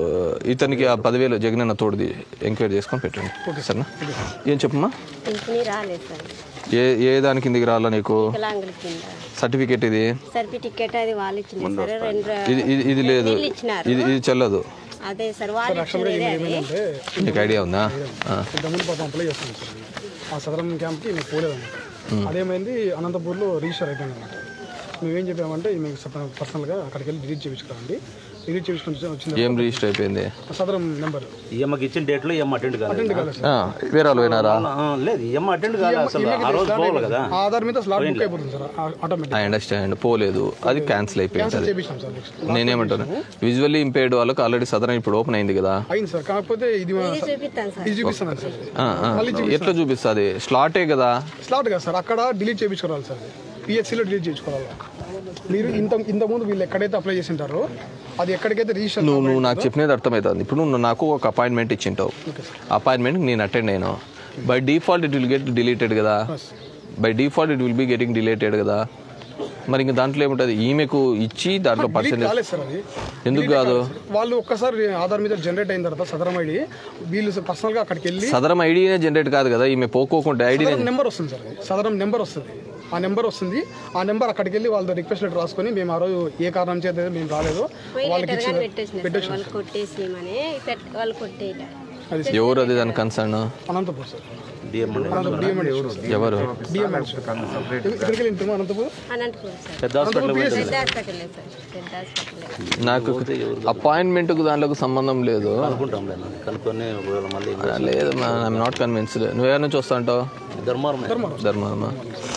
ఇతనికి ఆ పదివేలు జగనన్న తోడుది ఎంక్వైరీ చేసుకొని పెట్టండి సరేనా ఏం చెప్పమ్మా పింఛనీ రాలేదు సార్ ఏ ఏ దాని కిందికి రావాలా నీకు వికలాంగుల కింద సర్టిఫికేట్ ఇది సర్టిఫికెట్ అది వాళ్ళు ఇచ్చింది సరే రెండు ఇది ఇది ఇది లేదు వీళ్ళు ఇచ్చినారు ఇది ఇది చెల్లదు అదే సార్ వాళ్ళు ఇచ్చింది అది నీకు ఐడియా ఉందా ఆ. ఇంతకుముందు పాపం అప్లై చేస్తాను సార్ ఆ సదరం క్యాంప్కి నేను పోలేదన్నమాట అదేమైంది అనంతపూర్లో రిజిస్టర్ అయిపోయింది అనమాట మేమేం చెప్పామంటే మీకు పర్సనల్గా అక్కడికి వెళ్ళి డిలీట్ చేయించుకోండి డిలీట్ చేయించుకొని వచ్చింది ఏం రిజిస్టర్ అయిపోయింది సదరం నెంబర్ ఈఎమ్మకి ఇచ్చిన డేట్లో ఈఎం అటెండ్ అటెండ్ కాలేదు కాలేదు ఆ, వేరే వాళ్ళు పోయినారా ఆ, లేదు ఈఎం అటెండ్ కాలేదు అసలు ఆ రోజు పోవాలి కదా ఆ ఆధార్ మీద స్లాట్ బుక్ అయిపోతుంది సార్ ఆటోమేటిక్ ఐ అండర్స్టాండ్ పోలేదు అది క్యాన్సిల్ అయిపోయింది క్యాన్సిల్ అది చేపించాం సార్ నెక్స్ట్ నేనేమంటాను విజువల్లీ ఇంపేర్డ్ వాళ్ళకి ఆల్రెడీ సదరన్ ఇప్పుడు ఓపెన్ అయింది కదా అయింది సార్ కాకపోతే ఇది మా- ఇది చూపిస్తాను సార్ ఇది చూపిస్తాను సార్ ఆ, ఆ. ఎట్లా చూపిస్తుంది స్లాటే కదా స్లాట్ కదా సార్ అక్కడ డిలీట్ చేయించుకోవాలి సార్ పిహెచ్సిలో డిలీట్ చేయించుకోవాలి మీరు ఇంత ఇంత ముందు వీళ్ళు ఎక్కడైతే అప్లై చేసి ఉంటారో అది ఎక్కడికైతే రిజిస్టర్ నువ్వు నువ్వు నాకు చెప్పినది అర్థమవుతుంది ఇప్పుడు నువ్వు నాకు ఒక అపాయింట్మెంట్ ఇచ్చింటావు అపాయింట్మెంట్ నేను అటెండ్ అయినా by default it will get deleted కదా by default it will be getting deleted కదా మరి ఇంక దాంట్లో ఏముంటుంది ఈమెకు ఇచ్చి దాంట్లో డిలీట్ పర్సెంటేజ్ కాలేదు సార్ అది ఎందుకు Delete కాదు కాలేదు సార్. వాళ్ళు ఒక్కసారి ఆధార్ మీద జనరేట్ అయిన తర్వాత సదరం ఐడి వీళ్ళు పర్సనల్ గా అక్కడికి వెళ్ళి సదరం ఐడినే జనరేట్ కాదు కదా ఈమె పోకోకుండా ఐడినే సదరం నెంబర్ వస్తుంది సార్ సదరం నెంబర్ వస్తుంది ఆ నెంబర్ వస్తుంది ఆ నెంబర్ అక్కడికి వెళ్ళి వాళ్ళతో రిక్వెస్ట్ లెటర్ రాసుకొని మేము ఆ రోజు ఏ కారణం చేత అయితే మేము రాలేదు పోయి వాళ్ళకి లెటర్ ఇచ్చిన కానీ పెట్టేసిన పెట్టేసి వాళ్ళు కొట్టేసేయమని పెట్- వాళ్ళు కొట్టేయలే ఎవరు అది దాని concern Anantapur sir DM Anantapur DM అండి. ఎవరు డిఎం అండి సార్. ఇక్కడికి వెళ్ళి ఇంటిమా అనంతపూర్ అనంతపూర్ సార్ పెద్ద హాస్పిటల్ పెద్ద హాస్పిటల్ సార్ పెద్ద హాస్పిటల్ నాకు అపాయింట్మెంట్కు దాంట్లో సంబంధం లేదు అనుకుంటాం లేదు కనుక్కొని ఒకవేళ మళ్ళీ ఆ, లేదు ఐఎమ్ నాట్ కన్విన్స్డ్ నువ్వు నుంచి వస్తా అంటావు ధర్మారం ధర్మమా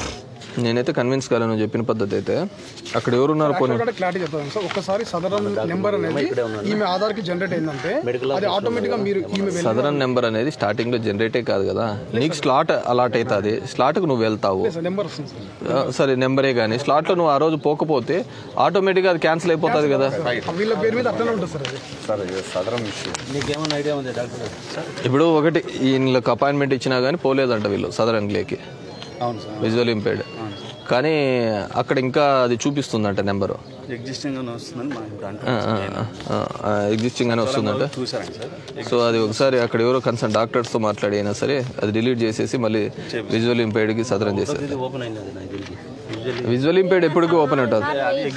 నేనైతే కన్విన్స్ కాలే నువ్వు చెప్పిన పద్ధతి అయితే అక్కడ ఎవరున్నారు పోనీ క్లారిటీ చెప్తాను సార్ ఒక్కసారి సదరం నెంబర్ అనేది ఈమె ఆధార్ కి జనరేట్ అయిందంటే అది ఆటోమేటిక్ గా మీరు ఈమె వెళ్ళి సదరన్ నెంబర్ అనేది స్టార్టింగ్ లో జనరేటే కాదు కదా నీకు స్లాట్ అలాట్ అవుతుంది స్లాట్కు నువ్వు వెళ్తావు నెంబర్ వస్తుంది సార్ ఆ, సరే నెంబరే కానీ స్లాట్లో నువ్వు ఆ రోజు పోకపోతే ఆటోమేటిక్గా అది క్యాన్సిల్ అయిపోతుంది కదా వీళ్ళ పేరు మీద అట్లనే ఉంటుంది సార్ అది సార్ ఇది సదరం ఇష్యూ నీకేమైనా ఐడియా ఉంది డాక్టర్ సార్ ఇప్పుడు ఒకటి వీళ్ళకి అపాయింట్మెంట్ ఇచ్చినా కానీ పోలేదంట వీళ్ళు సదరన్ లేకి అవును సార్ విజువల్ ఇంపేర్డ్ కానీ అక్కడ ఇంకా అది చూపిస్తుందంట నెంబరు ఎగ్జిస్టింగ్ అని వస్తుందని మా ఇప్పుడు అంటారు ఎగ్జిస్టింగ్ అని వస్తుందంట చూసారండి సార్ సో అది ఒకసారి అక్కడ ఎవరో కన్సర్న్ డాక్టర్స్తో మాట్లాడి అయినా సరే అది డిలీట్ చేసేసి మళ్ళీ విజువల్ ఇంపేర్డ్కి సదరన్ చేసేది ఇది ఓపెన్ అయింది అది నాకు తెలియదు యూజువల్లీ విజువల్ ఇంపేర్డ్ ఎప్పటికీ ఓపెన్ ఉంటుంది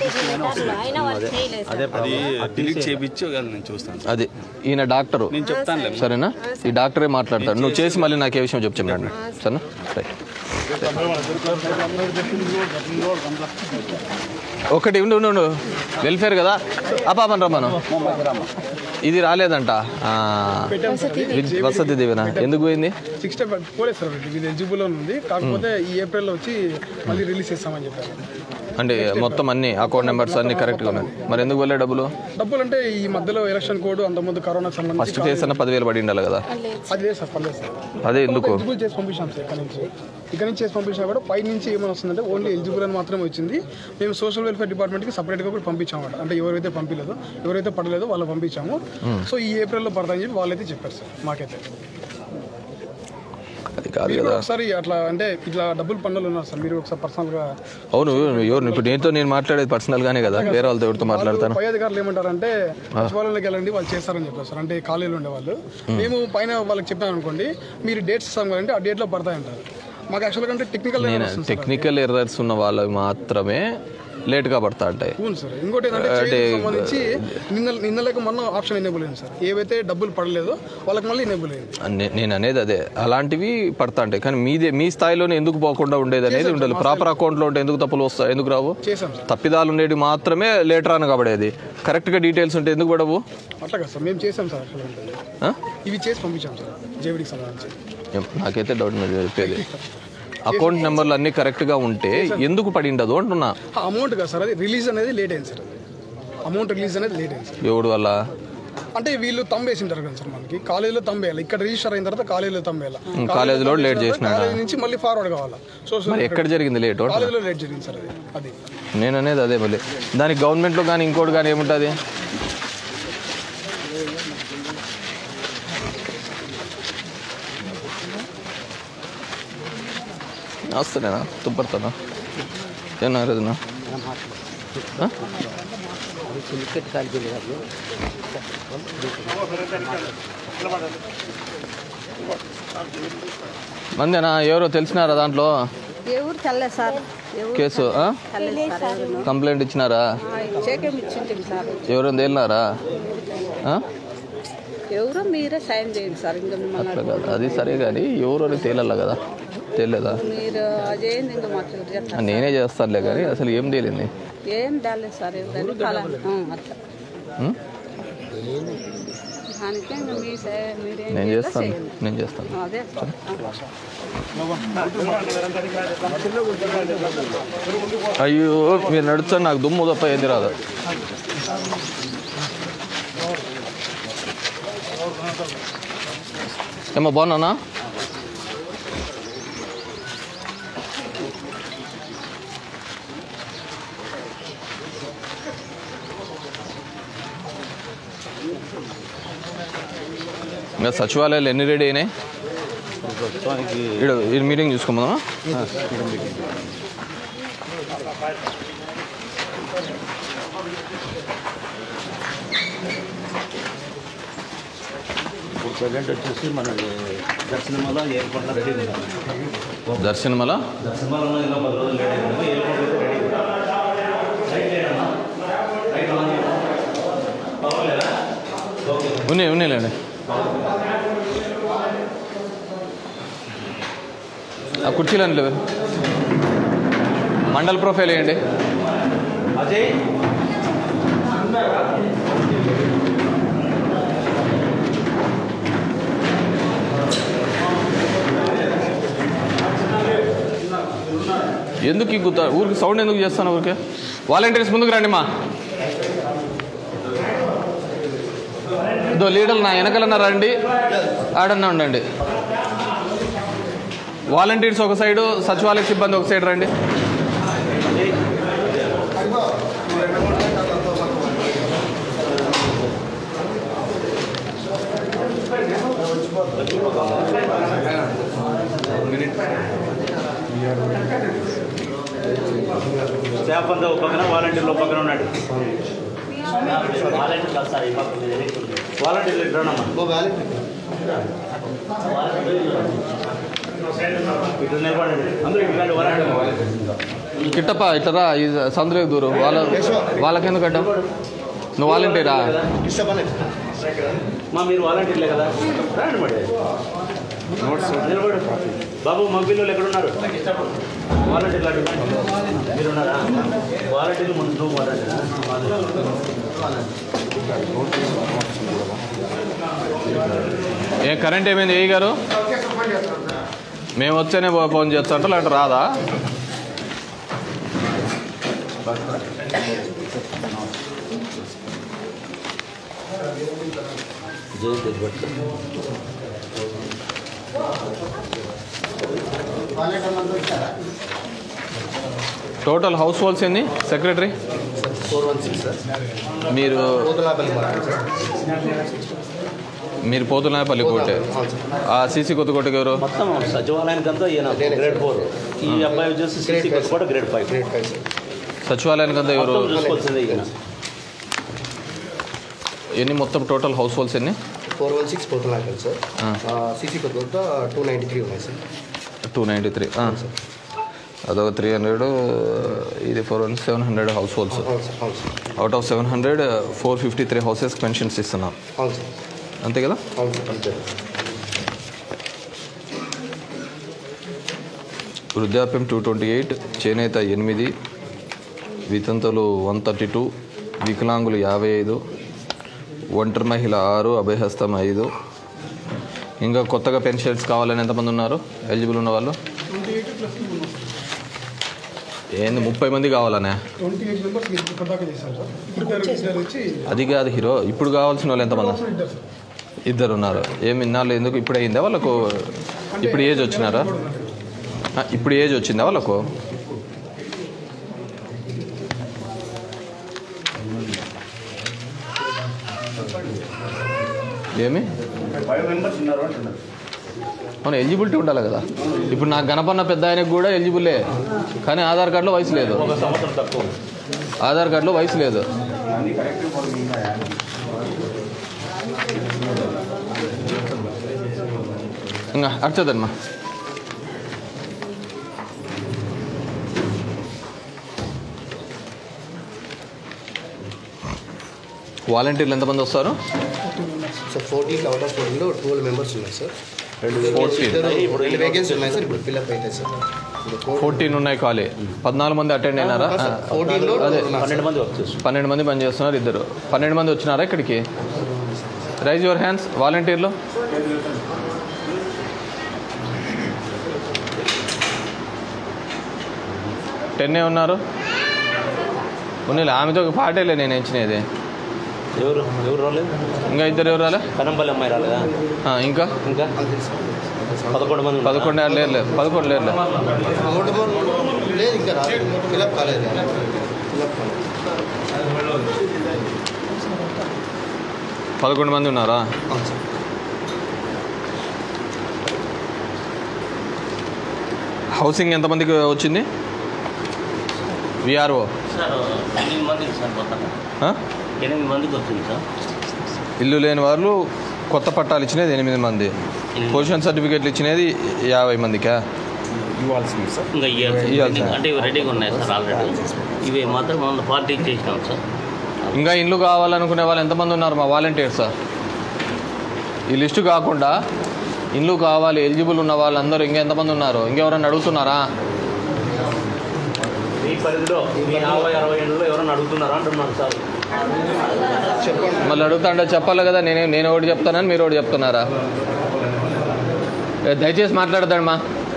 అయినా వాళ్ళు చేయలేదు సార్ అదే డిలీట్ చేయించి నేను చూస్తాను అది ఈయన డాక్టరు నేను చెప్తానులే సరేనా ఈ డాక్టరే మాట్లాడతాడు నువ్వు చేసి మళ్ళీ నాకు ఏ విషయం చెప్పు చెప్పండి సరేనా రైట్ ఒకటి ఉండు ఉండు, ఉండు వెల్ఫేర్ కదా అపాపన్ రమ్మను ఇది రాలేదంట ఆ, విద్- వసతి దీవెన ఎందుకు పోయింది సిక్స్ స్టెప్ పోలేదు సార్ ఇది ఎలిజిబుల్ ఉంది కాకపోతే ఈ ఏప్రిల్లో వచ్చి మళ్ళీ రిలీజ్ చేస్తామని చెప్పారు అంటే మొత్తం అన్ని అకౌంట్ నెంబర్స్ అన్ని కరెక్ట్గా ఉన్నాయి మరి ఎందుకు వెళ్ళే డబ్బులు డబ్బులు అంటే ఈ మధ్యలో ఎలక్షన్ కోడ్ అంతకుముందు కరోనాకు ఫస్ట్ సంబంధించి చేసిన పదివేలు పడి ఉండాలి కదా అది లేదు సార్ పర్లేదు సార్ అదే ఎందుకు ఎలిజిబుల్ చేసి పంపించాం సార్ ఇక్కడ నుంచి ఇక్కడ నుంచి చేసి పంపించినా కూడా పై నుంచి ఏమైనా వస్తుందంటే ఓన్లీ ఎలిజిబుల్ అని మాత్రమే వచ్చింది మేము సోషల్ వెల్ఫేర్ డిపార్ట్మెంట్కి సపరేట్గా కూడా పంపించాము అన్నమాట. అంటే ఎవరైతే పంపించలేదో ఎవరైతే పడలేదో వాళ్ళు పంపించాము Hmm. సో ఈ ఏప్రిల్లో పడతాయని చెప్పి వాళ్ళైతే చెప్పారు సార్ మాకైతే అది కాదు మీరు కూడా కదా ఒకసారి అట్లా అంటే ఇట్లా డబ్బులు పన్నులు ఉన్నారు సార్ మీరు ఒకసారి పర్సనల్గా అవును ఎవరు ఇప్పుడు నీతో నేను మాట్లాడేది పర్సనల్ గానే కదా వేరే వాళ్ళతో ఎవరితో మాట్లాడతాను పై అధికారులు ఏమంటారంటే సచివాలయంలోకి వెళ్ళండి వాళ్ళు చేస్తారని చెప్పారు సార్ అంటే ఖాళీలు ఉండేవాళ్ళు మేము పైన వాళ్ళకి చెప్పాను అనుకోండి మీరు డేట్స్ ఇస్తాం కదంటే ఆ డేట్లో పడతాయంటారు మాకు యాక్చువల్గా అంటే టెక్నికల్ నేను టెక్నికల్ ఎర్రర్స్ ఉన్న వాళ్ళవి మాత్రమే లేట్గా పడతా ఉంటాయి అవును సార్ ఇంకోటి ఏంటంటే అంటే చేతికి సంబంధించి నిన్న నిన్న లేక మొన్న ఆప్షన్ ఎనేబుల్ అయింది సార్ ఏవైతే డబ్బులు పడలేదో వాళ్ళకి మళ్ళీ ఎనేబుల్ అయింది నే- నేను అనేది అదే అలాంటివి పడతా ఉంటాయి కానీ మీదే మీ స్థాయిలోనే ఎందుకు పోకుండా ఉండేది అనేది ఉండాలి ప్రాపర్ అకౌంట్లో ఉంటే ఎందుకు తప్పులు వస్తాయి ఎందుకు రావు చేసాం సార్ తప్పిదాలు ఉండేవి మాత్రమే లేటర్ అని కాబడేది కరెక్ట్గా డీటెయిల్స్ ఉంటే ఎందుకు పడవు అట్లా కదా సార్ మేము చేసాం సార్ యాక్చువల్గా ఆ? ఇవి చేసి పంపించాం సార్ జేవిడికి సంబంధించి ఏం, నాకైతే డౌట్ మీరు చెప్పేది అకౌంట్ నెంబర్లు అన్నీ కరెక్ట్గా ఉంటే ఎందుకు పడి ఉండదు అంటున్నా అమౌంట్ కదా సార్ అది రిలీజ్ అనేది లేట్ అయింది సార్ అది అమౌంట్ రిలీజ్ అనేది లేట్ అయింది సార్ ఎవడు వల్ల అంటే వీళ్ళు తంబేసి ఉంటారు కదా సార్ మనకి కాలేజీలో తంబేయాలి ఇక్కడ రిజిస్టర్ అయిన తర్వాత కాలేజీలో తంబేయాలి ఉం, కాలేజీలో లేట్ చేసినాడా? కాలేజీ నుంచి మళ్ళీ ఫార్వర్డ్ కావాలా సో సో మరి ఎక్కడ జరిగింది లేట్ కాలేజీలో లేట్ జరిగింది సార్ అది అది నేను అనేది అదే మళ్ళీ దానికి గవర్నమెంట్లో కానీ ఇంకోటి కానీ ఏముంటుంది వస్తానేనా తుప్పడతానా ఏనా రదనా మందేనా ఎవరో తెలిసినారా దాంట్లో ఎవరు తెల్లే సార్ ఎవరు కేసు ఆ? తెల్లే సార్ ఎవరు కంప్లైంట్ ఇచ్చినారా చేకేం ఇచ్చింటాం సార్ ఎవరైనా తేలినారా ఆ? ఎవరో మీరే సాయం చేయండి సార్ ఇంకా మిమ్మల్ని అట్లా కాదు అది సరే కానీ ఎవరు అని తేలాల కదా తేలేదా మీరు అదేంది ఇంకా మాకు ఆ, చేస్తారు నేనే చేస్తానులే కానీ అసలు ఏం తేలింది ఏం దాలేదు సార్ ఎవరని కల అట్లా ఉం? దానికే ఇంకా మీ సే- మీరేం నేను చేయాలో చేస్తాను చేయండి. నేను చేస్తాను అదే సార్ అయ్యో మీరు నడుచా నాకు దుమ్ము తప్ప ఏది రాదు ఏమో బాగున్నానా ఇంకా సచివాలయాలు ఎన్ని రెడీ అయినాయి ఈడ ఈ మీటింగ్ చూసుకోమా ఇప్పుడు ప్రజెంట్ వచ్చేసి మన దర్శనమల ఎయిర్పోర్ట్లో రెడీ ఉన్నాం దర్శనమల దర్శనమల ఇంకా పది రోజులు లేట్ అయినా ఎయిర్పోర్ట్ అయితే రెడీ ఉన్నాయి ఉన్నాయిలేండి ఆ కుర్చీలు లేవు మండల్ ప్రొఫైల్ వేయండి అజయ్ ఎందుకు ఈ గుత్త ఊరికి సౌండ్ ఎందుకు చేస్తాను ఊరికే వాలంటీర్స్ ముందుకు రండి మా ఇదో లీడర్లు నా వెనకాలన్నా రండి ఆడన్నా ఉండండి వాలంటీర్స్ ఒక సైడు సచివాలయ సిబ్బంది ఒక సైడ్ రండి స్టాఫ్ అంతా ఒక పక్కన వాలంటీర్లు ఒక పక్కన ఉన్నాడు వాలంటీర్లు వస్తారు ఈ పక్కన వాలంటీర్లు ఇటు రండమ్మా ఇటు నిలబడండి అందరూ ఇటు రండి వాలంటీర్లు కిట్టప్ప ఇట్లా ఈ సందులోకి దూరం వాళ్ళ వాళ్ళకెందుకు అడ్డం నువ్వు వాలంటీరా మా మీరు వాలంటీర్లే కదా రండి మరి నిలబడు బాబు మా పిల్లలు ఎక్కడున్నారు వాలంటీర్లు అటు మీరు ఉన్నారా వాలంటీర్లు ముందు నువ్వు ఏ కరెంట్ ఏమైంది ఏ గారు మేము వచ్చేనే ఫో- ఫోన్ చేస్తాంట లేదంటే రాదా టోటల్ హౌస్ హోల్డ్స్ ఎన్ని secretary four one six sir మీరు పోతులాపల్లి మార్కెట్ సార్ మీరు పోతున్నాపల్లి కోటే ఆ సీసీ కొత్త కోటకి ఎవరు మొత్తం సచివాలయానికి అంతా ఈయన గ్రేడ్ ఫోర్ ఈ అబ్బాయి వచ్చేసి సిసి కూడా గ్రేడ్ ఫైవ్ గ్రేడ్ ఫైవ్ సచివాలయానికి అంతా ఎవరు మొత్తం చూసుకోవాల్సిందే ఈయన ఎన్ని మొత్తం టోటల్ హౌస్ హోల్డ్స్ ఎన్ని four one six Pothulapalli sir ఆ. సీసీ కొత్త టూ నైంటీ త్రీ ఉన్నాయి సార్ టూ నైంటీ త్రీ అదొక త్రీ హండ్రెడ్ ఇది four one seven hundred households అవును సార్ అవును sir out of seven hundred four fifty three houses pensions ఇస్తున్నాం అవును sir అంతే కదా అవును సార్ అంతే వృద్ధాప్యం టూ ట్వంటీ ఎయిట్ చేనేత ఎనిమిది వితంతులు వన్ థర్టీ టూ వికలాంగులు యాభై ఐదు ఒంటరి మహిళ ఆరు అభయహస్తం ఐదు ఇంకా కొత్తగా పెన్షన్స్ కావాలని ఎంతమంది ఉన్నారు ఎలిజిబుల్ ఉన్న వాళ్ళు ట్వంటీ ఎయిట్ ప్లస్ టూ ఉన్నాం ఏంది ముప్పై మంది కావాలనే ట్వంటీ ఎయిట్ మెంబర్స్ ఇప్పటిదాకా చేశాం సార్ ఇప్పుడు ఇద్దరు ఇద్దరు వచ్చి అది కాదు హీరో ఇప్పుడు కావాల్సిన వాళ్ళు ఎంతమంది ఇద్దరు సార్ ఇద్దరు ఉన్నారు ఏమి ఇన్నాళ్ళు ఎందుకు ఇప్పుడు అయిందా వాళ్ళకు ఇప్పుడు ఏజ్ వచ్చినారా ఆ, ఇప్పుడు ఏజ్ వచ్చిందా వాళ్ళకు ఏమి ఫైవ్ మెంబర్స్ ఉన్నారు అంటున్నారు అవును ఎలిజిబిలిటీ ఉండాలి కదా ఇప్పుడు నాకు గణపన్న పెద్ద ఆయనకు కూడా ఎలిజిబులే కానీ ఆధార్ కార్డులో వయసు లేదు ఒక సంవత్సరం తక్కువ ఆధార్ కార్డులో వయసు లేదు ఇంకా అర్చదమ్మా వాలంటీర్లు ఎంతమంది వస్తారు సో ఫోర్టీన్ అవుట్ ఆఫ్ ఫోర్టీన్లో ట్వెల్వ్ మెంబర్స్ ఉన్నాయి సార్ రెండు Fourteen. ఇద్దరు రెండు వేకెన్సీ ఉన్నాయి సార్ ఇప్పుడు ఫిల్అప్ అయితే సార్ ఇప్పుడు ఫోర్టీన్ ఉన్నాయి ఖాళీ పద్నాలుగు మంది అటెండ్ అయినారా ఆ, సార్, 14 లో అదే ఉన్నారు, పన్నెండు మంది వర్క్ చేస్తారు పన్నెండు మంది పని చేస్తున్నారు ఇద్దరు పన్నెండు మంది వచ్చినారా ఇక్కడికి రైజ్ యువర్ హ్యాండ్స్ వాలంటీర్లు టెన్నే ఉన్నారు ఉన్నీళ్ళు ఆమెతో ఒక పాటేలే నేను ఎంచినది ఎవరు ఎవరు రాలేదు ఇంకా ఇద్దరు ఎవరు రాలే కనంపల్లి అమ్మాయి రాలేదా ఆ, ఇంకా ఇంకా పదకొండు మంది ఉన్నారు. పదకొండు లేరు లేదు పదకొండు లేరు లేదు ఒకటి లేదు ఇంకా రాలేదు ఫిల్అప్ కాలేదు ఫిల్అప్ కాలేదు పదకొండు మంది ఉన్నారా హౌసింగ్ ఎంతమందికి వచ్చింది విఆర్ఓ సార్ ఎనిమిది మందికి సార్ కొత్తగా ఎనిమిది మందికి వచ్చింది సార్ ఇల్లు లేని వాళ్ళు కొత్త పట్టాలు ఇచ్చినది ఎనిమిది మంది పొజిషన్ సర్టిఫికేట్లు ఇచ్చినది యాభై మందికా ఇవ్వాల్సింది సార్ ఇంకా ఇయ్యాలి సార్. ఇయ్యాలి సార్. అంటే ఇవి రెడీగా ఉన్నాయి సార్ ఆల్రెడీ ఇవి మాత్రం మన పార్టీ చేసినాం సార్ ఇంకా ఇల్లు కావాలనుకునే వాళ్ళు ఎంతమంది ఉన్నారు మా వాలంటీర్స్ ఈ లిస్టు కాకుండా ఇల్లు కావాలి ఎలిజిబుల్ ఉన్న వాళ్ళందరూ ఇంకా ఎంతమంది ఉన్నారు ఇంకెవరన్నా అడుగుతున్నారా మీ పరిధిలో మీ యాభై అరవై ఏళ్ళలో ఎవరైనా అడుగుతున్నారా అంటున్నారు సార్ మళ్ళీ అడుగుతా అంటే చెప్పాలి కదా నేను నేను ఒకటి చెప్తానని మీరు ఒకటి చెప్తున్నారా ఏ, దయచేసి మాట్లాడతాడమ్మా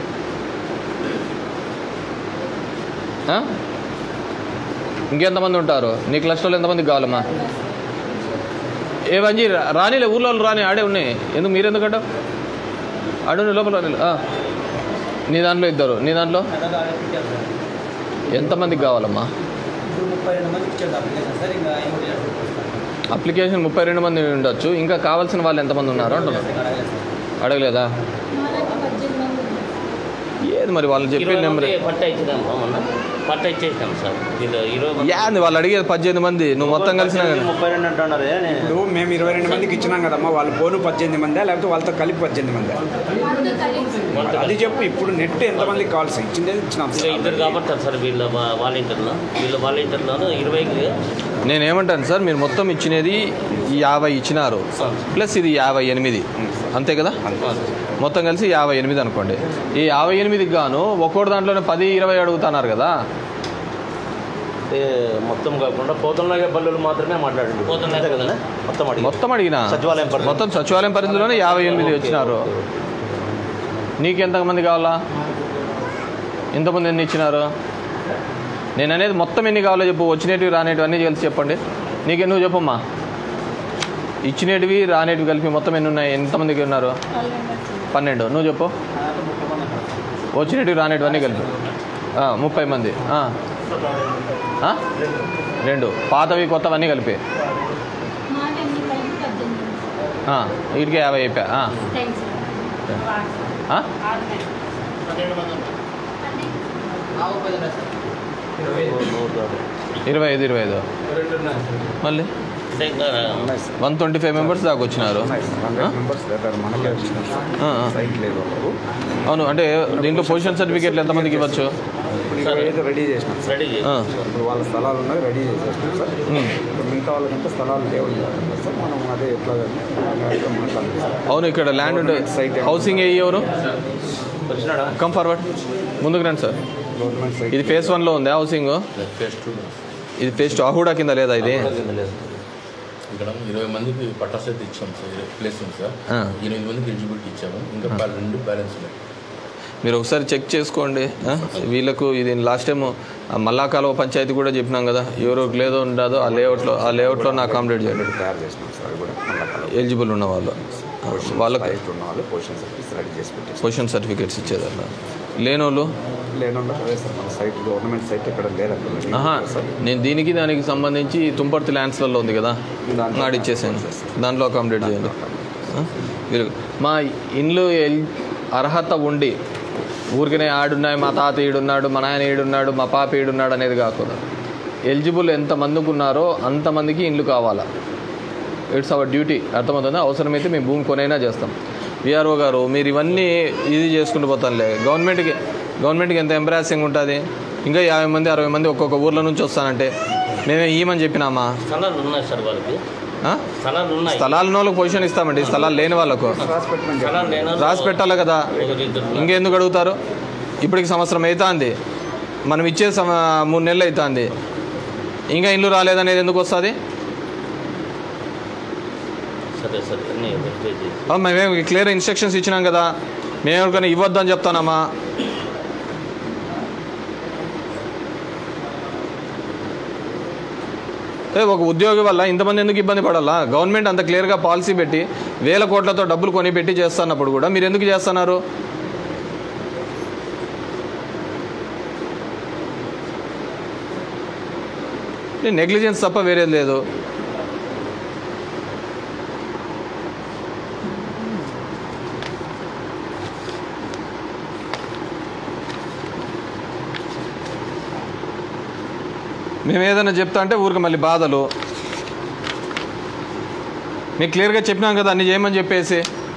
ఆ? ఇంకెంతమంది ఉంటారు నీ క్లస్టర్లో ఎంతమంది కావాలమ్మా ఏ వంజీ రా- రానిలే ఊర్లో వాళ్ళు రాని ఆడే ఉన్నాయి ఎందుకు మీరెందుకంట ఆడు లోపల రాని ఆ. నీ దాంట్లో ఇద్దరు నీ దాంట్లో ఎంతమందికి కావాలమ్మా ముప్పై రెండు మంది ఇచ్చాడు అప్లికేషన్ సార్ ఇంకా అప్లికేషన్ ముప్పై రెండు మంది ఉండొచ్చు ఇంకా కావాల్సిన వాళ్ళు ఎంతమంది ఉన్నారు అంటున్నారు అడగలేదా ఏది మరి వాళ్ళు చెప్పే ఇరవై నెంబర్ మంది పట్ట ఇచ్చినాం మొన్న పట్ట ఇచ్చేసినాం సార్ వీళ్ళు ఇరవై మంది ఏంది వాళ్ళు అడిగేది పద్దెనిమిది మంది నువ్వు మొత్తం కలిసిన ముప్పై రెండు అంటున్నారు ఇప్పుడు మేము ఇరవై రెండు మందికి ఇచ్చినాం కదమ్మా వాళ్ళు పోను పద్దెనిమిది మందా లేకపోతే వాళ్ళతో కలిపి పద్దెనిమిది మందా అది చెప్పు ఇప్పుడు నెట్ ఎంతమందికి కావాల్సి ఇచ్చిందే ఇచ్చినాం ఇంకా ఇద్దరు కాబట్టి సార్ వీళ్ళ వా- వాలంటీర్లో వీళ్ళ వాలంటీర్లోనూ ఇరవైకి నేనేమంటాను సార్ మీరు మొత్తం ఇచ్చినది ఈ యాభై ఇచ్చినారు ప్లస్ ఇది యాభై ఎనిమిది అంతే కదా మొత్తం కలిసి యాభై ఎనిమిది అనుకోండి ఈ యాభై ఎనిమిదికి గాను ఒక్కోటి దాంట్లోనే పది ఇరవై అడుగుతున్నారు కదా అంటే మొత్తం కాకుండా పోతున్న పల్లెలు మాత్రమే మాట్లాడండి పోతున్నా కదా మొత్తం అడిగి మొత్తం అడిగినా సచివాలయం పరిధి. మొత్తం సచివాలయం పరిధిలోనే యాభై ఎనిమిది వచ్చినారు నీకు ఎంతమంది కావాలా ఎంతమంది ఎన్ని ఇచ్చినారు నేను అనేది మొత్తం ఎన్ని కావాలో చెప్పు వచ్చినటివి రానేటివి అన్నీ కలిసి చెప్పండి నీకే నువ్వు చెప్పమ్మా ఇచ్చినటివి రానేటివి కలిపి మొత్తం ఎన్ని ఉన్నాయి ఎంతమందికి ఉన్నారు పన్నెండు నువ్వు చెప్పు వచ్చినటివి రానేటివి అన్నీ కలిపి ఆ, ముప్పై మంది ఆ. ఆ? రెండు పాతవి కొత్తవన్నీ కలిపి ఆ, వీటికి యాభై అయిపోయా ఆ. ఆ? ఇరవై ఐదు ఇరవై ఐదు మళ్ళీ వన్ ట్వంటీ ఫైవ్ మెంబర్స్ దాకా వచ్చినారు మెంబర్స్ దగ్గర మనకే వచ్చినాం ఆ, ఆ. సైట్ లేదు ఒకరు అవును అంటే దీంట్లో పొజిషన్ సర్టిఫికేట్లు ఎంతమందికి ఇవ్వచ్చు ఇప్పుడు ఇరవై ఐదు రెడీ చేసినాం సార్ రెడీ ఆ. ఇప్పుడు వాళ్ళ స్థలాలు ఉన్నాయి రెడీ చేసేసినాం సార్ ఉమ్. ఇప్పుడు మిగతా వాళ్ళకంటే స్థలాలు లేవు సార్ మనం అదే ఎట్లా మాట్లాడుతున్నాం అవును ఇక్కడ ల్యాండ్ ఉంటే హౌసింగ్ ఏ ఎవరు కమ్ ఫార్వర్డ్ ముందుకు రండి సార్ గవర్నమెంట్ సైట్ ఇది ఫేస్ వన్లో ఉంది హౌసింగ్ ఇది ఫేస్ టూ అహూడా కింద లేదా ఇది ఇక్కడ ఇరవై మందికి పట్టాసైతే ఇచ్చాం సార్ ఇరవై ప్లేస్ ఉంది సార్ ఆ. ఎనిమిది మందికి ఎలిజిబిలిటీ ఇచ్చాము ఇంకా బ్యాల- రెండు బ్యాలెన్స్ ఉన్నాయి మీరు ఒకసారి చెక్ చేసుకోండి ఆ? వీళ్ళకు ఇది లాస్ట్ టైం మల్లాకాలువ పంచాయతీ కూడా చెప్పినాం కదా ఎవరికి లేదో ఉండదో ఆ లేఅవుట్లో ఆ లేఅవుట్లో నా అకామిడేట్ చేయండి తయారు చేసినాం సార్ అది కూడా మళ్ళీ ఎలిజిబుల్ ఉన్న వాళ్ళు వాళ్ళకి సైట్ ఉన్న వాళ్ళు పొజిషన్ సర్వీస్ రెడీ చేసి పెట్టేసి పొజిషన్ సర్టిఫికేట్స్ ఇచ్చేదన్న లేని వాళ్ళు లేని వాళ్ళకి అదే సార్ మన సైట్ గవర్నమెంట్ సైట్ ఇక్కడ లేదు అక్కడ ఆహా నేను దీనికి దానికి సంబంధించి తుంపర్తి ల్యాండ్స్లలో ఉంది కదా నాడు ఇచ్చేసాను దాంట్లో అకామిడేట్ చేయండి ఆ? మీరు మా ఇండ్లు ఎల్- అర్హత ఉండి ఊరికనే ఆడున్నాయి మా తాత ఈడున్నాడు మా నాయన ఈడున్నాడు మా పాప ఈడున్నాడు అనేది కాకుండా ఎలిజిబుల్ ఎంతమందికి ఉన్నారో అంతమందికి ఇండ్లు కావాలా ఇట్స్ అవర్ డ్యూటీ అర్థమవుతుందా అవసరమైతే మేము భూమి కొనైనా చేస్తాం విఆర్ఓ గారు మీరు ఇవన్నీ ఇది చేసుకుంటూ పోతానులే గవర్నమెంట్కి గవర్నమెంట్కి ఎంత ఎంబ్రాసింగ్ ఉంటుంది ఇంకా యాభై మంది అరవై మంది ఒక్కొక్క ఊర్ల నుంచి వస్తానంటే మేమే ఈమని చెప్పినామా స్థలాలు ఉన్నాయి సార్ వాళ్ళకి ఆ? స్థలాలు ఉన్నాయి స్థలాలు ఉన్న వాళ్ళకి పొజిషన్ ఇస్తామండి స్థలాలు లేని వాళ్ళకు స్థలాలు లేని వాళ్ళు రాసి పెట్టాలి కదా ఇంకెందుకు అడుగుతారు ఇప్పటికి సంవత్సరం అవుతుంది మనం ఇచ్చే సమ మూడు నెలలు అవుతుంది ఇంకా ఇల్లు రాలేదనేది ఎందుకు వస్తుంది సరే సరే అన్నీ వెరిఫై చేసి మేమేం క్లియర్ ఇన్స్ట్రక్షన్స్ ఇచ్చినాం కదా మేము ఎవరికైనా ఇవ్వద్దని చెప్తానమ్మా ఏ ఒక ఉద్యోగి వల్ల ఇంతమంది ఎందుకు ఇబ్బంది పడాలా గవర్నమెంట్ అంత క్లియర్గా పాలసీ పెట్టి వేల కోట్లతో డబ్బులు కొని పెట్టి చేస్తున్నప్పుడు కూడా మీరు ఎందుకు చేస్తున్నారు నెగ్లిజెన్స్ తప్ప వేరేది లేదు మేము ఏదైనా చెప్తా అంటే ఊరికి మళ్ళీ బాధలు మీకు క్లియర్గా చెప్పినాం కదా అన్ని చేయమని చెప్పేసి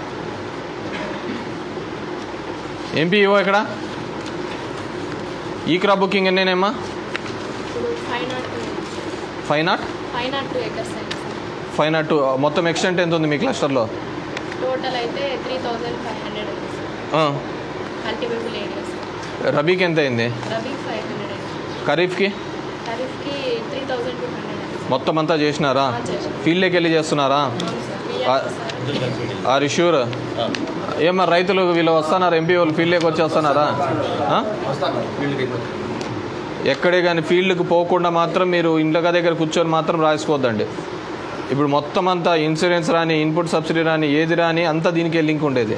ఎంపీఓ ఇక్కడ ఈ క్రాప్ బుకింగ్ ఎన్నేనేమ్మా five nought five nought five nought two acres అయింది సార్ ఫైవ్ నాట్ టూ మొత్తం ఎక్స్టెంట్ ఎంత ఉంది మీ క్లస్టర్లో టోటల్ అయితే త్రీ థౌజండ్ ఫైవ్ హండ్రెడ్ అయింది సార్ కల్టివేబుల్ ఏరియాస్ రబీకి ఎంత అయింది రబీ ఫైవ్ హండ్రెడ్ అయింది ఖరీఫ్కి ఖరీఫ్కి త్రీ థౌజండ్ టూ హండ్రెడ్ అయింది మొత్తం అంతా చేసినారా చేసినాం. ఫీల్డ్కి వెళ్ళి చేస్తున్నారా ఆర్ షూర్ ఏమన్నా రైతులు వీళ్ళు వస్తున్నారా ఎంపీ వాళ్ళు ఫీల్డ్కి వచ్చి వస్తున్నారా ఆ? ఎక్కడే కానీ ఫీల్డ్కి పోకుండా మాత్రం మీరు ఇంట్లో దగ్గర కూర్చొని మాత్రం రాసుకోవద్దండి ఇప్పుడు మొత్తం అంతా ఇన్సూరెన్స్ రాని ఇన్పుట్ సబ్సిడీ రాని ఏది రాని అంతా దీనికి లింక్ ఉండేది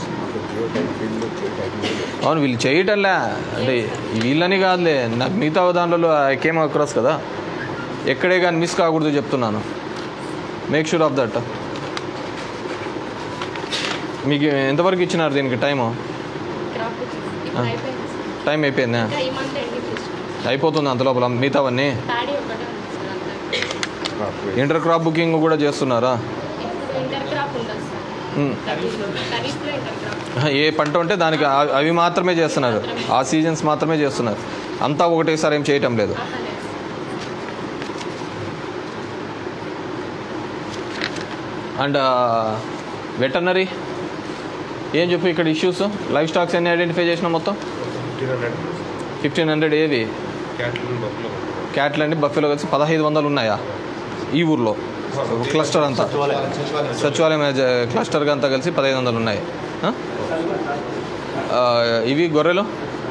అవును వీళ్ళు చేయటంలే అంటే వీళ్ళని కాదులే నాకు మిగతా దాంట్లో ఐ కేమ్ అక్రాస్ కదా ఎక్కడే కానీ మిస్ కాకూడదు చెప్తున్నాను మేక్ షూర్ ఆఫ్ దట్ మీకు ఎంతవరకు ఇచ్చినారు దీనికి టైము క్రాప్ ఇప్పుడు అయిపోయింది సార్ టైం అయిపోయిందా ఇంకా ఈ మంత్ ఎండింగ్ తీసుకుంటాం అయిపోతుంది అంత లోపల మిగతావన్నీ ప్యాడీ ఒకటే ఉంది సార్ అంతా ఇంటర్ క్రాప్ బుకింగ్ కూడా చేస్తున్నారా ఇప్పుడు ఇంటర్ క్రాప్ ఉండదు సార్ మ్మ్. ఖరీఫ్లో ఇంటర్ క్రాప్ ఏ పంట ఉంటే దానికి ఆ- అవి మాత్రమే చేస్తున్నారు ఆ సీజన్స్ మాత్రమే చేస్తున్నారు అంతా ఒకటేసారి ఏం చేయటం లేదు అండ్ వెటర్నరీ ఏం చెప్పు ఇక్కడ ఇష్యూస్ లైఫ్ స్టాక్స్ ఎన్ని ఐడెంటిఫై చేసిన మొత్తం ఫిఫ్టీన్ హండ్రెడ్ ఏవి క్యాట్లు అండి బఫెలో కలిసి పదహైదు వందలు ఉన్నాయా ఈ ఊర్లో క్లస్టర్ అంతా సచివాలయం జ- క్లస్టర్గా అంతా కలిసి పదహైదు వందలు ఉన్నాయి ఆ? ఆ, ఇవి గొర్రెలు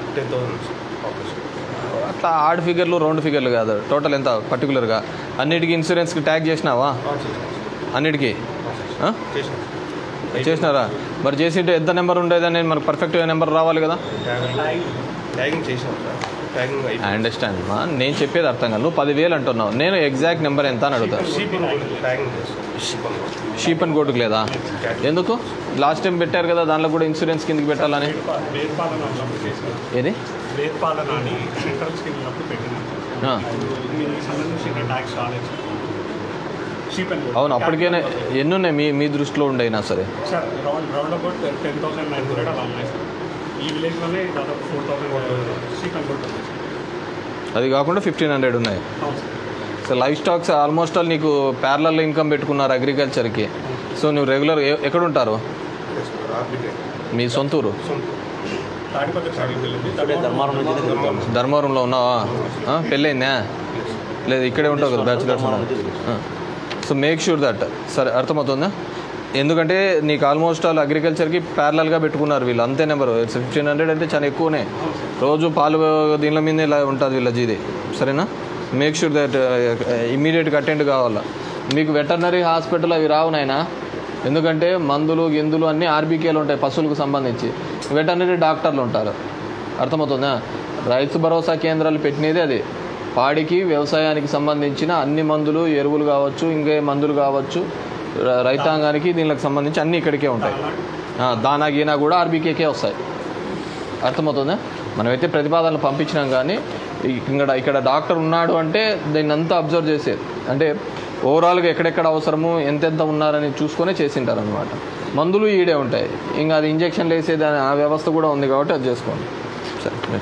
అట్లా ఆడ్ ఫిగర్లు రౌండ్ ఫిగర్లు కాదు టోటల్ ఎంత పర్టికులర్గా అన్నిటికీ ఇన్సూరెన్స్కి ట్యాగ్ చేసినావా అన్నిటికీ ఆ? చేసినారా మరి చేసింటే ఎంత నెంబర్ ఉండేదని మనకు పర్ఫెక్ట్గా నెంబర్ రావాలి కదా ట్యాగింగ్ చేసాం సార్ ట్యాగింగ్ ఐ అండర్స్టాండ్ మా నేను చెప్పేది అర్థం కాదు నువ్వు పదివేలు అంటున్నావు నేను ఎగ్జాక్ట్ నెంబర్ ఎంత అని అడుగుతా షీపింగ్ ట్యాగింగ్ చేస్తాం షీపింగ్ షీప్ అండ్ గోటుకు లేదా ఎందుకు లాస్ట్ టైం పెట్టారు కదా దాంట్లో కూడా ఇన్సూరెన్స్ కిందకి పెట్టాలని వేర్పాలన ఉన్నప్పుడు చేసాం ఏది వేర్పాలన అని సెంట్రల్ స్కీమ్ ఉన్నప్పుడు పెట్టినాం ఆ. దీనికి సంబంధించిన ట్యాక్స్ రాలేదు సార్ షీప్ అండ్ అవును అప్పటికేనే ఎన్ని ఉన్నాయి మీ మీ దృష్టిలో ఉండైనా సరే sir round round about ten thousand nine hundred అలా ఉన్నాయి సార్ ఈ విలేజ్లోనే దాదాపు four thousand sheep and goat ఉంది సార్ అది కాకుండా ఫిఫ్టీన్ హండ్రెడ్ ఉన్నాయి అవును sir so livestocks almost all నీకు ప్యారలల్ ఇన్కమ్ పెట్టుకున్నారు అగ్రికల్చర్కి సో నువ్వు రెగ్యులర్ ఎక్కడ ఉంటారు మీ సొంతూరు తాడిపత్రి సైడ్కి వెళ్ళింది ధర్మవరం నుంచి తిరుగుతాం. ధర్మవరంలో ఉన్నావా ఆ, పెళ్ళయిందా లేదు ఇక్కడే ఉంటావు కదా bachelors so make sure that సరే అర్థమవుతుందా ఎందుకంటే నీకు ఆల్మోస్ట్ ఆల్ అగ్రికల్చర్కి ప్యారలల్గా పెట్టుకున్నారు వీళ్ళు అంతే నెంబర్ ఫిఫ్టీన్ హండ్రెడ్ అంటే చాలా ఎక్కువనే రోజు పాలు దీనిల మీద ఇలా ఉంటుంది వీళ్ళ జీది సరేనా మేక్ షూర్ దట్ ఇమ్మీడియట్గా అటెండ్ కావాలా మీకు వెటర్నరీ హాస్పిటల్ అవి రావు నాయనా ఎందుకంటే మందులు గిందులు అన్నీ ఆర్బీకేలు ఉంటాయి పశువులకు సంబంధించి వెటర్నరీ డాక్టర్లు ఉంటారు అర్థమవుతుందా రైతు భరోసా కేంద్రాలు పెట్టినది అది పాడికి వ్యవసాయానికి సంబంధించిన అన్ని మందులు ఎరువులు కావచ్చు ఇంకే మందులు కావచ్చు ర- రైతాంగానికి దీనికి సంబంధించి అన్నీ ఇక్కడికే ఉంటాయి ఆ, దానా గీనా కూడా ఆర్బీకేకే వస్తాయి అర్థమవుతుందా మనమైతే ప్రతిపాదనలు పంపించినాం కానీ ఇక్కడ ఇక్కడ డాక్టర్ ఉన్నాడు అంటే దీన్ని అంతా అబ్జర్వ్ చేసేది అంటే ఓవరాల్గా ఎక్కడెక్కడ అవసరము ఎంతెంత ఉన్నారని చూసుకొనే చేసింటారు అనమాట మందులు ఈడే ఉంటాయి ఇంకా అది ఇంజక్షన్లు వేసేది ఆ వ్యవస్థ కూడా ఉంది కాబట్టి అది చేసుకోండి సరే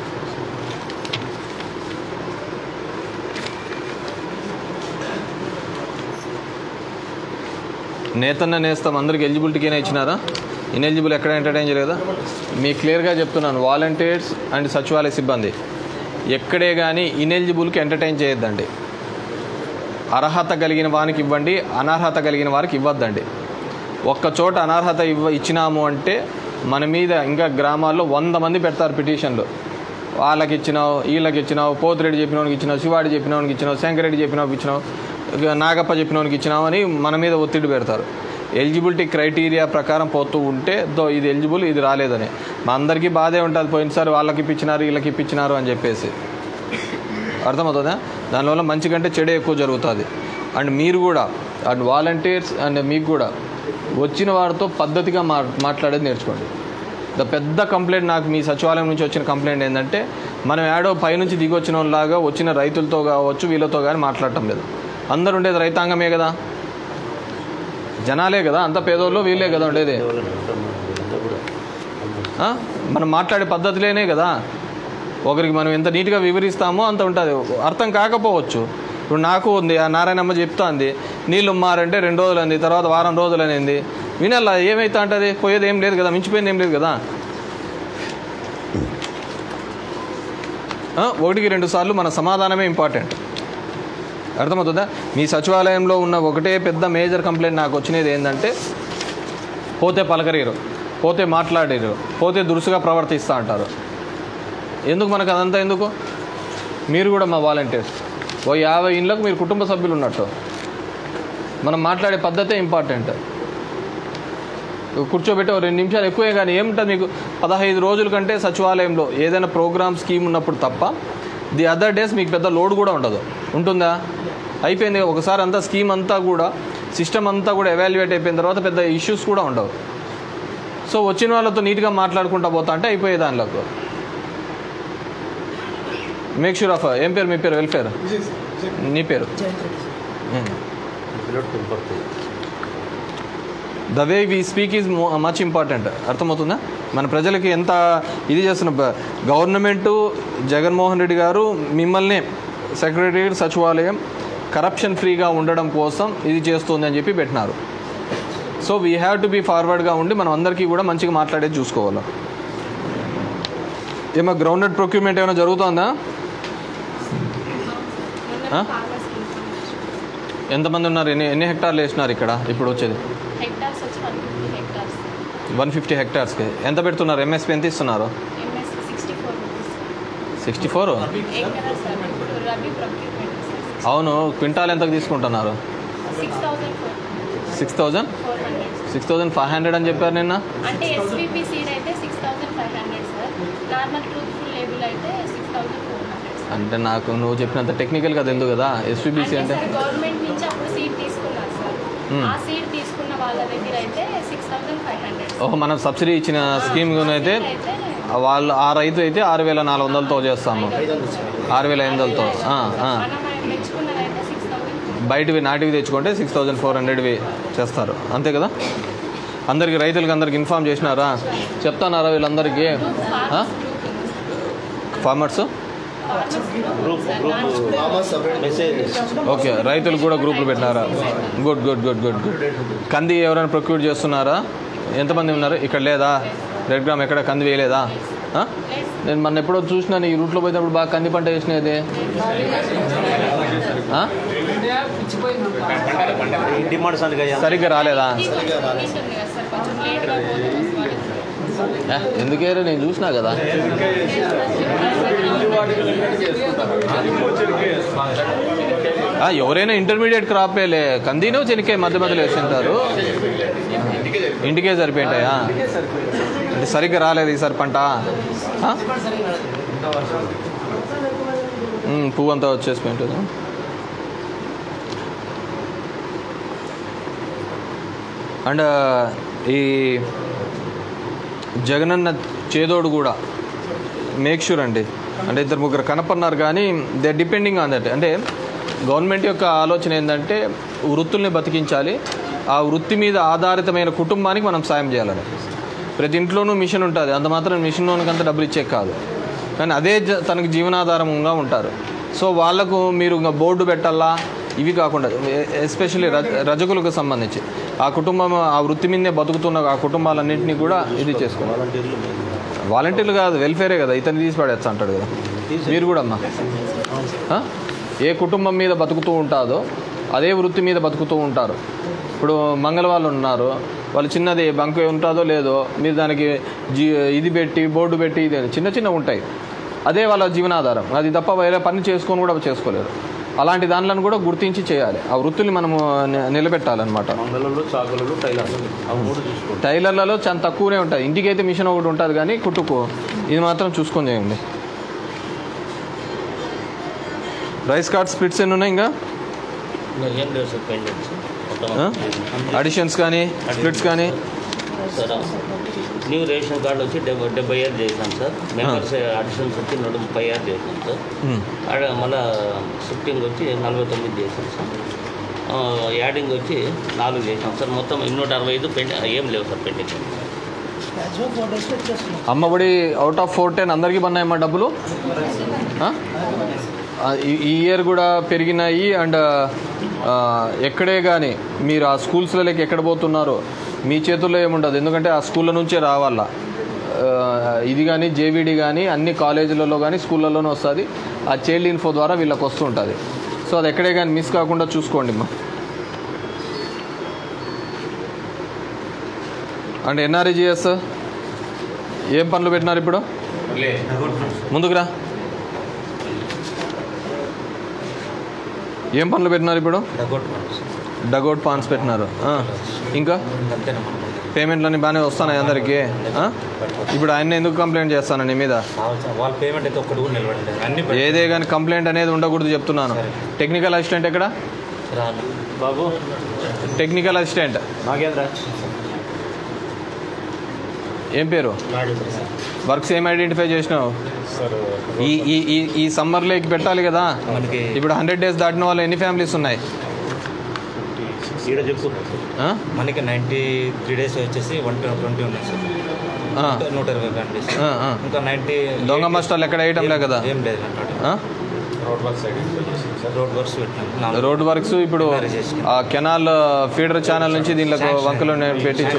నేతన్న నేస్తాం అందరికి ఎలిజిబిలిటీకైనా ఇచ్చినారా ఇన్ఎలిజిబుల్ ఎక్కడ ఎంటర్టైన్ చేయలేదా మీకు క్లియర్గా చెప్తున్నాను వాలంటీర్స్ అండ్ సచివాలయ సిబ్బంది ఎక్కడే కానీ ఇన్ఎలిజిబుల్కి ఎంటర్టైన్ చేయొద్దండి అర్హత కలిగిన వారికి ఇవ్వండి అనర్హత కలిగిన వారికి ఇవ్వద్దండి ఒక్క చోట అనర్హత ఇవ్వ ఇచ్చినాము అంటే మన మీద ఇంకా గ్రామాల్లో వంద మంది పెడతారు పిటిషన్లు వాళ్ళకి ఇచ్చినావు వీళ్ళకి ఇచ్చినావు పోతిరెడ్డి చెప్పినవానికి ఇచ్చినావు శివాడి చెప్పినవానికి ఇచ్చినావు శంకరెడ్డి చెప్పినవానికి ఇచ్చినావు ఇక నాగప్ప చెప్పినవానికి ఇచ్చినావు అని మన మీద ఒత్తిడి పెడతారు ఎలిజిబిలిటీ క్రైటీరియా ప్రకారం పోతూ ఉంటే దో ఇది ఎలిజిబుల్ ఇది రాలేదని మా అందరికీ బాధే ఉంటుంది పోయినసారి వాళ్ళకి ఇప్పించినారు వీళ్ళకి ఇప్పించినారు అని చెప్పేసి అర్థమవుతుందా దానివల్ల మంచి కంటే చెడే ఎక్కువ జరుగుతుంది అండ్ మీరు కూడా అండ్ వాలంటీర్స్ అండ్ మీకు కూడా వచ్చిన వారితో పద్ధతిగా మా మాట్లాడేది నేర్చుకోండి ద పెద్ద కంప్లైంట్ నాకు మీ సచివాలయం నుంచి వచ్చిన కంప్లైంట్ ఏంటంటే మనం ఏడో పైనుంచి దిగి వచ్చిన వాళ్ళలాగా వచ్చిన రైతులతో కావచ్చు వీళ్ళతో కానీ మాట్లాడటం లేదు అందరు ఉండేది రైతాంగమే కదా జనాలే కదా అంత పేదోళ్ళు వీళ్ళే కదా ఉండేది ఆ? మనం మాట్లాడే పద్ధతులేనే కదా ఒకరికి మనం ఎంత నీట్గా వివరిస్తామో అంత ఉంటుంది అర్థం కాకపోవచ్చు ఇప్పుడు నాకు ఉంది ఆ నారాయణమ్మ చెప్తాంది నీళ్ళు మారంటే రెండు రోజులు అంది తర్వాత వారం రోజులు అనేది వినాలా ఏమైతే అంటది పోయేది ఏం లేదు కదా మించిపోయింది ఏం లేదు కదా ఆ, ఒకటికి రెండు సార్లు మన సమాధానమే ఇంపార్టెంట్ అర్థమవుతుందా మీ సచివాలయంలో ఉన్న ఒకటే పెద్ద మేజర్ కంప్లైంట్ నాకు వచ్చినది ఏంటంటే పోతే పలకరీరు పోతే మాట్లాడేరు పోతే దురుసుగా ప్రవర్తిస్తూ అంటారు ఎందుకు మనకు అదంతా ఎందుకు మీరు కూడా మా వాలంటీర్స్ ఓ యాభై ఇండ్లకు మీరు కుటుంబ సభ్యులు ఉన్నట్టు మనం మాట్లాడే పద్ధతే ఇంపార్టెంట్ కూర్చోబెట్టి ఓ రెండు నిమిషాలు ఎక్కువే కానీ ఏముంటుంది మీకు పదహైదు రోజుల కంటే సచివాలయంలో ఏదైనా ప్రోగ్రామ్ స్కీమ్ ఉన్నప్పుడు తప్ప ది అదర్ డేస్ మీకు పెద్ద లోడ్ కూడా ఉండదు ఉంటుందా అయిపోయింది ఒకసారి అంతా స్కీమ్ అంతా కూడా సిస్టమ్ అంతా కూడా ఎవాల్యుయేట్ అయిపోయిన తర్వాత పెద్ద ఇష్యూస్ కూడా ఉండవు సో వచ్చిన వాళ్ళతో నీట్గా మాట్లాడుకుంటా పోతా అంటే అయిపోయే దానిలోకి మేక్ షూర్ ఆఫ్ ఏం పేరు మీ పేరు వెల్ఫేర్ నీ పేరు the way we speak is much important అర్థమవుతుందా మన ప్రజలకి ఎంత ఇది చేస్తున్న గవర్నమెంట్ జగన్మోహన్ రెడ్డి గారు మిమ్మల్ని సెక్రటరీ సచివాలయం కరప్షన్ ఫ్రీగా ఉండడం కోసం ఇది చేస్తుంది అని చెప్పి పెట్టినారు so we have to be ఫార్వర్డ్గా ఉండి మనం అందరికీ కూడా మంచిగా మాట్లాడేది చూసుకోవాలి ఏమో గ్రౌండెడ్ ప్రొక్యూర్మెంట్ ఏమైనా జరుగుతుందా ఆ? ఎంతమంది ఉన్నారు ఎన్ని ఎన్ని హెక్టార్లు వేసినారు ఇక్కడ ఇప్పుడు వచ్చేది హెక్టార్స్ వచ్చి one fifty hectares one fifty హెక్టార్స్కి ఎంత పెడుతున్నారు ఎంఎస్పి ఎంత ఇస్తున్నారు MS sixty four rupees sixty four ఏం కదా సార్ ఇప్పుడు రబీ ప్రొక్యూర్మెంట్ అవును క్వింటాల్ ఎంతకు తీసుకుంటున్నారు six thousand four six thousand four hundred six thousand five hundred అని చెప్పారు నిన్న అంటే ఎస్విపి సీడ్ అయితే six thousand five hundred sir normal truthful label అయితే సిక్స్ థౌసండ్ ఫోర్ హండ్రెడ్ అంటే నాకు నువ్వు చెప్పినంత టెక్నికల్గా తెలియదు కదా ఎస్పీబీసీ అంటే అంటే సార్ గవర్నమెంట్ నుంచి అప్పుడు సీడ్ తీసుకున్నారు సార్ Hmm. ఆ సీడ్ తీసుకున్న వాళ్ళ దగ్గర అయితే సిక్స్ థౌసండ్ ఫైవ్ హండ్రెడ్ ఓహో మనం సబ్సిడీ ఇచ్చిన స్కీమ్ అయితే వాళ్ళు ఆ రైతు అయితే ఆరు వేల నాలుగు వందలతో చేస్తాము ఆరు వేల ఐదు వందలతో ఆ, ఆ. మనం తెచ్చుకున్నది అయితే సిక్స్ థౌసండ్ బయటవి నాటివి తెచ్చుకుంటే సిక్స్ థౌజండ్ ఫోర్ హండ్రెడ్వి చేస్తారు అంతే కదా అందరికి రైతులకి అందరికి ఇన్ఫామ్ చేసినారా చెప్తానారా వీళ్ళందరికీ ఆ? ఫార్మర్స్ ఓకే రైతులు కూడా గ్రూపులు పెట్టినారా good good good good good కంది ఎవరైనా ప్రొక్యూర్ చేస్తున్నారా ఎంతమంది ఉన్నారు ఇక్కడ లేదా రెడ్ గ్రామ్ ఎక్కడ కంది వేయలేదా ఆ? నేను మొన్న ఎప్పుడో చూసినాను ఈ రూట్లో పోయినప్పుడు బాగా కంది పంట వేసినది ఆ? డిమాండ్స్ అని సరిగ్గా రాలేదా ఏ, ఎందుకే నేను చూసినా కదా ఆ, ఎవరైనా ఇంటర్మీడియట్ క్రాపేలే కందినో చెనికే మధ్య మధ్యలో వేసింటారు ఇంటికే సరిపోయింటాయా అంటే సరిగ్గా రాలేదు ఈసారి పంట ఆ? ఉమ్, పువ్వు అంతా వచ్చేసిపోయింటుంది అండ్ ఈ జగనన్న చేదోడు కూడా మేక్ షూర్ అండి అంటే ఇద్దరు ముగ్గురు కనపన్నారు కానీ దే డిపెండింగ్ ఆన్ దట్ అంటే గవర్నమెంట్ యొక్క ఆలోచన ఏంటంటే వృత్తుల్ని బతికించాలి ఆ వృత్తి మీద ఆధారితమైన కుటుంబానికి మనం సాయం చేయాలని ప్రతి ఇంట్లోనూ మిషన్ ఉంటుంది అంత మాత్రం మిషన్లోనికి అంత డబ్బులు ఇచ్చే కాదు కానీ అదే జ- తనకు జీవనాధారంగా ఉంటారు సో వాళ్ళకు మీరు ఇంకా బోర్డు పెట్టాలా ఇవి కాకుండా ఎస్పెషల్లీ రజకులకు సంబంధించి ఆ కుటుంబం ఆ వృత్తి మీదే బతుకుతున్న ఆ కుటుంబాలన్నింటినీ కూడా ఇది చేసుకోవాలి వాలంటీర్లు కాదు వెల్ఫేరే కదా ఇతను తీసి పడేస్తా అంటాడు కదా మీరు కూడా అమ్మా ఆ? ఏ కుటుంబం మీద బతుకుతూ ఉంటుందో అదే వృత్తి మీద బతుకుతూ ఉంటారు ఇప్పుడు మంగళ వాళ్ళు ఉన్నారు వాళ్ళు చిన్నది బంక్ ఉంటుందో లేదో మీరు దానికి జీ ఇది పెట్టి బోర్డు పెట్టి ఇది చిన్న చిన్న ఉంటాయి అదే వాళ్ళ జీవనాధారం అది తప్ప వేరే పని చేసుకొని కూడా చేసుకోలేరు అలాంటి దానిలను కూడా గుర్తించి చేయాలి ఆ వృత్తుల్ని మనము ని- నిలబెట్టాలన్నమాట మంగళలు చాకులు టైలర్లు ఆ మూడు చూసుకోండి టైలర్లలో చాలా తక్కువనే ఉంటుంది ఇంటికైతే మిషన్ ఒకటి ఉంటుంది కానీ కుట్టుకు ఇది మాత్రం చూసుకొని చేయండి రైస్ కార్డ్ స్ప్లిట్స్ ఎన్ని ఉన్నాయి ఇంకా ఇంకా ఏం లేవు సార్ పెండెంట్స్ మొత్తం అడిషన్స్ కానీ స్ప్లిట్స్ కానీ సార్ న్యూ రేషన్ కార్డు వచ్చి డెబ్బై డెబ్బై ఏళ్ళు చేశాం సార్ మెంబర్స్ అడిషన్స్ వచ్చి నూట ముప్పై ఏళ్ళు చేశాం సార్ ఆడ మళ్ళా షిఫ్టింగ్ వచ్చి నలభై తొమ్మిది చేశాం సార్ ఆ, యాడింగ్ వచ్చి నాలుగు చేశాం సార్ మొత్తం ఇన్నూట అరవై ఐదు పెండి ఏం లేవు sir pending Ammavodi out of four ten అందరికీ పన్నాయమ్మా డబ్బులు ఆ? ఆ, ఈ ఈ ఇయర్ కూడా పెరిగినాయి అండ్ ఆ, ఎక్కడే కానీ మీరు ఆ స్కూల్స్లలోకి ఎక్కడ పోతున్నారో మీ చేతుల్లో ఏముండదు ఎందుకంటే ఆ స్కూళ్ళ నుంచే రావాలా ఆ, ఇది కానీ జేవిడి కానీ అన్ని కాలేజీలలో కానీ స్కూళ్ళలోనే వస్తుంది ఆ చైల్డ్ ఇన్ఫో ద్వారా వీళ్ళకి వస్తూ ఉంటుంది సో అది ఎక్కడే కానీ మిస్ కాకుండా చూసుకోండి అమ్మా అండ్ ఎన్ఆర్ఈజిఎస్ ఏం పనులు పెట్టినారు ఇప్పుడు ముందుకు రా ఏం పనులు పెట్టినారు ఇప్పుడు డగౌట్ పాన్స్ పెట్టినారు ఆ, ఇంకా పేమెంట్లన్నీ బాగానే వస్తున్నాయి అందరికీ ఆ? ఇప్పుడు ఆయన ఎందుకు కంప్లైంట్ చేస్తాను నీ మీద వాళ్ళ పేమెంట్ అయితే ఒక్కడు కూడా నిలబడలేదు అన్ని ఏదే కానీ కంప్లైంట్ అనేది ఉండకూడదు చెప్తున్నాను టెక్నికల్ అసిస్టెంట్ ఎక్కడ బాబు టెక్నికల్ అసిస్టెంట్ నాగేంద్ర ఏం పేరు వర్క్స్ ఏం ఐడెంటిఫై చేసినావు సార్ ఈ ఈ ఈ ఈ సమ్మర్లోకి పెట్టాలి కదా ఇప్పుడు హండ్రెడ్ డేస్ దాటిన వాళ్ళు ఎన్ని ఫ్యామిలీస్ ఉన్నాయి ఈడ చెప్పు ఆ? మనకి నైంటీ త్రీ డేస్ వచ్చేసి వన్ ట్వంటీ ఉన్నాయి సార్ ఆ. నూట ఇరవై ఫ్యామిలీస్ ఆ, ఆ. ఇంకా నైంటీ దొంగ మస్టాలు ఎక్కడ వేయటం లే కదా ఏం లేదు ఆ? రోడ్ వర్క్స్ రోడ్ వర్క్స్ పెట్టినాం రోడ్ వర్క్స్ ఇప్పుడు ఆ కెనాల్ ఫీడర్ ఛానల్ నుంచి దీనిలో వంకలు పెట్టించు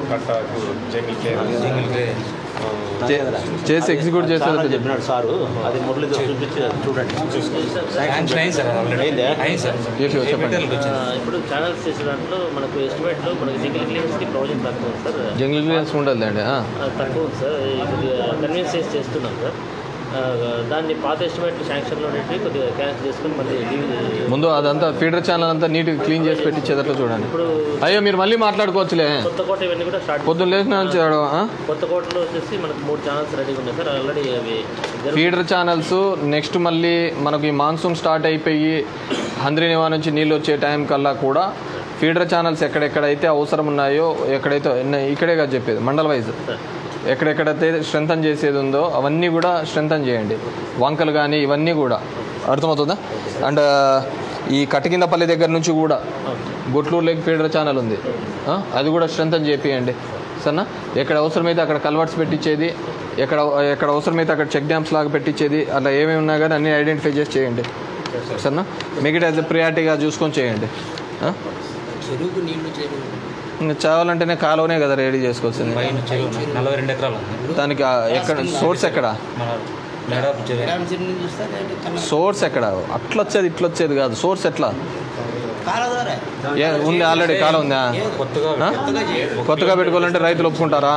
చే- చేసి ఎగ్జిక్యూట్ చేసేది చాలా చెప్పినాడు సారు అది మురళితో చూపించి చూడండి శాంక్షన్ అయింది సార్ ఆల్రెడీ అయిందా? అయింది సార్ చెప్పు, చెప్పండి. ఆ, ఇప్పుడు ఛానల్స్ చేసే దాంట్లో మనకు ఎస్టిమేట్లో మనకి సింగిల్ క్లియర్స్కి ప్రొవిజన్ తక్కువ ఉంది సార్ జంగిల్ క్లియరెన్స్ ఉండదు అండి ఆ, తక్కువ ఉంది సార్ కొద్దిగా కన్విన్స్ చేసి చేస్తున్నాం సార్ ఆ, దాన్ని పాత ఎస్టిమేట్ శాంక్షన్లో ఉన్నట్టు కొద్దిగా క్యాన్సిల్ చేసుకుని మళ్ళీ లీవ్ ముందు అదంతా ఫీడర్ ఛానల్ అంతా నీట్గా క్లీన్ చేసి పెట్టించేటట్లు చూడండి అయ్యో మీరు మళ్ళీ మాట్లాడుకోవచ్చులే కొత్త కోట ఇవన్నీ కూడా స్టార్ట్ పొద్దున్న లేచిన నుంచి ఆడ- ఆ? కొత్త కోటలో వచ్చేసి మనకు మూడు ఛానల్స్ రెడీగా ఉన్నాయి సార్ ఆల్రెడీ అవి జరుగు- ఫీడర్ ఛానల్స్ నెక్స్ట్ మళ్ళీ మనకు ఈ మాన్సూన్ స్టార్ట్ అయిపోయి హంద్రీనివా నుంచి నీళ్ళు వచ్చే టైం కల్లా కూడా ఫీడర్ ఛానల్స్ ఎక్కడెక్కడైతే అవసరం ఉన్నాయో ఎక్కడైతే ఎన్న- ఇక్కడే కాదు చెప్పేది మండల వైజ్ ఎక్కడెక్కడైతే స్ట్రెంథన్ చేసేది ఉందో అవన్నీ కూడా స్ట్రెంథన్ చేయండి వంకలు కానీ ఇవన్నీ కూడా అర్థమవుతుందా అండ్ ఈ కటికిందపల్లి దగ్గర నుంచి కూడా గుట్లూరు లేక్ ఫీడర్ ఛానల్ ఉంది ఆ? అది కూడా స్ట్రెంథన్ చేపియండి సరేనా ఎక్కడ అవసరమైతే అక్కడ కల్వర్ట్స్ పెట్టించేది ఎక్కడ ఎక్కడ అవసరమైతే అక్కడ చెక్ డ్యామ్స్ లాగా పెట్టించేది అలా ఏమేమి ఉన్నా కానీ అన్ని ఐడెంటిఫై చేసి చేయండి సరేనా మిగతా యాజ్ ప్రియారిటీగా చూసుకొని చేయండి ఆ? చెరువుకు నీళ్లు చెరువు ఇంకా చావాలంటేనే కాలువనే కదా రెడీ చేసుకోవాల్సింది పైన చెరువు నలభై రెండు ఎకరాలు ఉంది దానికి ఆ ఎక్కడ సోర్స్ ఎక్కడ మన ఎడారి చెరువు నుంచి చూస్తే రేటు కన్నా సోర్స్ ఎక్కడ అట్లా వచ్చేది ఇట్లా వచ్చేది కాదు సోర్స్ ఎట్లా కాలువ ద్వారా ఏ ఉంది ఆల్రెడీ కాలం ఉందా ఆ? కొత్తగా పెట్టుకోవాలంటే రైతులు ఒప్పుకుంటారా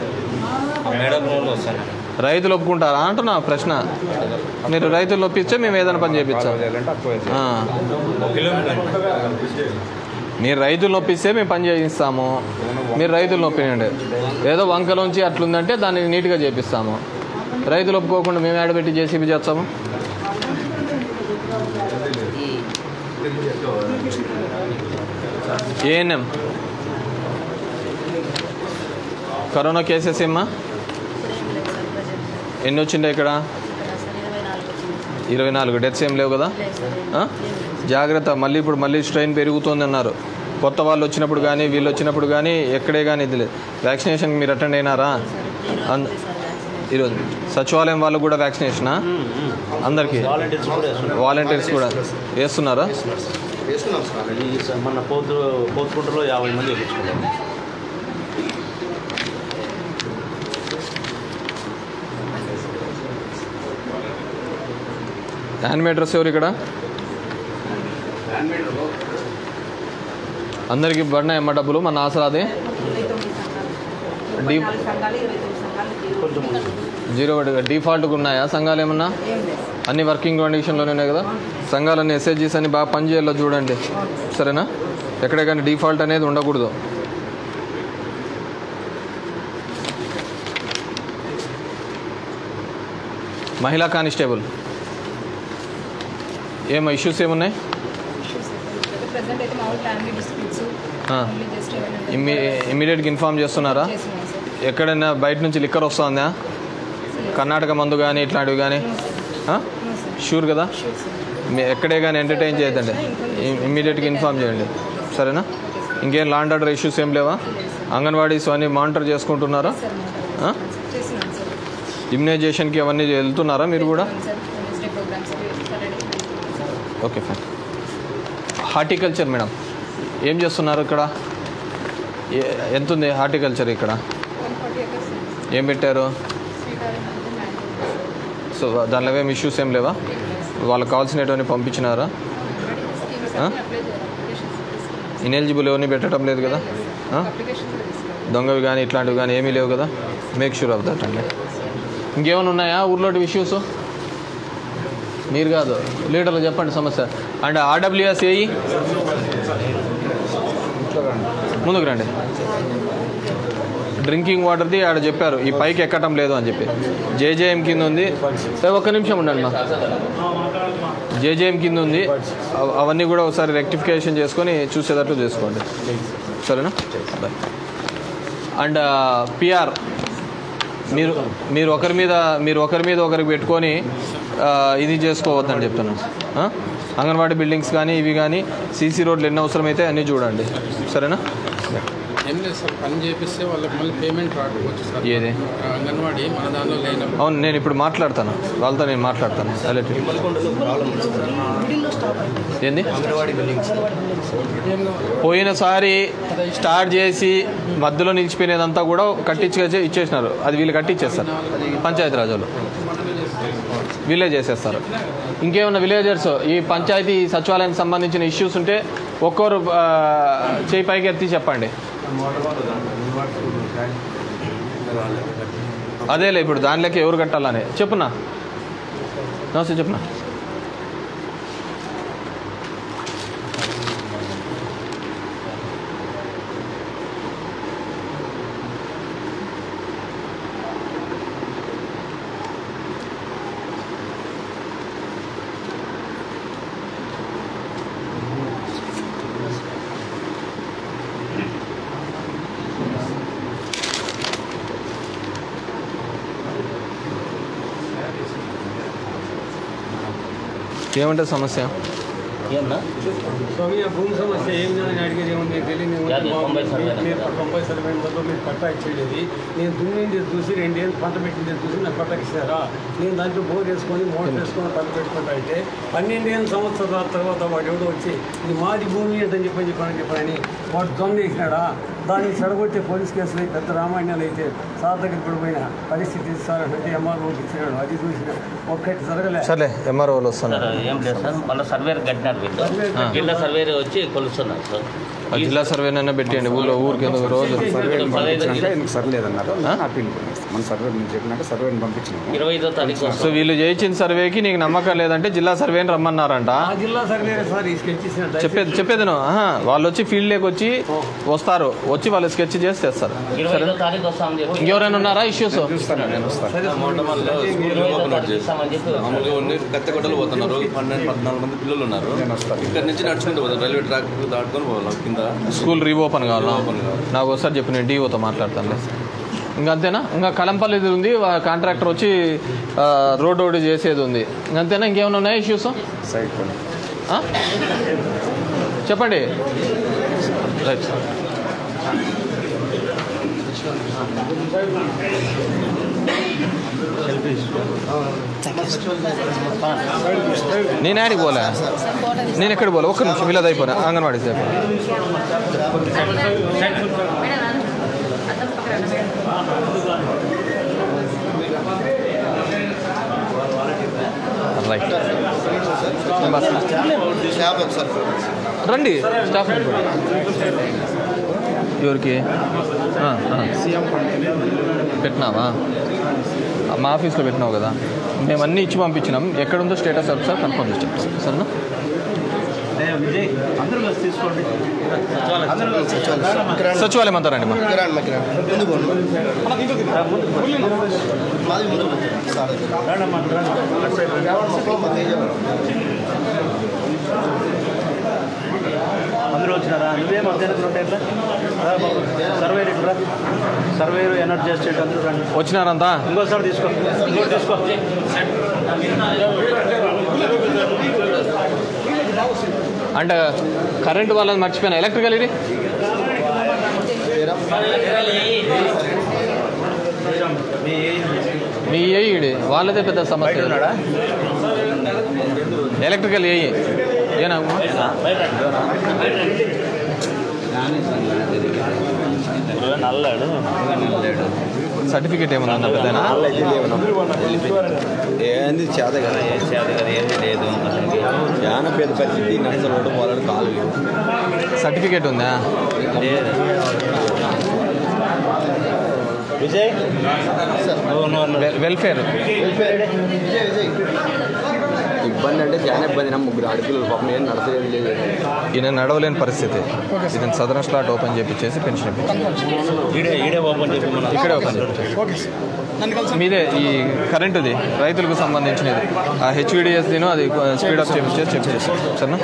రైతులు ఒప్పుకుంటారా అంటున్నా ప్రశ్న మీరు రైతులు ఒప్పిస్తే మేము ఏదైనా పని చేయించాం ఆ. మీరు రైతులు నొప్పిస్తే మేము పని చేయిస్తాము మీరు రైతులు నొప్పినండి ఏదో వంకలోంచి అట్లుందంటే దాన్ని నీట్గా చేపిస్తాము రైతులు ఒప్పుకోకుండా మేము ఆడబెట్టి జేసీబీ చేస్తాము ఏఎన్ఎం కరోనా కేసెస్ ఏమ్మా ఎన్ని వచ్చిండే ఇక్కడ ఇరవై నాలుగు డెత్స్ ఏం లేవు కదా ఆ? జాగ్రత్త మళ్ళీ ఇప్పుడు మళ్ళీ స్ట్రెయిన్ పెరుగుతోంది అన్నారు కొత్త వాళ్ళు వచ్చినప్పుడు కానీ వీళ్ళు వచ్చినప్పుడు కానీ ఎక్కడే కానీ ఇది లేదు వ్యాక్సినేషన్కి మీరు అటెండ్ అయినారా అంద ఈరోజు సచివాలయం వాళ్ళు కూడా వ్యాక్సినేషనా అందరికీ వాలంటీర్స్ కూడా వేస్తున్నారు. వాలంటీర్స్ కూడా వేస్తున్నారా వేసుకున్నాం సార్ ఈ స- మన పోతు పోతుకుంటలో యాభై మంది వేయించుకున్నాం యానిమేటర్స్ ఎవరు ఇక్కడ అందరికి పడినాయమ్మ డబ్బులు మన ఆసరాది డీ జీరో ఒకటి డిఫాల్ట్గా ఉన్నాయా సంఘాలు ఏమన్నా అన్ని వర్కింగ్ కండిషన్లోనే ఉన్నాయి కదా సంఘాలన్నీ ఎస్ఎస్జీస్ అన్ని బాగా పనిచేయాలో చూడండి సరేనా ఎక్కడే కానీ డిఫాల్ట్ అనేది ఉండకూడదు మహిళా కానిస్టేబుల్ ఏమో ఇష్యూస్ ఏమున్నాయి ప్రజెంట్ అయితే మామూలు ఫ్యామిలీ డిస్ప్యూట్స్ ఆ. జస్ట్ ఇమ్మి ఇమ్మీడియట్గా ఇన్ఫామ్ చేస్తున్నారా ఎక్కడైనా బయట నుంచి లిక్కర్ వస్తుందా కర్ణాటక మందు కానీ ఇట్లాంటివి కానీ షూర్ కదా మీ ఎక్కడే కానీ ఎంటర్టైన్ చేయొద్దండి ఇమ్మీడియట్గా ఇన్ఫామ్ చేయండి సరేనా ఇంకేం లాండ్ ఆర్డర్ ఇష్యూస్ ఏం లేవా అంగన్వాడీస్ అన్నీ మానిటర్ చేసుకుంటున్నారా ఆ? చేస్తున్నాం సార్ ఇమ్యునైజేషన్కి అవన్నీ వెళ్తున్నారా మీరు కూడా sir Wednesday programs Saturday okay fine horticulture madam ఏం చేస్తున్నారు ఇక్కడ ఏ- ఎంత ఉంది హార్టికల్చర్ ఇక్కడ వన్ ఫార్టీ ఎకర్స్ ఏం పెట్టారు స్వీట్ ఆరెంజ్ అంటే మ్యాంగో సో దానిలో ఏం ఇష్యూస్ ఏం లేవా వాళ్ళకి కావాల్సినటువంటి పంపించినారా స్కీమ్స్ ఆ? అప్లై చేయాలి అప్లికేషన్స్ ఇనెలిజిబుల్ ఎవరిని పెట్టడం లేదు కదా ఆ? అప్లికేషన్స్ దొంగవి కానీ ఇట్లాంటివి కానీ ఏమీ లేవు కదా మేక్ షూర్ ఆఫ్ దట్ అండి ఇంకేమైనా ఉన్నాయా ఊర్లోటి ఇష్యూస్ మీరు కాదు లీడర్లు చెప్పండి సమస్య అండ్ ఆర్డబ్ల్యూఎస్ ఏఈ ముందుకు రండి డ్రింకింగ్ వాటర్ది ఆడ చెప్పారు ఈ పైకి ఎక్కటం లేదు అని చెప్పి జేజేఎం కింద ఉంది ఏ, ఒక్క నిమిషం ఉండండి మా జేజేఎం కింద ఉంది అవ- అవన్నీ కూడా ఒకసారి రెక్టిఫికేషన్ చేసుకొని చూసేటట్లు చేసుకోండి సరేనా బాయ్ అండ్ పిఆర్ మీరు మీరు ఒకరి మీద మీరు ఒకరి మీద ఒకరికి పెట్టుకొని ఆ, ఇది చేసుకోవద్దని చెప్తున్నాను ఆ? అంగన్వాడీ బిల్డింగ్స్ కానీ ఇవి కానీ సీసీ రోడ్లు ఎన్ని అవసరమైతే అన్నీ చూడండి సరేనా ఏం లేదు సార్ పని చేపిస్తే వాళ్ళకి మళ్ళీ పేమెంట్ రాకపోవచ్చు సార్ ఏది ఆ, అంగన్వాడీ మన దానిలో లేనప్పుడు అవును నేను ఇప్పుడు మాట్లాడతాను వాళ్ళతో నేను మాట్లాడతాను అలర్ట్ ఏంది పోయినసారి స్టార్ట్ చేసి మధ్యలో నిలిచిపోయినదంతా కూడా కట్టించి ఇచ్చేసినారు అది వీళ్ళు కట్టించేస్తారు పంచాయతీ రాజులు వీళ్ళే చేసేస్తారు ఇంకేమన్నా విలేజర్స్ ఈ పంచాయతీ సచివాలయానికి సంబంధించిన ఇష్యూస్ ఉంటే ఒక్కొరు ఆ, చేయి పైకి ఎత్తి చెప్పండి అదేలే ఇప్పుడు దానిలోకి ఎవరు కట్టాలని చెప్పునా నమస్తే చెప్పునా ఏమంటే సమస్య స్వామి ఆ భూమి సమస్య ఏం అని అడిగేది ఏముంది తెలియదు యాభై, తొంభై సర్వే మీరు తొంభై సర్వే నెంబర్లో మీరు పట్టా ఇచ్చేది నేను దున్నింది చూసి రెండేళ్ళు పంట పెట్టింది చూసి నాకు పట్టా ఇస్తారా నేను దాంట్లో బోర్ వేసుకొని మోటార్ వేసుకొని పంట పెట్టుకుంటా అయితే పన్నెండేళ్ళ సంవత్సరాల తర్వాత వాడు ఎవడో వచ్చి ఇది మాది భూమి అని చెప్పని చెప్పని చెప్పని వాడు దొంగ వేసినాడా దాన్ని చెడగొట్టే పోలీస్ కేసులు అయి పెద్ద రామాయణాలు అయితే సార్ దగ్గర పడిపోయిన పరిస్థితి సార్ అంటే ఎంఆర్ఓకి ఇచ్చినాడు అది చూసిన ఒక్కటి జరగలే సర్లే ఎంఆర్ఓలు వస్తున్నారు సార్ ఏం లేదు సార్ మళ్ళీ సర్వేర్ కట్టినారు వీళ్ళు జిల్లా సర్వేర్ వచ్చి కొలుస్తున్నారు సార్ ఆ జిల్లా సర్వేనైనా పెట్టండి ఊళ్ళో ఊరికి ఎందుకు రోజు సర్వే పదహైదు పంపించినాక ఎందుకు సర్లేదన్నారు అప్పీల్ మన సర్వే నేను చెప్పినాక సర్వేని పంపించినాము ఇరవై ఐదో తారీఖు సో వీళ్ళు చేయించిన సర్వేకి నీకు నమ్మకం లేదంటే జిల్లా సర్వేని రమ్మన్నారంట ఆ జిల్లా సర్వేరే సార్ ఈ స్కెచ్ ఇచ్చిన చెప్పేది చెప్పేది నువ్వు, ఆహా, వాళ్ళు వచ్చి ఫీల్డ్ లేకి వచ్చి వస్తారు వచ్చి వాళ్ళు స్కెచ్ చేసి తెస్తారు ఇరవై ఐదో తారీఖు వస్తామని చెప్పి ఇంకెవరైనా ఉన్నారా ఇష్యూస్ మామూలుగా ఉండి కత్తెగొడ్డలు పోతున్నారు పన్నెండు పద్నాలుగు మంది పిల్లలు ఉన్నారు ఇక్కడ నుంచి నడుచుకుంటూ పోతారు రైల్వే ట్రాక్ దాటుకొని పోవాలి కింద స్కూల్ రీఓపెన్ కావాలా నాకు ఒకసారి చెప్పి నేను డీఓతో మాట్లాడతాను ఇంకా అంతేనా ఇంకా కలంపల్లి ఉంది వా- కాంట్రాక్టర్ వచ్చి ఆ, రోడ్ రోడ్ చేసేది ఉంది ఇంకా అంతేనా ఇంకేమైనా ఉన్నాయా ఇష్యూస్ సైట్ పని చెప్పండి రైట్ నేను ఆడికి పోలే నేను ఎక్కడ పోలే ఒక్క నిమిషం ఇలా అయిపోయినా అంగన్వాడీ సేపు రైట్ రండి స్టాఫ్ ఎవరికి ఆ, ఆ. పెట్టినావా ఆ, మా ఆఫీస్లో పెట్టినావు కదా మేము అన్నీ ఇచ్చి పంపించినాం ఎక్కడుందో స్టేటస్ సార్ కన్ఫర్మ్ చేసి చెప్తాం సరేనా విజయ్ అందరూ కలిసి తీసుకోండి సచివాలయం అంతా రండి మా అందరూ వచ్చినారా నువ్వేం అధ్యయనం ఉంటాయి ఎట్లా సర్వేర్ ఇట్లా సర్వేర్ ఎనర్జీ ఎస్టేట్ అందరూ రండి వచ్చినారంతా ఇంకోసారి తీసుకో ఇంకోటి తీసుకో అంటే కరెంట్ వాళ్ళని మర్చిపోయినా ఎలక్ట్రికల్ ఇది మీ ఏఈడి వాళ్ళదే పెద్ద సమస్య ఎలక్ట్రికల్ ఏఈ ఏనా నల్లాడు సర్టిఫికేట్ ఏమన్నా ఉందా పెద్దనా ఏంది చేత కదా ఏం చేత కదా ఏంది లేదు చాలా పెద్ద పరిస్థితి నడుచుకోవడం వాళ్ళని కాలు లేవు సర్టిఫికేట్ ఉందా లేదు విజయ్ వెల్- వెల్ఫేర్ ఇబ్బంది అంటే చాలా ఇబ్బంది నా ముగ్గురు ఆడపిల్లలు పాపం ఏం నడచలేదు లేదు ఈయన నడవలేని పరిస్థితి ఇది సదరన్ స్లాట్ ఓపెన్ చేపించేసి పెన్షన్ ఇప్పించాలి ఈడే ఈడే ఓపెన్ చెప్పి మన ఇక్కడే ఓపెన్ చేయించాలి మీదే ఈ కరెంటుది రైతులకు సంబంధించినది ఆ హెచ్విడిఎస్ దిను అది స్పీడ్ అప్ చేపించేసి చెప్పేసి సరేనా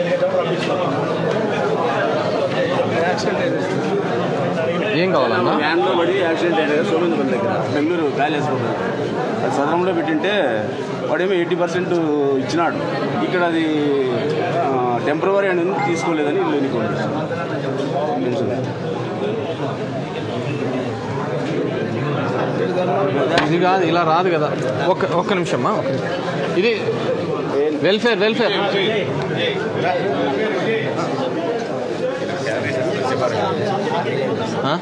ఏం కావాలన్నా వ్యాన్లో పడి యాక్సిడెంట్ అయ్యాడు కదా సోమేంద్రపల్లి దగ్గర బెంగళూరు ప్యాలెస్ రోడ్ అది సదరంలో పెట్టింటే వాడేమో ఎయిటీ పర్సెంట్ ఇచ్చినాడు ఇక్కడ అది టెంపరవరీ అని ఉంది, తీసుకోలేదని ఇల్లు ఎన్నుకోండి ఇది కాదు ఇలా రాదు కదా ఒక్క ఒక్క నిమిషమ్మా ఒక్క నిమిషం. ఇది వెల్ఫేర్ వెల్ఫేర్ ఆ?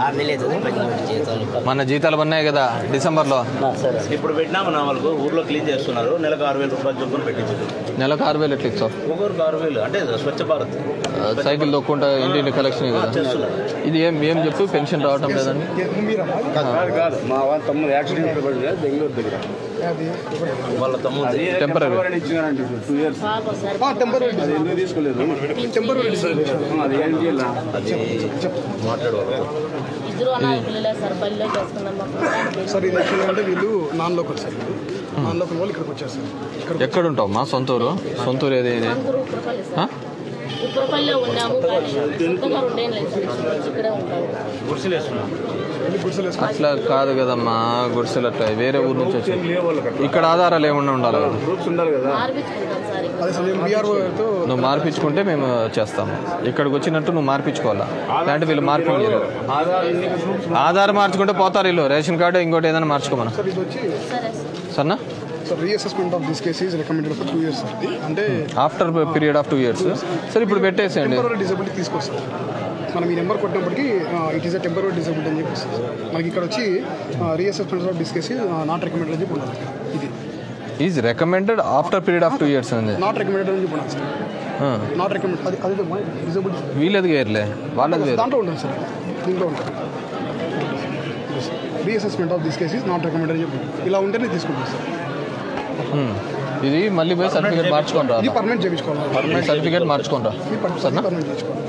మన జీతాలు పన్నాయి కదా డిసెంబర్లో ఇప్పుడు పెట్టినాము నా వాళ్ళకు ఊర్లో క్లీన్ చేస్తున్నారు నెలకు ఆరు వేల రూపాయలు చొప్పున పెట్టించారు నెలకు ఆరు వేలు ఎట్లా ఇచ్చావు ఒక్కొక్కరికి ఆరు వేలు అంటే స్వచ్ఛ భారత్ సైకిల్ తొక్కుంటా ఇంటింటి కలెక్షన్ కదా చేస్తున్నారు ఇది ఏం ఏం చెప్పు పెన్షన్ రావటం లేదని కాదు కాదు మా వాళ్ళ తమ్ముడు యాక్సిడెంట్ పడింది కదా బెంగళూరు దగ్గర వాళ్ళ తమ్ముడు అది Temporary. టెంపరరీ ఇచ్చినారంటే టూ ఇయర్స్ అది ఎందుకు తీసుకోలేదు అది ఏం చేయాలి అది మాట్లాడవాలి ఇద్దరు అనాథపిల్లలే సార్ బల్లో చేసుకున్నాం సార్ ఇది యాక్చువల్లీ అంటే వీళ్ళు నాన్ లోకల్ సార్ వీళ్ళు నాన్ లోకల్ వాళ్ళు ఇక్కడికి వచ్చేస్తారు ఇక్కడ ఎక్కడ ఉంటావు మా సొంతూరు సొంతూరు ఏది ఇది? అందరూ ఉప్పరపల్లి ఆ? సార్ ఉప్పరపల్లిలో ఉన్నాము కానీ సొంతంగా రెండేం లేదు సార్ ఇక్కడే ఉంటాము గుడిసెలు వేస్తున్నాం అట్లా కాదు కదమ్మా గుడిసెలు అట్లా వేరే ఊరు నుంచి వచ్చి ఇక్కడ ఆధారాలు ఏమన్నా ఉండాలి కదా గ్రూప్స్ ఉండాలి కదా మార్పించుకుంటాం సార్ ఇక్కడ. అదే సార్ మేము బీఆర్ఓతో నువ్వు మార్పించుకుంటే మేము చేస్తాము ఇక్కడికి వచ్చినట్టు నువ్వు మార్పించుకోవాలా లేదంటే వీళ్ళు మార్పించలేదు ఆధార్ ఎన్ని గ్రూప్స్ ఆధార్ మార్చుకుంటే పోతారు వీళ్ళు రేషన్ కార్డు ఇంకోటి ఏదైనా మార్చుకోమను సార్ ఇది వచ్చి సరే సార్ సరేనా sir reassessment of this case is recommended for two years sir ఇది అంటే after period of two years సరే ఇప్పుడు పెట్టేసేయండి టెంపరీ డిజబిలిటీ తీసుకొస్తారు మనం ఈ నెంబర్ కొట్టినప్పటికీ it is a temporary disability అని చెప్పి వస్తుంది సార్. మనకి ఇక్కడ వచ్చి reassessment of this case not recommended అని చెప్పి ఉన్నది ఇది is recommended after period of two years అండి నాట్ రికమెండెడ్ అని చెప్పి ఉన్నది సార్ నాట్ రికమెండ్ అది అది డిసబిలిటీ వీళ్ళది వేరులే వాళ్ళది వేరు దాంట్లో ఉంటుంది సార్ దీంట్లో ఉంటుంది reassessment of this cases not recommended అని చెప్పి ఇలా ఉంటేనే తీసుకుంటాం సార్ ఉమ్. ఇది మళ్ళీ పోయి సర్టిఫికేట్ మార్చుకొని రా ఇది పర్మనెంట్ చేయించుకోవాలి పర్మనెంట్ సర్టిఫికేట్ మార్చుకొని రా ఇది పర్- సరేనా పర్మనెంట్ చేయించుకోవాలి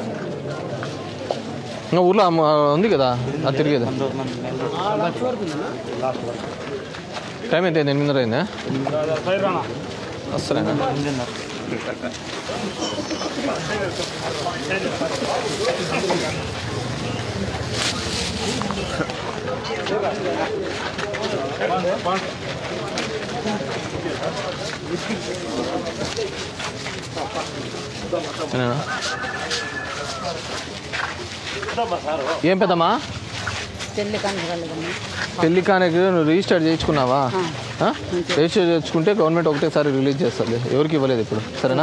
ఇంకా ఊర్లో అమ్మ- ఉంది కదా అది తిరిగేది టైం ఎంత అయింది ఎనిమిదిన్నర అయిందా వస్తారేనా ఏనా? ఏం పెద్దమ్మా చెల్లి కనగలగమ్మా పెళ్లి కానికి నువ్వు రిజిస్టర్ చేయించుకున్నావా ఆ? రిజిస్టర్ చేయించుకుంటే గవర్నమెంట్ ఒకటేసారి రిలీజ్ చేస్తుంది ఎవరికి ఇవ్వలేదు ఇప్పుడు సరేనా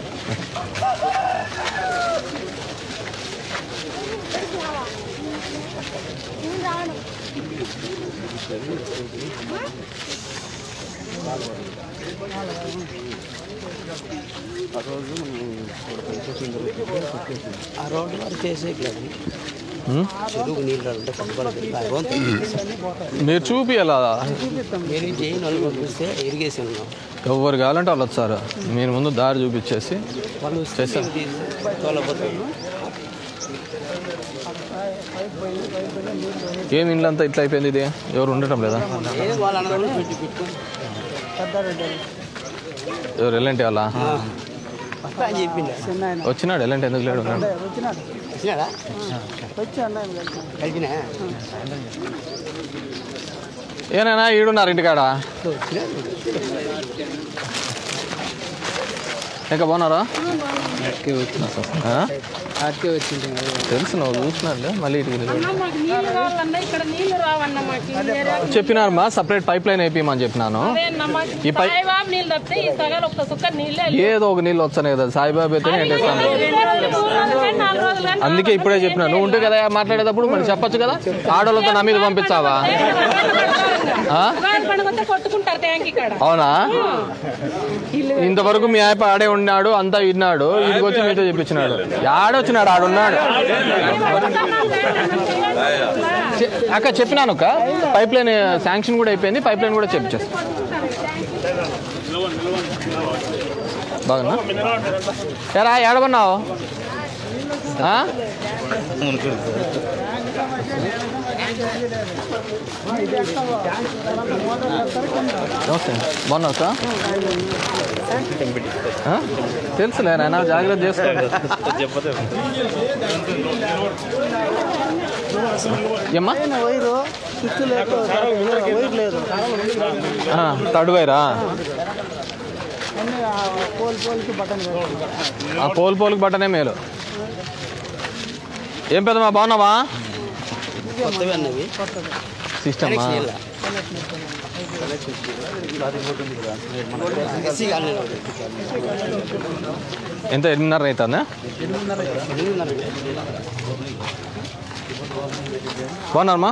ఆ రోడ్డు వరకు చేసేయట్లేదు ఉమ్? చెరువు నీళ్ళు అంటే పట్టుకోలేదు మీరు చూపియాలా మీరు చేయని వాళ్ళు పంపిస్తే ఇరిగేషన్ ఉన్నాం ఎవరు కావాలంటే వాళ్ళు వచ్చారు మీరు ముందు దారి చూపించేసి వాళ్ళు చేస్తారు తోలపోతారు ఏం ఇండ్లంతా ఇట్లా అయిపోయింది ఇది ఎవరు ఉండటం లేదా ఏదో వాళ్ళ అన్నదమ్ములు పెట్టి పెట్టుకుని ఎవరు ఎల్లంటి వాళ్ళ వస్తా అని చెప్పిండు వచ్చినాడు ఎల్లంటి ఎందుకు లేడు ఉన్నాడు వచ్చినాడు వచ్చినాడా వచ్చి అన్నయ్య కలిసి కలిపినా ఏనైనా ఈడున్నారు ఇంటికాడ ఇంకా బాగున్నారా ఆ? తెలుసు నువ్వు చూసినారులే మళ్ళీ ఇటుకి నిలబడి. మాకు నీళ్ళు కావాలన్నా ఇక్కడ నీళ్ళు రావన్నా మాకు ఈ ఏరియాకి. చెప్పినారమ్మా సపరేట్ పైప్ లైన్ వేపిమని చెప్పినాను అదేనా మాకు ఈ పై సాయిబాబు నీళ్ళు తప్పితే ఈ సగాలు ఒక్క సుక్క నీళ్ళే లేవు. ఏదో ఒక నీళ్ళు వచ్చాను కదా సాయిబాబా అయితే నేను తెస్తాను రెండు రోజులు, మూడు రోజులు కానీ నాలుగు రోజులు కానీ అందుకే ఇప్పుడే చెప్పినా నువ్వు ఉంటే కదా మాట్లాడేటప్పుడు మరి చెప్పొచ్చు కదా ఆడోళ్ళతో నా మీద పంపించావా ఆ? ఉగాది పండుగ వస్తే కొట్టుకుంటారు ట్యాంక్ ఇక్కడ అవునా ఇంతవరకు మీ ఆయప ఆడే ఉన్నాడు అంతా విన్నాడు ఇదికి వచ్చి మీతో చెప్పించినాడు ఆడొచ్చినాడు ఆడున్నాడు చె- అక్క చెప్పినాను అక్క పైప్ లైన్ శాంక్షన్ కూడా అయిపోయింది పైప్ లైన్ కూడా చెప్పించేస్తా బాగున్నా ఎరా ఏడబన్నావు నమస్తే బాగున్నావు సార్ ఆ? తెలుసులే నాయన జాగ్రత్త చేసుకో ఏమ్మా ఆయన వైరు స్విచ్ లేదు వైర్ లేదు ఆ, థర్డ్ వైరా అన్ని ఆ పోల్ పోల్కి బటన్ వేయాలి. ఆ పోల్ పోల్కి బట్టనే మేలు ఏం పెద్దమ్మా బాగున్నావా కొత్తవి అన్నవి సిస్టమ్ కనెక్షన్ ఇలా. SC colony road. ఎంత ఎనిమిదిన్నర అవుతుందా ఎనిమిదిన్నర. బాగున్నారమ్మా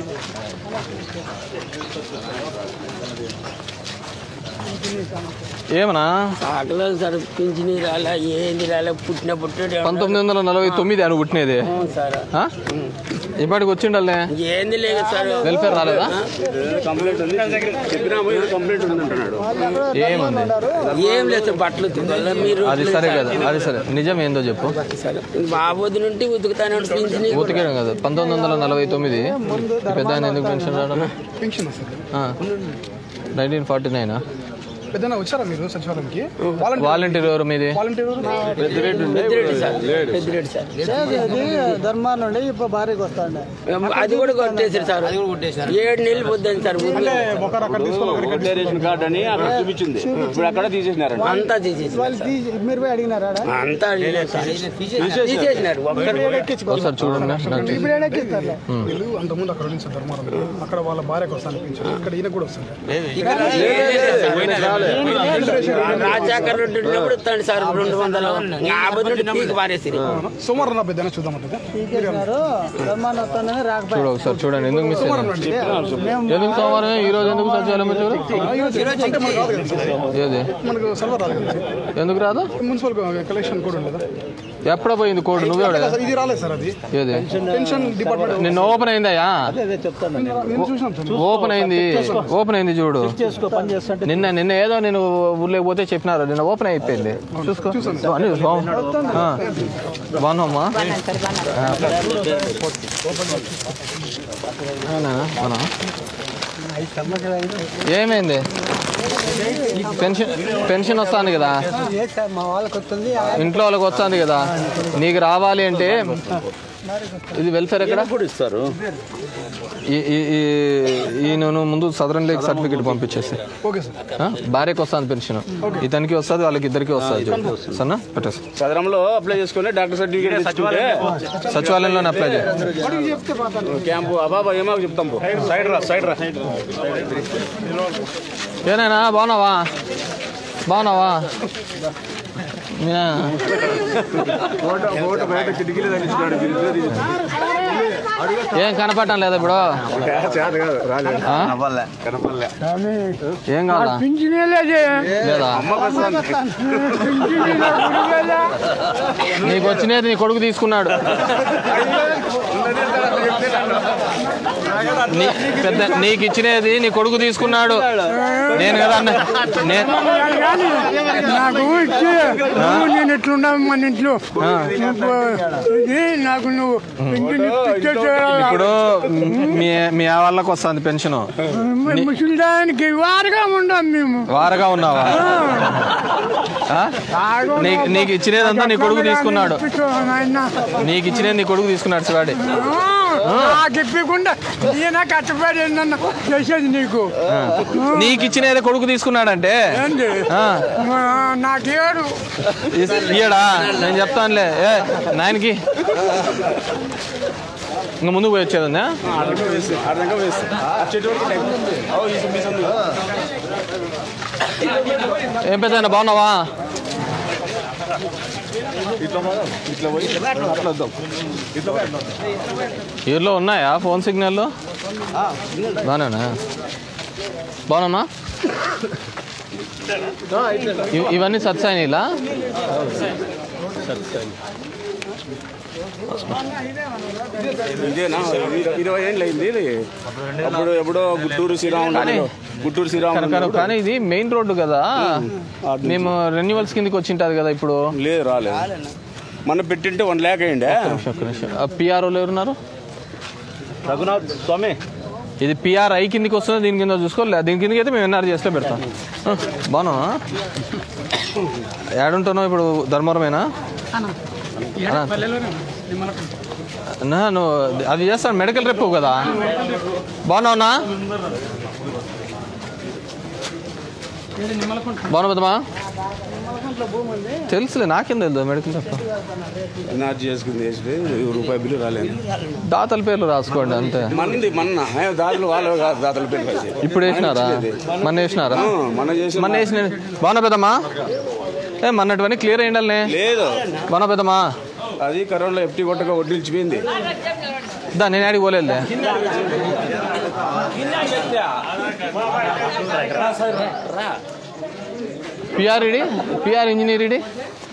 ఏమన్నా ఆకలి సార్ పింఛని రాలే ఏంది రాలే పుట్టిన పుట్టిన పంతొమ్మిది వందల నలభై తొమ్మిది అని పుట్టినది సార్ ఆ? ఇప్పటికి వచ్చిండలే ఏంది లేదు సార్ వెల్ఫేర్ రాలేదా కంప్లైంట్ ఉంది చెప్పినాము ఏదో కంప్లైంట్ ఉంది అంటున్నాడు ఏముంది ఏం లేదు సార్ బట్టలు ఉతుకోవాలా మీరు అది సరే కదా అది సరే నిజం ఏందో చెప్పు బాబోదు నుండి ఉతుకుతానే పింఛని ఉతికేయడం కాదు పంతొమ్మిది వందల నలభై తొమ్మిది ఈ పెద్ద ఆయన ఎందుకు పెన్షన్ రావడం pension sir nineteen forty nine పెద్దనా వచ్చారా మీరు సచివాలయంకి వాలంటీర్ ఎవరు మీది volunteer Peddireddy sir Peddireddy sir లేదు, అది ధర్మాన్ని ఉండే ఇప్పుడు భార్యకి వస్తాండే అది కూడా కొట్టేశారు సార్ అది కూడా కొట్టేశారు ఏడు నెలలు పొద్దుంది సార్ ఓటర్ రేషన్ కార్డు అని అక్కడ చూపించింది ఇప్పుడు అక్కడ తీసేసినారంట అంతా తీసేసి వాళ్ళు తీసి మీరు పోయి అడిగినారా ఆడ? అంతా అడిగినారు సార్. తీసేసినారు ఒక్కరు ఒకసారి చూడండి నాకు ఇప్పుడు ఏడెక్కిస్తారులే వీళ్ళు అంతకుముందు అక్కడ ఉంది సార్ ధర్మారం అక్కడ వాళ్ళ భార్యకు వస్తాను పెన్షన్ ఇక్కడ ఈయన కూడా వస్తుంది రాజశేఖర్ రెడ్డి ఉన్నప్పుడు ఇస్తాడు సార్ రెండు వందలు ఆ బదులు పీకి పారేసి సోమవారం నా పెద్ద చూద్దాం అంటే బ్రహ్మాండ వస్తుందని రాకపోయి చూడు ఒకసారి చూడండి ఎందుకు మిస్ అయింది? ఎందుకు సోమవారం ఈ రోజు ఎందుకు సచివాలయం వచ్చారు అంటే మనకు రాదు కదా సార్. ఏది మనకు సర్వర్ రాదు కదా ఎందుకు రాదు మున్సిపల్ కలెక్షన్ కూడా ఉండదా ఎప్పుడో పోయింది కోడ్ నువ్వే అంతే కదా సార్, ఇది రాలేదు సార్ అది ఏది పెన్షన్ డిపార్ట్మెంట్ నిన్న ఓపెన్ అయిందయ్యా నేను చూసినాం సార్ ఓపెన్ అయింది ఓపెన్ అయింది చూడు చేసుకో పని చేస్తుంటే నిన్న నిన్న ఏదో నేను ఊర్లోకి పోతే చెప్పినారు నిన్న ఓపెన్ అయిపోయింది చూసుకో అన్ని చూసుకో. ఆ. బాగున్నావమ్మా ఆ. అవునా? అవునా? ఏమైంది పెన్షన్ పెన్షన్ వస్తుంది కదా ఏ సార్ మా వాళ్ళకి వస్తుంది ఇంట్లో వాళ్ళకి వస్తుంది కదా నీకు రావాలి అంటే ఇది వెల్ఫేర్ ఎక్కడ కూడా ఇస్తారు ఈ- ఈ- ఈ- ఈ నేను ముందు సదరన్ లేక్ సర్టిఫికేట్ పంపించేసి ఓకే సార్ ఆ? భార్యకి వస్తుంది పెన్షన్ ఇతనికి వస్తుంది వాళ్ళకి ఇద్దరికి వస్తుంది సన్నా పెట్టేసి సదరంలో అప్లై చేసుకుని డాక్టర్ సర్టిఫికేట్ తెచ్చుకుంటే సచివాలయంలోనే అప్లై చేయి క్యాంపు అబాబా ఏమో చెప్తాం పో. సైడ్ రా సైడ్ రా ఏనాయనా బాగున్నావా బాగున్నావా మీనా ఫోటో ఫోటో బయట కిటికీలు తగ్గించుకోండి ఏం కనపడటం లేదా ఇప్పుడు చేత కాదు రాలేదు ఆ? కనపడలే ఏం కావాలా లేదా నీకు వచ్చినది నీ కొడుకు తీసుకున్నాడు నీ- పెద్ద నీకు ఇచ్చినది నీ కొడుకు తీసుకున్నాడు నేను కదా అన్న నేను నాకు ఇచ్చి నువ్వు నేను ఎట్లున్నావు మన ఇంట్లో నువ్వు ఇది నాకు నువ్వు పింఛన్ ఇచ్చేసేవాళ్ళ. ఇప్పుడు మీ మీ వాళ్ళకి వస్తుంది పెన్షన్ ముసలిదానికి వారుగా ఉండం మేము వారగా ఉన్నావా ఆ? నీకు నీకు ఇచ్చినదంతా నీ కొడుకు తీసుకున్నాడు నీకు ఇచ్చినది నీ కొడుకు తీసుకున్నాడు శివాడి నాకు ఇప్పకుండా ఈయన కష్టపడి నన్ను చేసేది నీకు నీకు ఇచ్చినది కొడుకు తీసుకున్నాడంటే ఏంది ఆ. ఆ, నాకేడు ఇస్- ఇయ్యడా నేను చెప్తానులే ఏ నాయనకి ఇంకా ముందుకు పోయి వచ్చేది ఉందా అర్థంగా వేసి అర్థంగా వేసి చెట్టు వరకు టైం అవు ఈ సుమ్మి సుమ్మి. ఏం పెద్ద బాగున్నావా ఇట్లా పోదాం. ఇట్లా పోయి అట్లా వద్దాం ఇట్లా పోయి అట్లా వద్దాం. ఊర్లో ఉన్నాయా ఫోన్ సిగ్నల్ బాగానేనా బాగున్నా ఇవన్నీ సత్సాయిలా ఇదేనా ఇర- ఇరవై ఏళ్ళు అయింది ఇది. అప్పుడు ఎప్పుడో గుంటూరు శ్రీరాములు గుంటూరు శ్రీరాములు కానీ- కానీ ఇది మెయిన్ రోడ్డు కదా మేము రెన్యువల్స్ కిందకి వచ్చింటది కదా ఇప్పుడు లేదు రాలేదు మన పెట్టింటే వన్ ల్యాక్ అయ్యిండే పిఆర్ఓలు ఎవరున్నారు రఘునాథ్ స్వామి ఇది పిఆర్ఐ కిందకి వస్తుంది దీని కింద చూసుకోలే దీని కిందకి అయితే మేము ఎన్ఆర్ చేస్తే పెడతాం ఆ, బాగున్నా ఏడుంటున్నావు ఇప్పుడు ధర్మవరమేనా అన్నా. నా నువ్వు అది చేస్తాను మెడికల్ రేపు కదా బాగున్నావునా బాగున్నా పెద్దమా తెలుసులే నాకేం తెలుసు మెడికల్ రేపు ఎన్ఆర్జీ చేసుకుంది వేసి రూపాయి బిల్లు రాలేదు దాతల పేర్లు రాసుకోండి అంతే మంది మొన్న ఏ, దాతలు వాళ్ళు కాదు దాతల పేరు రాసి ఇప్పుడు వేసినారా మొన్న వేసినారా ఆ, మొన్న చేసిన మొన్న వేసిన బాగున్నా పెద్దమ్మా ఏ మొన్నటివన్నీ క్లియర్ అయ్యిండాలనే లేదు బాగున్నా పెద్దమ్మా అది కరోనాలో ఎఫ్టీ కొట్టగా వడ్డిల్చిపోయింది దా నేను ఆడికి పోలేదులే PR ED PR engineer ED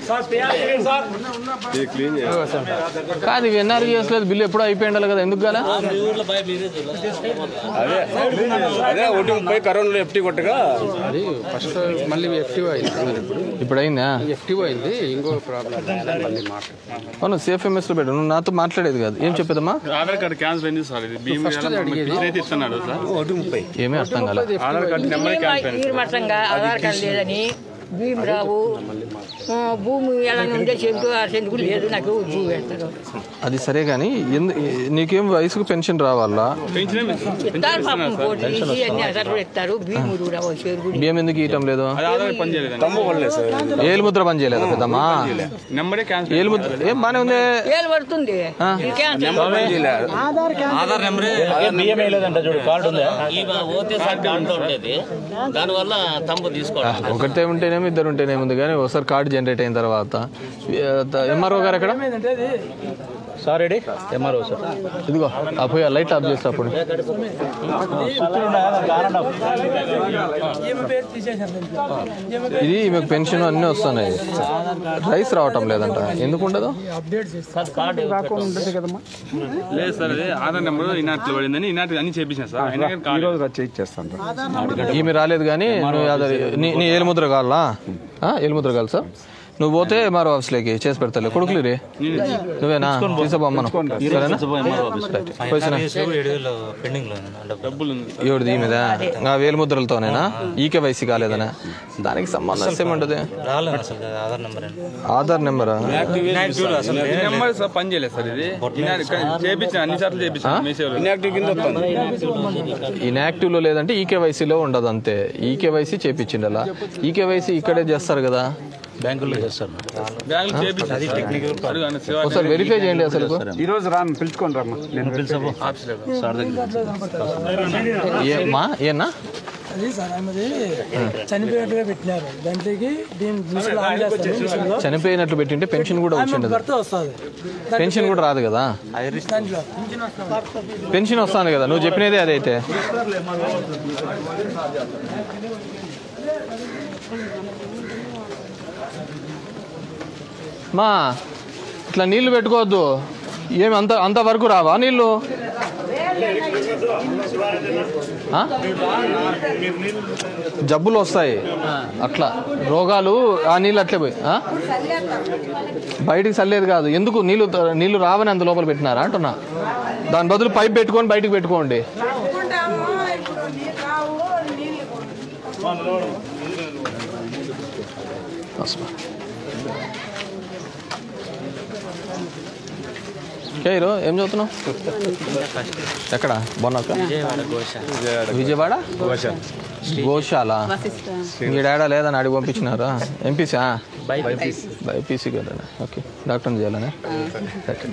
కాదు ఇవి ఎన్ఆర్ చేయలేదు బిల్లు ఎప్పుడో అయిపోయి ఉండాలి కదా ఎందుకు కాలే అదే అదే ఒకటి ముప్పై కరోనాలో ఎఫ్టీ కొట్టగా అది ఫస్ట్ మళ్ళీ ఎఫ్టీవ్ అయింది సార్ ఇప్పుడు ఇప్పుడు అయిందా ఎఫ్టీవ్ అయింది ఇంకో ప్రాబ్లం మళ్ళీ మాట్లాడు అవును సేఫ్ఎంఎస్ లో పెట్టు నువ్వు నాతో మాట్లాడేది కాదు ఏం చెప్పేదమ్మా ఆధార్ కార్డు క్యాన్సిల్ అయింది సార్ ఇది భీమ్ ఫస్ట్ ఎలా అడిగేది. పిక్చర్ అయితే ఇస్తున్నాడు సార్ ఒకటి ముప్పై ఏమీ అర్థం కాలే ఆధార్ కార్డు నెంబర్ క్యాన్సిల్ అయింది నిర్మట్టంగా ఆధార్ కార్డు లేదని భీమరావు ఆ, భూమి ఎలా ఉండే సెంటు ఆ సెంటు కూడా లేదు నాకు భూమి వేస్తారు అది సరే కానీ ఎందు నీకేం వయసుకు పెన్షన్ రావాలా ఇస్తారు పాపం పోటీ తీసి అన్ని అసలు కూడా ఇస్తారు భీముడు కూడా ఓ షేరు కూడా బియ్యం ఎందుకు ఇవ్వటం లేదు తమ్ము పడలేదు సార్ ఏలుముద్ర పని చేయలేదు పెద్దమ్మా నెంబరే క్యాన్సిల్ ఏలుముద్ర ఏం బానే ఉంది ఏళ్ళు పడుతుంది ఇంకేం ఆధార్ నెంబరే బియ్యం వేయలేదంట చూడు కార్డు ఉందా ఈ ఓతే సార్ దాంట్లో ఉండేది దానివల్ల తంబు తీసుకోవడం ఒకటే ఉంటేనేమో ఇద్దరు ఉంటేనేమి ఉంది కానీ ఒకసారి కార్డు జనరేట్ అయిన తర్వాత ఎంఆర్ఓ గారు ఎక్కడ సార్ రెడీ ఎంఆర్ఓ సార్ ఇదిగో ఆ పోయి ఆ లైట్ ఆఫ్ చేస్తా అప్పుడు ఇది మీకు పెన్షన్ అన్నీ వస్తున్నాయి రైస్ రావటం లేదంట ఎందుకు ఉండదు అప్డేట్ చేస్తాను కాకుండా ఉంటుంది కదమ్మా లేదు సార్ అదే ఆధార్ నెంబర్ ఇనాట్లు పడిందని ఇనాట్లు అన్ని చేపించాను సార్ అయినా కానీ ఈ రోజు వచ్చి ఇచ్చేస్తాను ఈమె రాలేదు కానీ నువ్వు అదే నీ నీ ఏలుముద్ర కావాలా ఆ, ఏలుముద్ర కావాలి సార్ నువ్వు పోతే ఎంఆర్ఓ ఆఫీస్లోకి చేసి పెడతాలే కొడుకులు రే నువ్వేనా తీసుకోమను సరేనా పోయినా ఏడు వేలు పెండింగ్ లో డబ్బులు ఏడు ఈ మీద ఆ వేలుముద్రలతోనేనా ఈకే వయసు కాలేదనా దానికి సంబంధం ఏముంటది రాలేదు అసలు ఆధార్ నెంబర్ అండి ఆధార్ నెంబరా అసలు ఈ నెంబర్ సార్ పని చేయలేదు సార్ ఇది చేపించాను అన్ని సార్లు చేపించాను మీ సేవలో ఇన్యాక్టివ్ కింద వస్తుంది ఇన్యాక్టివ్ లో లేదంటే ఈకేవైసీలో ఉండదు అంతే ఈకేవైసీ చేపించిండి అలా ఈకేవైసీ ఇక్కడే చేస్తారు కదా బ్యాంకుల్లో చేస్తారు బ్యాంకులు చేపించాను అది టెక్నికల్ అడుగు అన్న శివ ఒకసారి వెరిఫై చేయండి అసలు ఈ రోజు రాను పిలుచుకొని రమ్మా నేను పిలిచాము సార్ దగ్గర ఏమా ఏనా అది సార్ ఆమెది చనిపోయినట్టుగా పెట్టినారు దాంట్లోకి దీన్ని దిశలో ఆన్ చేస్తారు మిషన్లో. చనిపోయినట్లు పెట్టింటే పెన్షన్ కూడా ఆమె వచ్చిండదు భర్త వస్తుంది పెన్షన్ కూడా రాదు కదా దాంట్లో పెన్షన్ వస్తుంది కదా నువ్వు చెప్పినదే అదైతే మా ఇట్లా నీళ్లు పెట్టుకోవద్దు ఏమి అంత అంతవరకు రావా నీళ్ళు ఆ? జబ్బులు వస్తాయి అట్లా రోగాలు ఆ నీళ్ళు అట్లే పోయి ఆ? బయటికి చల్లేదు కాదు ఎందుకు నీళ్ళు నీళ్ళు రావని అంత లోపల పెట్టినారా అంటున్నా దాని బదులు పైప్ పెట్టుకొని బయటికి పెట్టుకోండి కేరు ఏం చదువుతున్నావు ఎక్కడ బొన్నాక విజయవాడ గోశాల మీ డాడా లేదని అడిగి పంపించినారా ఎంపీసా బైపీసీ కదా ఓకే డాక్టర్ని చేయాలనే రైట్.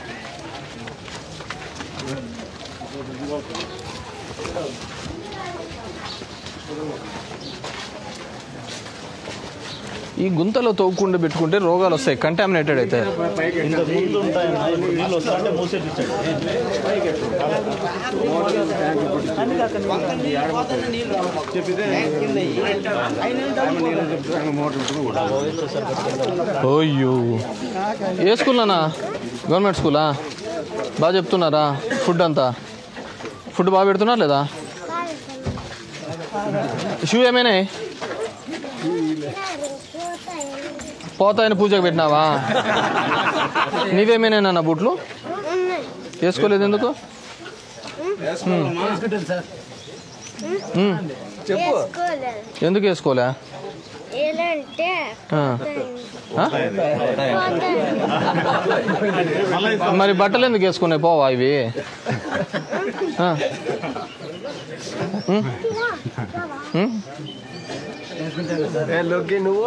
ఈ గుంతలో తవ్వకుండా పెట్టుకుంటే రోగాలు వస్తాయి కంటామినేటెడ్ అయితే ఇంతకు ముందు ఉంటాయన్నా ఇప్పుడు నీళ్ళు వస్తా అంటే మూసేపించండి అయ్యో ఏ స్కూల్ అన్నా గవర్నమెంట్ స్కూలా బాగా చెప్తున్నారా ఫుడ్ అంతా ఫుడ్ బాగా పెడుతున్నారు లేదా షూ ఏమైనా పోతాయని పూజకు పెట్టినావా నీవేమైనా నా బూట్లు వేసుకోలేదు ఎందుకు ఉమ్. చెప్పు ఎందుకు వేసుకోలే ఏలంటే ఆ. ఆ? మరి బట్టలు ఎందుకు వేసుకున్నాయి పోవా ఇవి ఆ. ఉమ్. ఉమ్. నువ్వు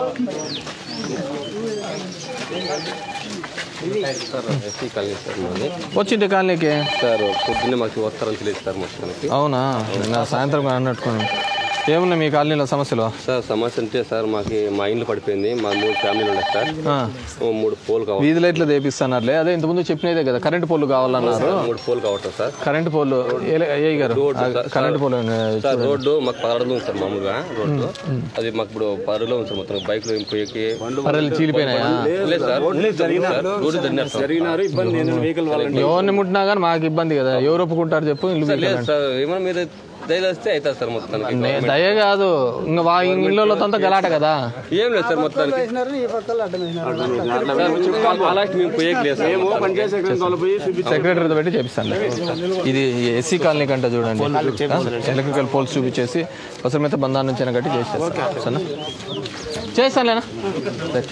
సార్ ఎస్సీ కాలనీ సార్ మాది వచ్చింటే కాలనీకి సార్ పొద్దున్నే మాకు వస్తారని తెలియదు సార్ మొత్తానికి అవునా నా సాయంత్రం అన్నట్టుకున్నాను ఏమున్నాయి మీ కాలనీలో సమస్యలు సార్ సమస్య అంటే సార్ మాకు మా ఇంట్లో పడిపోయింది మా మూడు ఫ్యామిలీలు ఉన్నాయి సార్ ఆ. ఓ మూడు పోల్ కావాలి వీధి లైట్లు తెప్పిస్తున్నారులే అదే ఇంతకుముందు చెప్పినదే కదా కరెంటు పోల్లు కావాలన్నారు మూడు పోల్ కావటం సార్ కరెంటు పోల్లు ఏ- ఏ గారు రోడ్డు ఆ, సార్. కరెంటు పోల్లు సార్ రోడ్డు మాకు పదహారు ఉంది సార్ మామూలుగా రోడ్డు అది మాకు ఇప్పుడు పరులో ఉంది సార్ మొత్తం బైక్ లో పోయేకి పర్రెలు చీలిపోయినాయా? లేదు సార్ సార్ రోడ్డు జరిగినారు సార్ జరిగినారు ఇబ్బంది నేను వెహికల్ వాళ్ళని ఎవరిని ముట్టినా కానీ మాకు ఇబ్బంది కదా ఎవరు ఒప్పుకుంటారు చెప్పు ఇల్లు సార్ లేదు వీకెళ్ళండి. సార్ ఏమన్నా మీరు దయలు వస్తే అవుతుంది సార్ మొత్తానికి నే- దయ కాదు ఇంకా వా ఇళ్ళతో అంతా గలాట కదా ఏం లేదు సార్ మొత్తానికి వేసినారు ఈ పక్కల అడ్డం వేసినారు అలాంటి మేము పోయేకి లేదు సార్ మేము పనిచేసే సెక్రటరీ పోయి చూపించాం సెక్రటరీతో పెట్టి చేపిస్తాను ఇది ఎస్సీ కాలనీ కంటే చూడండి ఎలక్ట్రికల్ పోల్స్ చూపించేసి అవసరమైతే బంధాన్ని నుంచి కట్టి చేసేస్తాను సరేనా చేస్తానులేనా రైట్.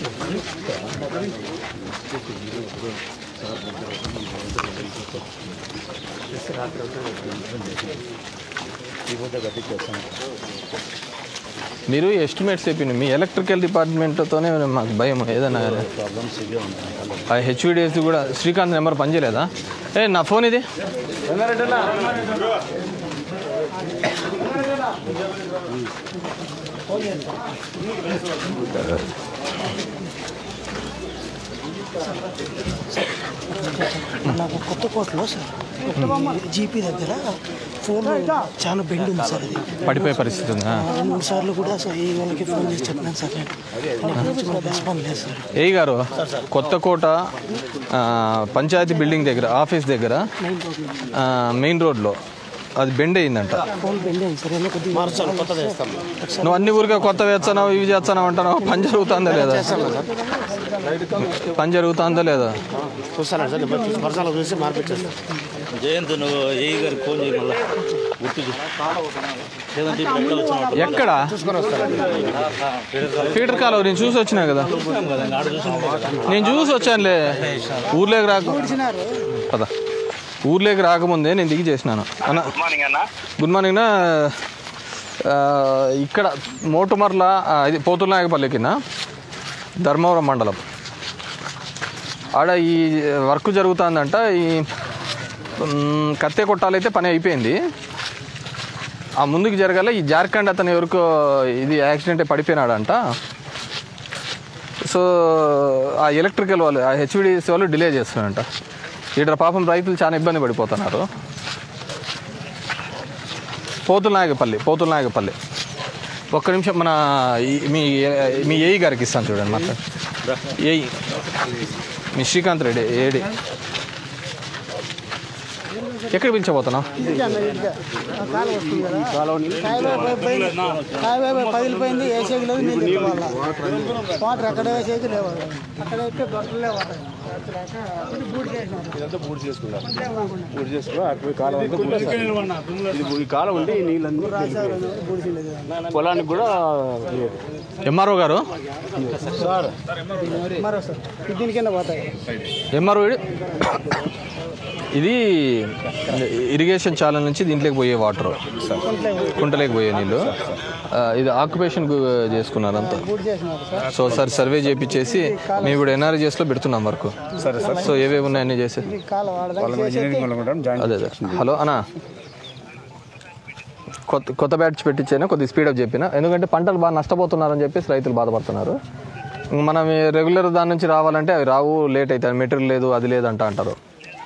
మీరు ఎస్టిమేట్స్ చెప్పింది మీ ఎలక్ట్రికల్ డిపార్ట్మెంట్తోనే మాకు భయం ఏదైనా కానీ. ఆ హెచ్విడిఎస్ కూడా శ్రీకాంత్ నెంబర్ పనిచేయలేదా ఏ నా ఫోన్ ఇది నాకు కొత్త కోటలో సార్ జీపీ దగ్గర ఫోన్ చాలా బెండ్ ఉంది సార్ అది పడిపోయే పరిస్థితి ఉందా రెండు మూడు సార్లు కూడా సార్ ఈ వాళ్ళకి ఫోన్ చేసి చెప్పినాను సార్ నేను నాకు నుంచి కూడా రెస్పాన్స్ లేదు సార్ ఏ గారు కొత్తకోట ఆ, పంచాయతీ బిల్డింగ్ దగ్గర ఆఫీస్ దగ్గర ఆ, మెయిన్ రోడ్లో అది బెండ్ అయిందంట ఫోన్ బెండ్ అయింది సార్ ఏమో కొద్దిగా మార్చాలి కొత్తది వేస్తాం నువ్వు అన్ని ఊరికే కొత్త వేస్తున్నావు ఇవి చేస్తున్నావు అంటున్నావు పని జరుగుతుందా లేదా పని జరుగుతుందా లేదా చూస్తాను సార్ వర్షాలు చూసి మార్పించేస్తాను జయంత్ నువ్వు ఏ గారికి ఫోన్ చేయి మళ్ళా గుర్తుకు లేదంటే ఇప్పుడు ఎక్కడ వచ్చినావు? ఎక్కడ ఫీటర్ కాలువ నేను చూసి వచ్చినా కదా నేను చూసి వచ్చానులే ఊర్లోకి రాక పద ఊర్లోకి రాకముందే నేను దిగి చేసినాను అన్న గుడ్ మార్నింగ్ నా ఆ, ఇక్కడ మోటుమర్ల ఆ, ఇది పోతులనాయకపల్లి కింద ధర్మవరం మండలం ఆడ ఈ వర్క్ జరుగుతుందంట ఈ మ్, కత్తె కొట్టాలైతే పని అయిపోయింది ఆ ముందుకు జరగాల ఈ జార్ఖండ్ అతను ఎవరికో ఇది యాక్సిడెంట్ అయి పడిపోయినాడంట సో ఆ ఎలక్ట్రికల్ వాళ్ళు ఆ హెచ్విడిసి వాళ్ళు డిలే చేస్తున్నారంట ఇక్కడ పాపం రైతులు చాలా ఇబ్బంది పడిపోతున్నారు పోతుల నాయకపల్లి పోతుల నాయకపల్లి ఒక్క నిమిషం మన ఈ- మీ మీ ఏఈ గారికి ఇస్తాను చూడండి మాట్లాడు ఏఈ మీ శ్రీకాంత్ రెడ్డి ఏడి ఎక్కడ పిలిచబోతున్నావు కాలు వస్తుంది కదా కాయబాయి పోయింది కాయబాయి పగిలిపోయింది వేసేకి లేదు నీళ్ళు ఎత్తుకోవాలా వాటర్ అక్కడ వేసేకి లేవు అక్కడ అయితే దొరకలే వాటర్ బూట్ చేసినారు ఇదంతా పూర్తి చేసుకున్నారు పూర్తి చేసుకున్నా అక్కడ కాలం అంతా పూర్తి చేసుకున్నారు. ఇది ఈ కాలం ఉండి ఈ నీళ్ళన్నీ పొలానికి కూడా లేదు. ఎంఆర్ఓ గారు సార్ మరో సార్ దీని కింద పోతాయి ఎంఆర్ఓ ఇది ఇరిగేషన్ ఛానల్ నుంచి దీంట్లోకి పోయే వాటర్ కుంటలోకి పోయే నీళ్ళు ఆ, ఇది ఆక్యుపేషన్ చేసుకున్నారంతా బూట్ చేసినారు సార్ సో సార్ సర్వే చేపించేసి మేము ఇప్పుడు ఎన్ఆర్జీఎస్లో పెడుతున్నాం వర్క్ సరే సార్ సో ఏవేవి ఉన్నాయి అన్నీ చేసి ఈ కాలు వాడదాం వాళ్ళ ఇంజనీరింగ్ వాళ్ళు కూడా జాయిన్ అదే అదే హలో అన్నా కొత్త కొత్త బ్యాచ్ పెట్టించాను కొద్దిగా స్పీడప్ చెప్పిన ఎందుకంటే పంటలు బాగా నష్టపోతున్నారని చెప్పేసి రైతులు బాధపడుతున్నారు ఇంక మనం ఈ రెగ్యులర్ దాని నుంచి రావాలంటే అవి రావు లేట్ అవుతాయి మెటీరియల్ లేదు అది లేదంట అంటారు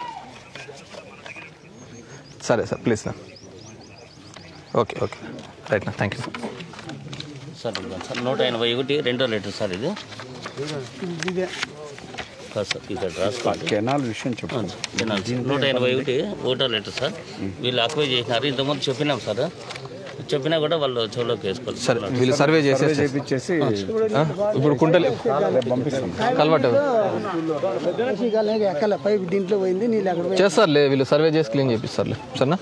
సరే సార్ ప్లీజ్ నా ఓకే ఓకే రైట్ నా థ్యాంక్ యూ సార్ ఇదిగోండి సార్ నూట ఎనభై ఒకటి రెండో లీటర్ సార్ ఇది ఇదే కాదు సార్ ఇక్కడ రాసుకోండి కెనాల్ విషయం చెప్పండి కెనాల్ సార్. నూట ఎనభై ఒకటి ఒకటో లీటర్ సార్ వీళ్ళు అక్వై చేసినారు ఇంతకుముందు చెప్పినాం సార్ చెప్పినా కూడా వాళ్ళు చెవులోకి వేసుకోవాలి సరే వీళ్ళు సర్వే చేసేసి చేపించేసి ఆ, ఇప్పుడు కుంటలే పంపిస్తాం కలవట్టు ఏసీ కాలు ఎక్కలే పైపు దీంట్లో పోయింది నీళ్ళు అక్కడ పోయింది. చేస్తారులే వీళ్ళు సర్వే చేసి క్లీన్ చేపిస్తారులే సరేనా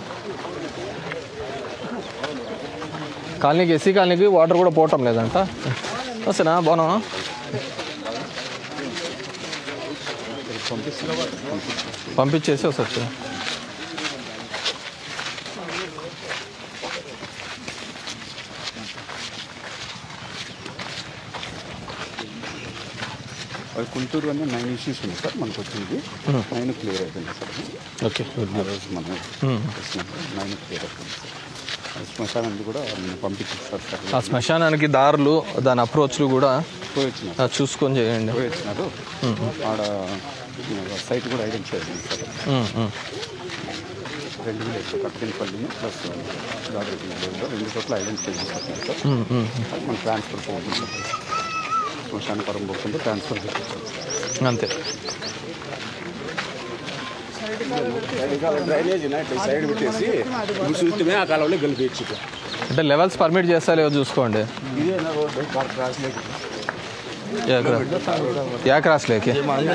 కాలనీకి ఎస్సీ కాలనీకి వాటర్ కూడా పోవటం లేదంట వస్తేనా బాగున్నా పంపించేసి వస్తుంది అది గుంటూరు అనే నైన్ ఇష్యూస్ ఉన్నాయి సార్ మనకు వచ్చింది నైన్ క్లియర్ అయిపోయింది సార్ ఓకే ఆ రోజు మనం Hmm. నైన్ క్లియర్ అయిపోయింది సార్ అది శ్మశానానికి కూడా నేను పంపించేస్తారు సార్ ఆ శ్మశానానికి దారులు దాని అప్రోచ్లు కూడా పోయొచ్చినారు ఆ, చూసుకొని చేయండి పోయొచ్చినారు ఆడ సైట్ కూడా ఐడెంటిఫై అయింది సార్ ఉమ్, ఉమ్. రెండు విలేజ్ కట్టినపల్లిని ప్లస్ దాదాపు రెండు చోట్ల ఐడెంటిఫై చేస్తారు సార్ ఉమ్, ఉమ్. అది మనం ట్రాన్స్ఫర్ పోతుంది సార్ శ్మశానపురం పోకుండా ట్రాన్స్ఫర్ చేస్తాం అంతే డ్రైనేజ్ ఇట్లా సైడ్ పెట్టేసి ఇప్పుడు చూస్తే ఆ కాలంలో గెలిపించి ఇట్లా అంటే లెవెల్స్ పర్మిట్ చేస్తా లేవో చూసుకోండి ఇదే నా రోడ్డు పార్క్ క్రాస్లోకి యా క్రా- యా క్రాస్లోకి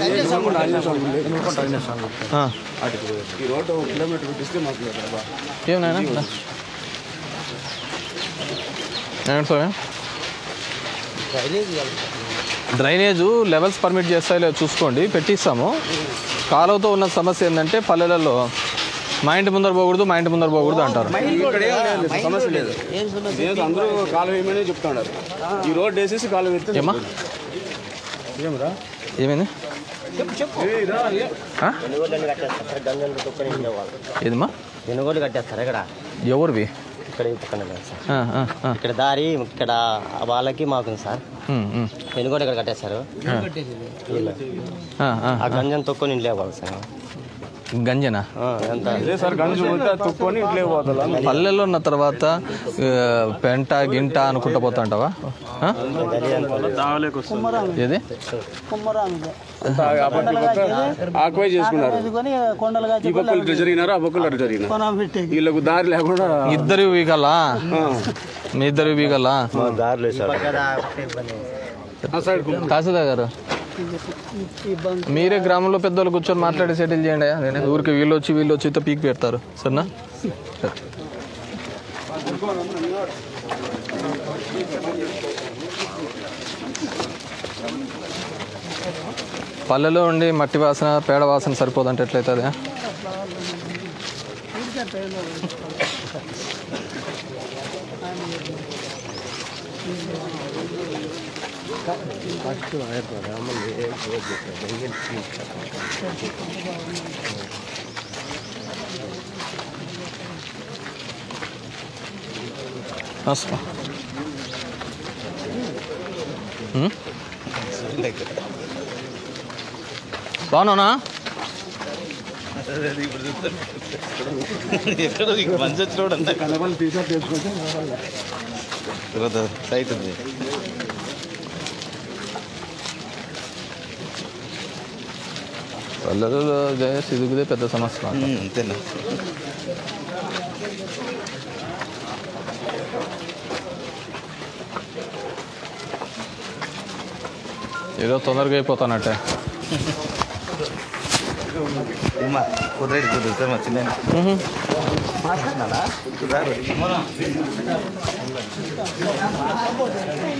ఆ. ఈ రోడ్డు ఒక కిలోమీటర్ పెట్టిస్తే మాకు ఇక్కడ బా- ఏం నాయనా దా. ఏమండి స్వామి డ్రైనేజ్ లెవెల్స్ పర్మిట్ చేస్తా లేవో చూసుకోండి పెట్టిస్తాము కాలువతో ఉన్న సమస్య ఏంటంటే పల్లెలలో మా ఇంటి ముందర పోకూడదు మా ఇంటి ముందర పోకూడదు అంటారు ఇక్కడ ఏం లేదు, సమస్య లేదు లేదు అందరూ కాలువ వేయమని చెప్తున్నారు ఈ రోడ్డు వేసేసి కాలువ వేస్తే ఏమ్మా? ఏమరా ఏమైంది ఆ? ఏదమ్మా వెనుగోలు కట్టేస్తారు ఇక్కడ ఎవరివి ఇక్కడ ఈ పక్కన లేదు సార్ ఆ, ఆ, ఆ. ఇక్కడ దారి ఇక్కడ వాళ్ళకి మాకు సార్ ఉమ్, ఉమ్. వెనుగోలు ఇక్కడ కట్టేస్తారు ఆ. వీళ్ళు. ఆ, ఆ, ఆ గంజం తొక్కొని ఇంట్లో పోవాలి సార్ గంజనా ఆ, ఎంత అదే సార్ గంజు పోతే తొక్కుని ఇంట్లో పోతా పల్లెల్లో ఉన్న తర్వాత ఆ, పెంట గింట అనుకుంటా పోతాంటావా ఆ? ఏది కుమ్మరామిదే ఆక్వై చేసుకున్నారు ఎదుకొని కొండలు కాచి ఈ పక్కలు ఇట్లా జరిగినారు ఆ పక్కలు అట్లా జరిగినారు కొనం పెట్టి వీళ్ళకు దారి లేకుండా ఇద్దరు వీగలా మీ ఇద్దరు వీగలా దారిలో సార్ కాసుదా గారు ఇబ్బంది మీరే గ్రామంలో పెద్దోళ్ళు కూర్చొని మాట్లాడి సెటిల్ చేయండి నేనే ఊరికి వీళ్ళు వచ్చి వీళ్ళు వచ్చి పీక్ పెడతారు సరేనా సరే. పల్లెలో ఉండి మట్టి వాసన పేడ వాసన సరిపోదంటే ఎట్లయితుంది ఫస్ట్ వస్తా ఉమ్? బాగున్నావునా ఎక్కడో నీకు మంచి వచ్చినోడు అంతా కనబడి టీషర్ట్ వేసుకుంటే సైట్ ఉంది పల్లెలలో జయస్ ఇదిగుదే పెద్ద సమస్య అంతేనా ఏదో తొందరగా అయిపోతానట్టే కుర్రేడు కుదిరితే మా చిన్న మాట్లాడినా